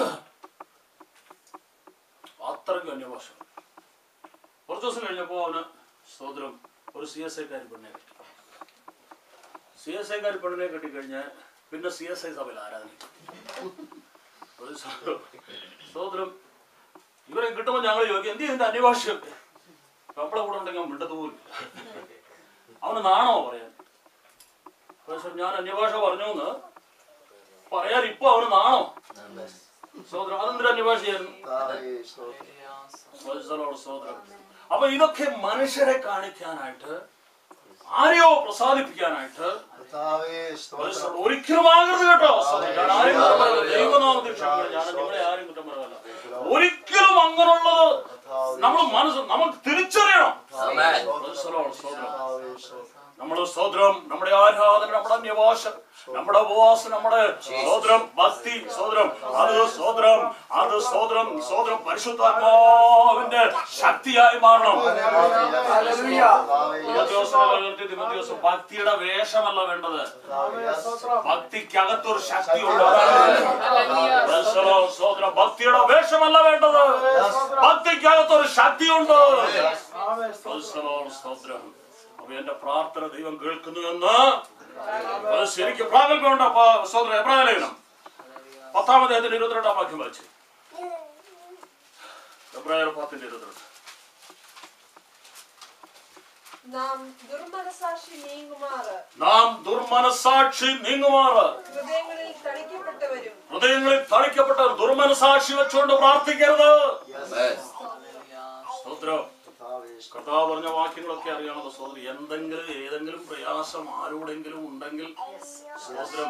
അത്രയ്ക്കും അന്യഭാഷ കുറച്ച് ദിവസം കഴിഞ്ഞപ്പോൾ അവന് സ്തോത്രം ഒരു സി എസ് ഐക്കാരി പെണ്ണിനെ കെട്ടി സി എസ് ഐക്കാരി പെണ്ണിനെ കെട്ടിക്കഴിഞ്ഞാൽ പിന്നെ സി എസ് ഐ സഭയിൽ ആരാധന ഒരു സ്തോത്രം. സ്തോത്രം ഇവരെ കിട്ടുമ്പോൾ ഞങ്ങൾ ചോദിക്കും എന്ത് ഇതിന്റെ അന്യഭാഷയൊക്കെ നമ്മളെ കൂടെ ഉണ്ടെങ്കിൽ അവൻ മിണ്ടത്ത് പോലും ഇല്ല. അവന് നാണോ പറയാൻ പക്ഷെ ഞാൻ അന്യഭാഷ പറഞ്ഞു എന്ന് പറയാൻ ഇപ്പൊ അവന് നാണോ സഹോദരം അതെന്തൊരു അന്യഭാഷയായിരുന്നു സ്തോത്രം, സ്തോത്രം. അപ്പൊ ഇതൊക്കെ മനുഷ്യരെ കാണിക്കാനായിട്ട് ആരെയോ പ്രസാദിപ്പിക്കാനായിട്ട് സ്തോത്രം. ഒരിക്കലും ആകരുത് കേട്ടോ സ്തോത്രം. ഞാൻ ആരെയും കുറ്റം പറയല്ല. ദൈവനാമത്തിൽ ക്ഷമിക്കണം. ഞാൻ നിങ്ങളെ ആരും കുറ്റം പറയല്ല ഒരിക്കലും അങ്ങനെയുള്ളത് നമ്മൾ മനസ്സ് നമ്മൾ തിരിച്ചറിയണം ആമേൻ സ്തോത്രം. നമ്മുടെ സ്തോത്രം നമ്മുടെ ആരാധന നമ്മുടെ അന്യഭാഷ നമ്മുടെ ഉപവാസം നമ്മുടെ സ്തോത്രം ഭക്തി സ്തോത്രം അത് സ്തോത്രം അത് സ്തോത്രം സ്തോത്രം പരിശുദ്ധാത്മാവിന്റെ ശക്തിയായി മാറണം തിമോത്തിയോസിനെ തിമോത്തിയോസ് ഭക്തിയുടെ വേഷമല്ല വേണ്ടത് ഭക്തിക്കകത്തൊരു ശക്തി ഉണ്ട് സ്തോത്രം ഭക്തിയുടെ വേഷമല്ല വേണ്ടത് ഭക്തിക്കകത്തൊരു ശക്തിയുണ്ട് സ്തോത്രം അപ്പൊ എന്റെ പ്രാർത്ഥന ദൈവം കേൾക്കുന്നു എന്ന് അത് ശരിക്കും പ്രാഗൽഭ്യമുണ്ട് അപ്പൊ സഹോദരൻ എബ്രാഹിം പത്താമത് അതിന്റെ ഇരുപത്തിരണ്ടാം വാക്യം വായിച്ചു എബ്രാഹിം പത്തിന്റെ ഇരുപത്തിരണ്ട് നാം ദുർമനസാക്ഷി നീങ്ങുമാറ് നാം ദുർമനസാക്ഷി നീങ്ങുമാറ് ഹൃദയങ്ങളിൽ തളിക്കപ്പെട്ടവരും ഹൃദയങ്ങളിൽ തളിക്കപ്പെട്ട ദുർമനസാക്ഷി വെച്ചുകൊണ്ട് പ്രാർത്ഥിക്കരുത് ആമേൻ സ്തോത്രം കർത്താവ് പറഞ്ഞ വാക്യങ്ങളൊക്കെ അറിയണത് സഹോദരി എന്തെങ്കിലും ഏതെങ്കിലും പ്രയാസം ആരോടെങ്കിലും ഉണ്ടെങ്കിൽ സ്തോത്രം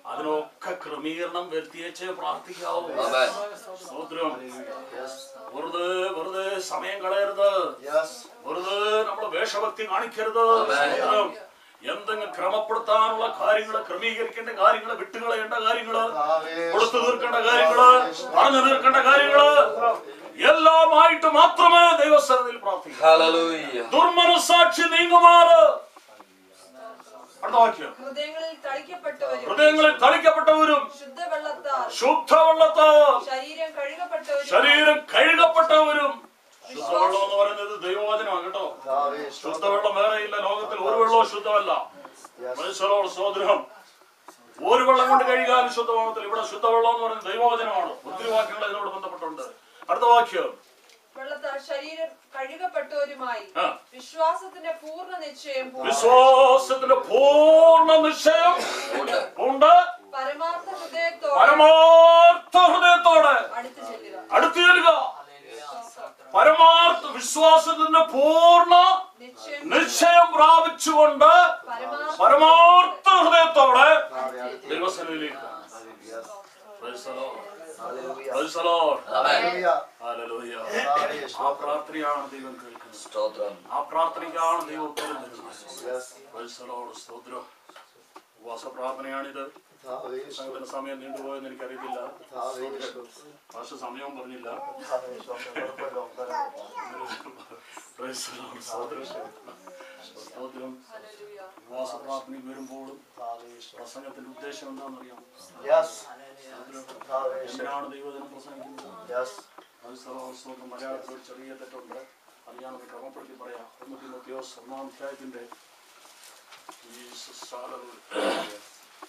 അതിനൊക്കെ ക്രമീകരണം വരുത്തിയേച്ച് പ്രാർത്ഥിക്കാവൂ ആമേൻ സ്തോത്രം Yes. വെറുതെ വെറുതെ സമയം കളയരുത് Yes. വെറുതെ നമ്മള് വേഷഭക്തി കാണിക്കരുത് ആമേൻ. സ്തോത്രം. എന്തെങ്കിലും ക്രമപ്പെടുത്താനുള്ള കാര്യങ്ങള് ക്രമീകരിക്കേണ്ട കാര്യങ്ങള് വിട്ടുകളയേണ്ട കാര്യങ്ങള് കർത്താവേ, കൊടുത്തു തീർക്കേണ്ട കാര്യങ്ങള് പറഞ്ഞു തീർക്കേണ്ട കാര്യങ്ങള് എല്ലാമായിട്ട് മാത്രമേ ദൈവസ്ഥലത്തിൽ പ്രാർത്ഥിക്കൂ ഹല്ലേലൂയ ദുർമനസാക്ഷി നീങ്ങുമാറ് അടുത്ത വാക്യം ഹൃദയങ്ങളിൽ തളിക്കപ്പെട്ടവരും ഹൃദയങ്ങളിൽ തളിക്കപ്പെട്ടവരും ശുദ്ധവെള്ളത്താൽ ശുദ്ധവെള്ളത്താൽ ശരീരം കഴുകപ്പെട്ടവരും ശരീരം കഴുകപ്പെട്ടവരും ശുദ്ധവെള്ളം എന്ന് പറയുന്നത് ദൈവവചനമാണ് കേട്ടോ കർത്താവേ, ശുദ്ധവെള്ളം വേറെ ഇല്ല ലോകത്തിൽ ഒരു വെള്ളവും ശുദ്ധമല്ല Yes. മനുഷ്യരോട് സോദരം ഒരു വെള്ളം കൊണ്ട് കഴുകാനും ശുദ്ധമാകത്തില്ല ഇവിടെ ശുദ്ധവെള്ളം എന്ന് പറയുന്നത് ദൈവവചനമാണ് ഒത്തിരി വാക്യങ്ങൾ ഇതിനോട് ബന്ധപ്പെട്ടുണ്ട് അടുത്ത വാക്യം വെള്ളത്താൽ ശരീരം കഴുകപ്പെട്ടവരുമായി ആ. വിശ്വാസത്തിന്റെ പൂർണ്ണ നിശ്ചയം പൂർണ്ണ- വിശ്വാസത്തിന്റെ പൂർണ്ണ നിശ്ചയം ഉണ്ട് ഉണ്ട് പരമാർത്ഥ ഹൃദയത്തോടെ പരമാർത്ഥ ഹൃദയത്തോടെ അടുത്തു ചെല്ലുക അടുത്ത് ചെല്ലുക പരമാർത്ഥ വിശ്വാസത്തിന്റെ പൂർണ്ണ നിശ്ചയം നിശ്ചയം പ്രാപിച്ചുകൊണ്ട് പരമാർത്ഥ പരമാർത്ഥ ഹൃദയത്തോടെ കർത്താവേ, ദൈവസനയിലേക്ക് Yes. Praise the Lord. Hallelujah. Praise the Lord. Amen Hallelujah. Hallelujah. കർത്താവേ, ആ പ്രാർത്ഥനയാണ് ദൈവം കേൾക്കുന്നത് സ്തോത്രം ആ പ്രാർത്ഥനയ്ക്കാണ് ദൈവം ഉത്തരം തരുന്നത് Yes. Praise the Lord. സ്തോത്രം ഉപവാസ പ്രാർത്ഥനയാണിത് കർത്താവേ, സംഘടന സമയം നീണ്ടുപോയെന്ന് എനിക്കറിയത്തില്ല കർത്താവേ, ഭാഷ സമയവും പറഞ്ഞില്ല കർത്താവേ, കുഴപ്പമില്ല. Praise the Lord. സ്തോത്രം സ്തോത്രം ഹല്ലേലൂയ. ഉപവാസ പ്രാർത്ഥനയ്ക്ക് വരുമ്പോഴും കർത്താവേ, പ്രസംഗത്തിന്റെ ഉദ്ദേശം എന്താണെന്നറിയാം Yes. സ്തോത്രം. കർത്താവേ, എന്തിനാണ് ദൈവജനം പ്രസംഗിക്കുന്നത് Yes. സ്തോത്രം മലയാളത്തിൽ ഒരു ചെറിയ തെറ്റുണ്ട് അത് ഞാനൊന്ന് ക്രമപ്പെടുത്തി പറയാം ഒന്ന് തിമോത്തിയോസ് ഒന്നാം അധ്യായത്തിന്റെ Jesus, hallelujah.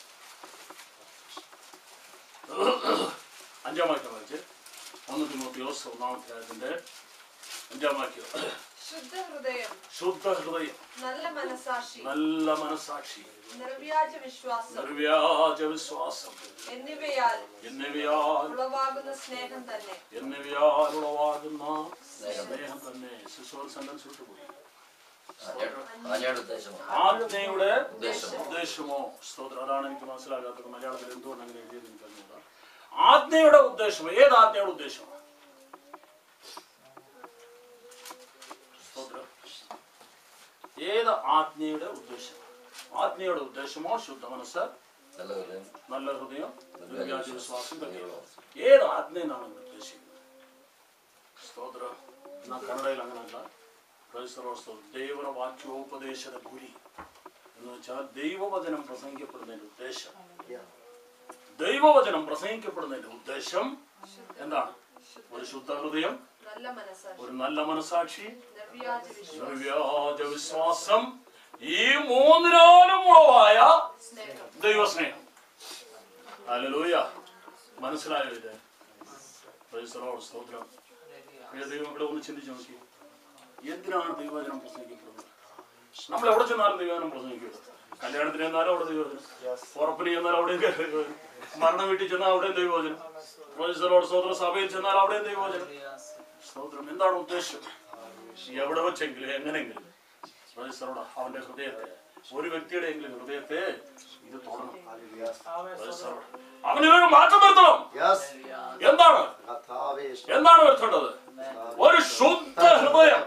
അഞ്ചാം വാക്യം വായിച്ച് ഒന്ന് തിമോത്തിയോസ് ഒന്നാം അധ്യായത്തിന്റെ അഞ്ചാം വാക്യം ശുദ്ധ ഹൃദയം ശുദ്ധ ഹൃദയം നല്ല മനസാക്ഷി നല്ല മനസാക്ഷി നിർവ്യാജ വിശ്വാസം നിർവ്യാജ വിശ്വാസം എന്നിവയാൽ എന്നിവയാൽ ഉളവാകുന്ന സ്നേഹം തന്നെ എന്നിവയാൽ ഉളവാകുന്ന സ്നേഹം തന്നെ ശിശുവൽ സെന്റൻസ് വിട്ടുപോയി ആഞ്ഞയുടെ ഉദ്ദേശമോ ആജ്ഞയുടെ ഉദ്ദേശമോ ഉദ്ദേശമോ സ്തോത്രം അതാണ് എനിക്ക് മനസ്സിലാകാത്തത് മലയാളത്തിൽ എന്തുകൊണ്ട് അങ്ങനെ എഴുതിയത് എനിക്ക് അറിഞ്ഞൂടാ ആജ്ഞയുടെ ഉദ്ദേശം ഏത് ആജ്ഞയുടെ ഉദ്ദേശം സ്തോത്രം ഏത് ആജ്ഞയുടെ ഉദ്ദേശം ആജ്ഞയുടെ ഉദ്ദേശമോ ശുദ്ധ മനസ്സ് നല്ല ഹൃദയം നല്ല ഹൃദയം നിർവ്യാജ വിശ്വാസം കഴിയുമോ ഏത് ആജ്ഞയെന്നാണ് നിങ്ങൾ ഉദ്ദേശിക്കുന്നത് സ്തോത്രം എന്നാ കന്നഡയിൽ അങ്ങനല്ല ക്രൈസ്തവ ദൈവന വാക്യോപദേശത ഗുരി എന്ന് വെച്ചാൽ ദൈവവചനം പ്രസംഗിക്കപ്പെടുന്നതിന്റെ ഉദ്ദേശം Yeah. ദൈവവചനം പ്രസംഗിക്കപ്പെടുന്നതിന്റെ ഉദ്ദേശം എന്താണ് ഒരു ശുദ്ധ ഹൃദയം നല്ല മനസാക്ഷി ഒരു നല്ല മനസാക്ഷി നിർവ്യാജ വിശ്വാസം നിർവ്യാജ വിശ്വാസം ഈ മൂന്നിനാലും ഉളവായ സ്നേഹം ദൈവസ്നേഹം ഹല്ലേലൂയ മനസ്സിലായോ ഇത് Praise the Lord. സ്തോത്രം പ്രിയ ദൈവങ്ങളെ ഒന്ന് ചിന്തിച്ചു നോക്കി എന്തിനാണ് ദൈവവചനം പ്രസംഗിക്കപ്പെടുന്നത് നമ്മൾ എവിടെ ചെന്നാലും ദൈവവചനം പ്രസംഗിക്കുന്നത് കല്യാണത്തിന് ചെന്നാലും അവിടെ ദൈവവചനം ഉറപ്പിന് ചെന്നാൽ അവിടെയും ദൈവവചനം മരണ വീട്ടിൽ ചെന്നാൽ അവിടെയും ദൈവവചനം Praise the Lord. സ്തോത്രം സഭയിൽ ചെന്നാൽ അവിടെയും ദൈവവചനം സ്തോത്രം എന്താണ് ഉദ്ദേശം എവിടെ വെച്ചെങ്കിലും എങ്ങനെയെങ്കിലും Praise the Lord. അവന്റെ ഹൃദയത്തെ ഒരു വ്യക്തിയുടെ എങ്കിലും ഹൃദയത്തെ ഇത് തൊടണം Yes. Praise the Lord. അവനിതൊരു മാറ്റം വരുത്തണം Yes. എന്താണ് കർത്താവേ, എന്താണ് വരുത്തേണ്ടത് ഒരു ശുദ്ധ ഹൃദയം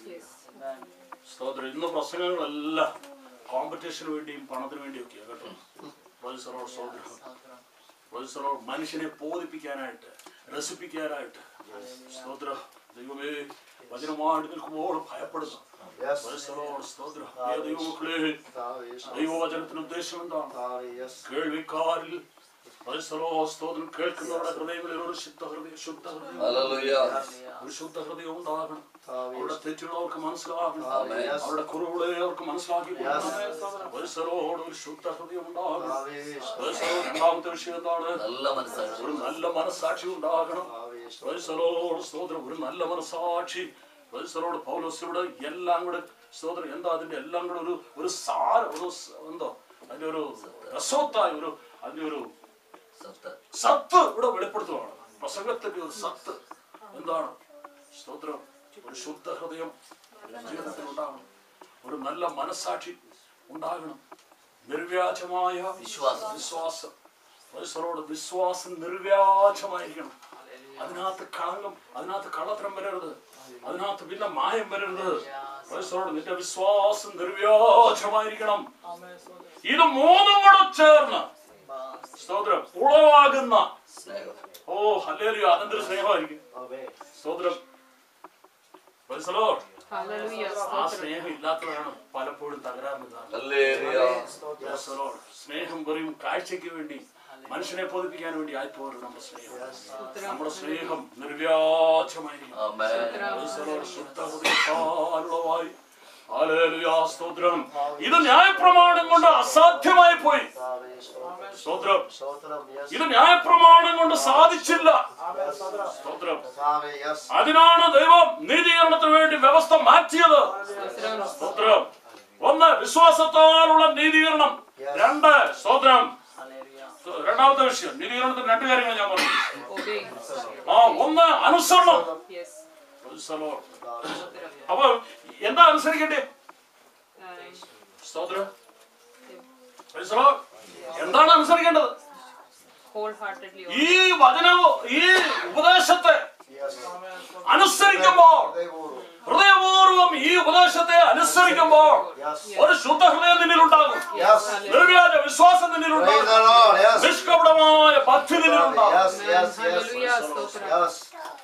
സ്തോത്രം ഇന്ന് പ്രസംഗങ്ങളെല്ലാം കോമ്പറ്റീഷന് വേണ്ടിയും പണത്തിന് വേണ്ടിയും ഒക്കെയാണ് കേട്ടോ Praise the Lord. സ്തോത്രം Praise the Lord. മനുഷ്യനെ ബോധിപ്പിക്കാനായിട്ട് രസിപ്പിക്കാനായിട്ട് സ്തോത്രം ദൈവമേ വചനമായിട്ട് നിൽക്കുമ്പോൾ ഭയപ്പെടുന്നു Yes. Praise the Lord. സ്തോത്രം പ്രിയ ദൈവമക്കളെ കർത്താവേ, ദൈവവചനത്തിന് ഉദ്ദേശം എന്താണ് കർത്താവേ, yes. കേൾവിക്കാരിൽ Praise the Lord. സ്തോത്രം കേൾക്കുന്നവരുടെ ഹൃദയങ്ങളിൽ ഒരു ശുദ്ധ ഹൃദയം ശുദ്ധ ഹൃദയം ഹല്ലേലൂയ ഒരു ശുദ്ധ ഹൃദയം ഉണ്ടാകണം കർത്താവേ, അവരുടെ തെറ്റുള്ളവർക്ക് മനസ്സിലാകണം കർത്താവേ, yes. അവരുടെ കുറവുകളെ അവർക്ക് മനസ്സിലാക്കി കൊടുക്കണം. Yes. പരിസരോട് ഒരു ശുദ്ധ ഹൃദയം ഉണ്ടാകണം കർത്താവേ, പരിസരോട് രണ്ടാമത്തെ വിഷയം എന്താണ് നല്ല മനസ്സാക്ഷി ഒരു നല്ല മനസാക്ഷി ഉണ്ടാകണം കർത്താവേ, പരിസരോട് സ്തോത്രം ഒരു നല്ല മനസാക്ഷി പരിസരോട് പൗലോസിലൂടെ എല്ലാം കൂടെ സ്തോത്രം എന്താ അതിന്റെ എല്ലാം കൂടെ ഒരു ഒരു സാര ഒരു സ- എന്തോ അതിന്റെ ഒരു രസവത്തായ ഒരു അതിന്റെ ഒരു സത്ത് സത്ത് ഇവിടെ വെളിപ്പെടുത്തുവാണ് പ്രസംഗത്തിന്റെ ഒരു സത്ത് എന്താണ് സ്തോത്രം ഒരു ശുദ്ധ ഹൃദയം ജീവിതത്തിൽ ഉണ്ടാകണം ഒരു നല്ല മനസാക്ഷി ഉണ്ടാകണം നിർവ്യാജമായ വിശ്വാസം. വിശ്വാസം പ്രൈസലോട് വിശ്വാസം നിർവ്യാജമായിരിക്കണം അതിനകത്ത് കളങ്കം അതിനകത്ത് കള്ളത്തരം വരരുത് അതിനകത്ത് പിന്നെ മായം വരരുത് പ്രൈസലോട് നിന്റെ വിശ്വാസം നിർവ്യാജമായിരിക്കണം ഇത് മൂന്നും കൂടെ ചേർന്ന് സ്തോത്രം ഉളവാകുന്ന സ്നേഹം ഓ ഹല്ലേലൂയ അതെന്തൊരു സ്നേഹമായിരിക്കും സ്തോത്രം Praise the Lord. ഹല്ലേലൂയ ആ സ്തോത്രം സ്നേഹം ഇല്ലാത്തതാണ് പലപ്പോഴും തകരാറുണ്ടാകുന്നത് ഹല്ലേലൂയ Praise the Lord. സ്നേഹം വെറും കാഴ്ചയ്ക്ക് വേണ്ടി മനുഷ്യനെ പൊതിപ്പിക്കാൻ വേണ്ടി ആയിപ്പോരും നമ്മുടെ സ്നേഹം നമ്മുടെ സ്നേഹം നിർവ്യാജമായിരിക്കും ആമേൻ Praise the Lord. ശുദ്ധ ഹൃദയത്താലുള്ളവായി. ഹല്ലേലൂയ. സ്തോത്രം ഇത് ന്യായപ്രമാണം കൊണ്ട് അസാധ്യമായി പോയി സ്തോത്രം സ്തോത്രം യെസ് ഇത് ന്യായപ്രമാണം കൊണ്ട് സാധിച്ചില്ല സ്തോത്രം കർത്താവേ യെസ് അതിനാണ് ദൈവം നീതീകരണത്തിന് വേണ്ടി വ്യവസ്ഥ മാറ്റിയത് സ്തോത്രം ഒന്ന് വിശ്വാസത്താലുള്ള നീതീകരണം രണ്ട് സ്തോത്രം രണ്ടാമത്തെ വിഷയം നീതീകരണത്തിന് രണ്ട് കാര്യങ്ങൾ ഞാൻ പറഞ്ഞു obey ആ ഒന്ന് അനുസരണം yes Praise the Lord. അപ്പൊ എന്താ അനുസരിക്കണ്ടേ സ്തോത്രം Praise the Lord. എന്താണ് അനുസരിക്കേണ്ടത് wholeheartedly ഈ വചനവും ഈ ഉപദേശത്തെ യെസ് അനുസരിക്കുമ്പോൾ ഹൃദയപൂർവ്വം ഹൃദയപൂർവം ഈ ഉപദേശത്തെ അനുസരിക്കുമ്പോൾ യെസ് ഒരു ശുദ്ധ ഹൃദയം നിന്നിലുണ്ടാകും യെസ് നിർവ്യാജ വിശ്വാസം പ്രൈസ് നിന്നിലുണ്ടാകും ദി ലോർഡ് യെസ് നിഷ്കപടമായ ഭക്തി നിന്നിലുണ്ടാകും യെസ് യെസ് യെസ് ഹല്ലേലൂയ സ്തോത്രം യെസ്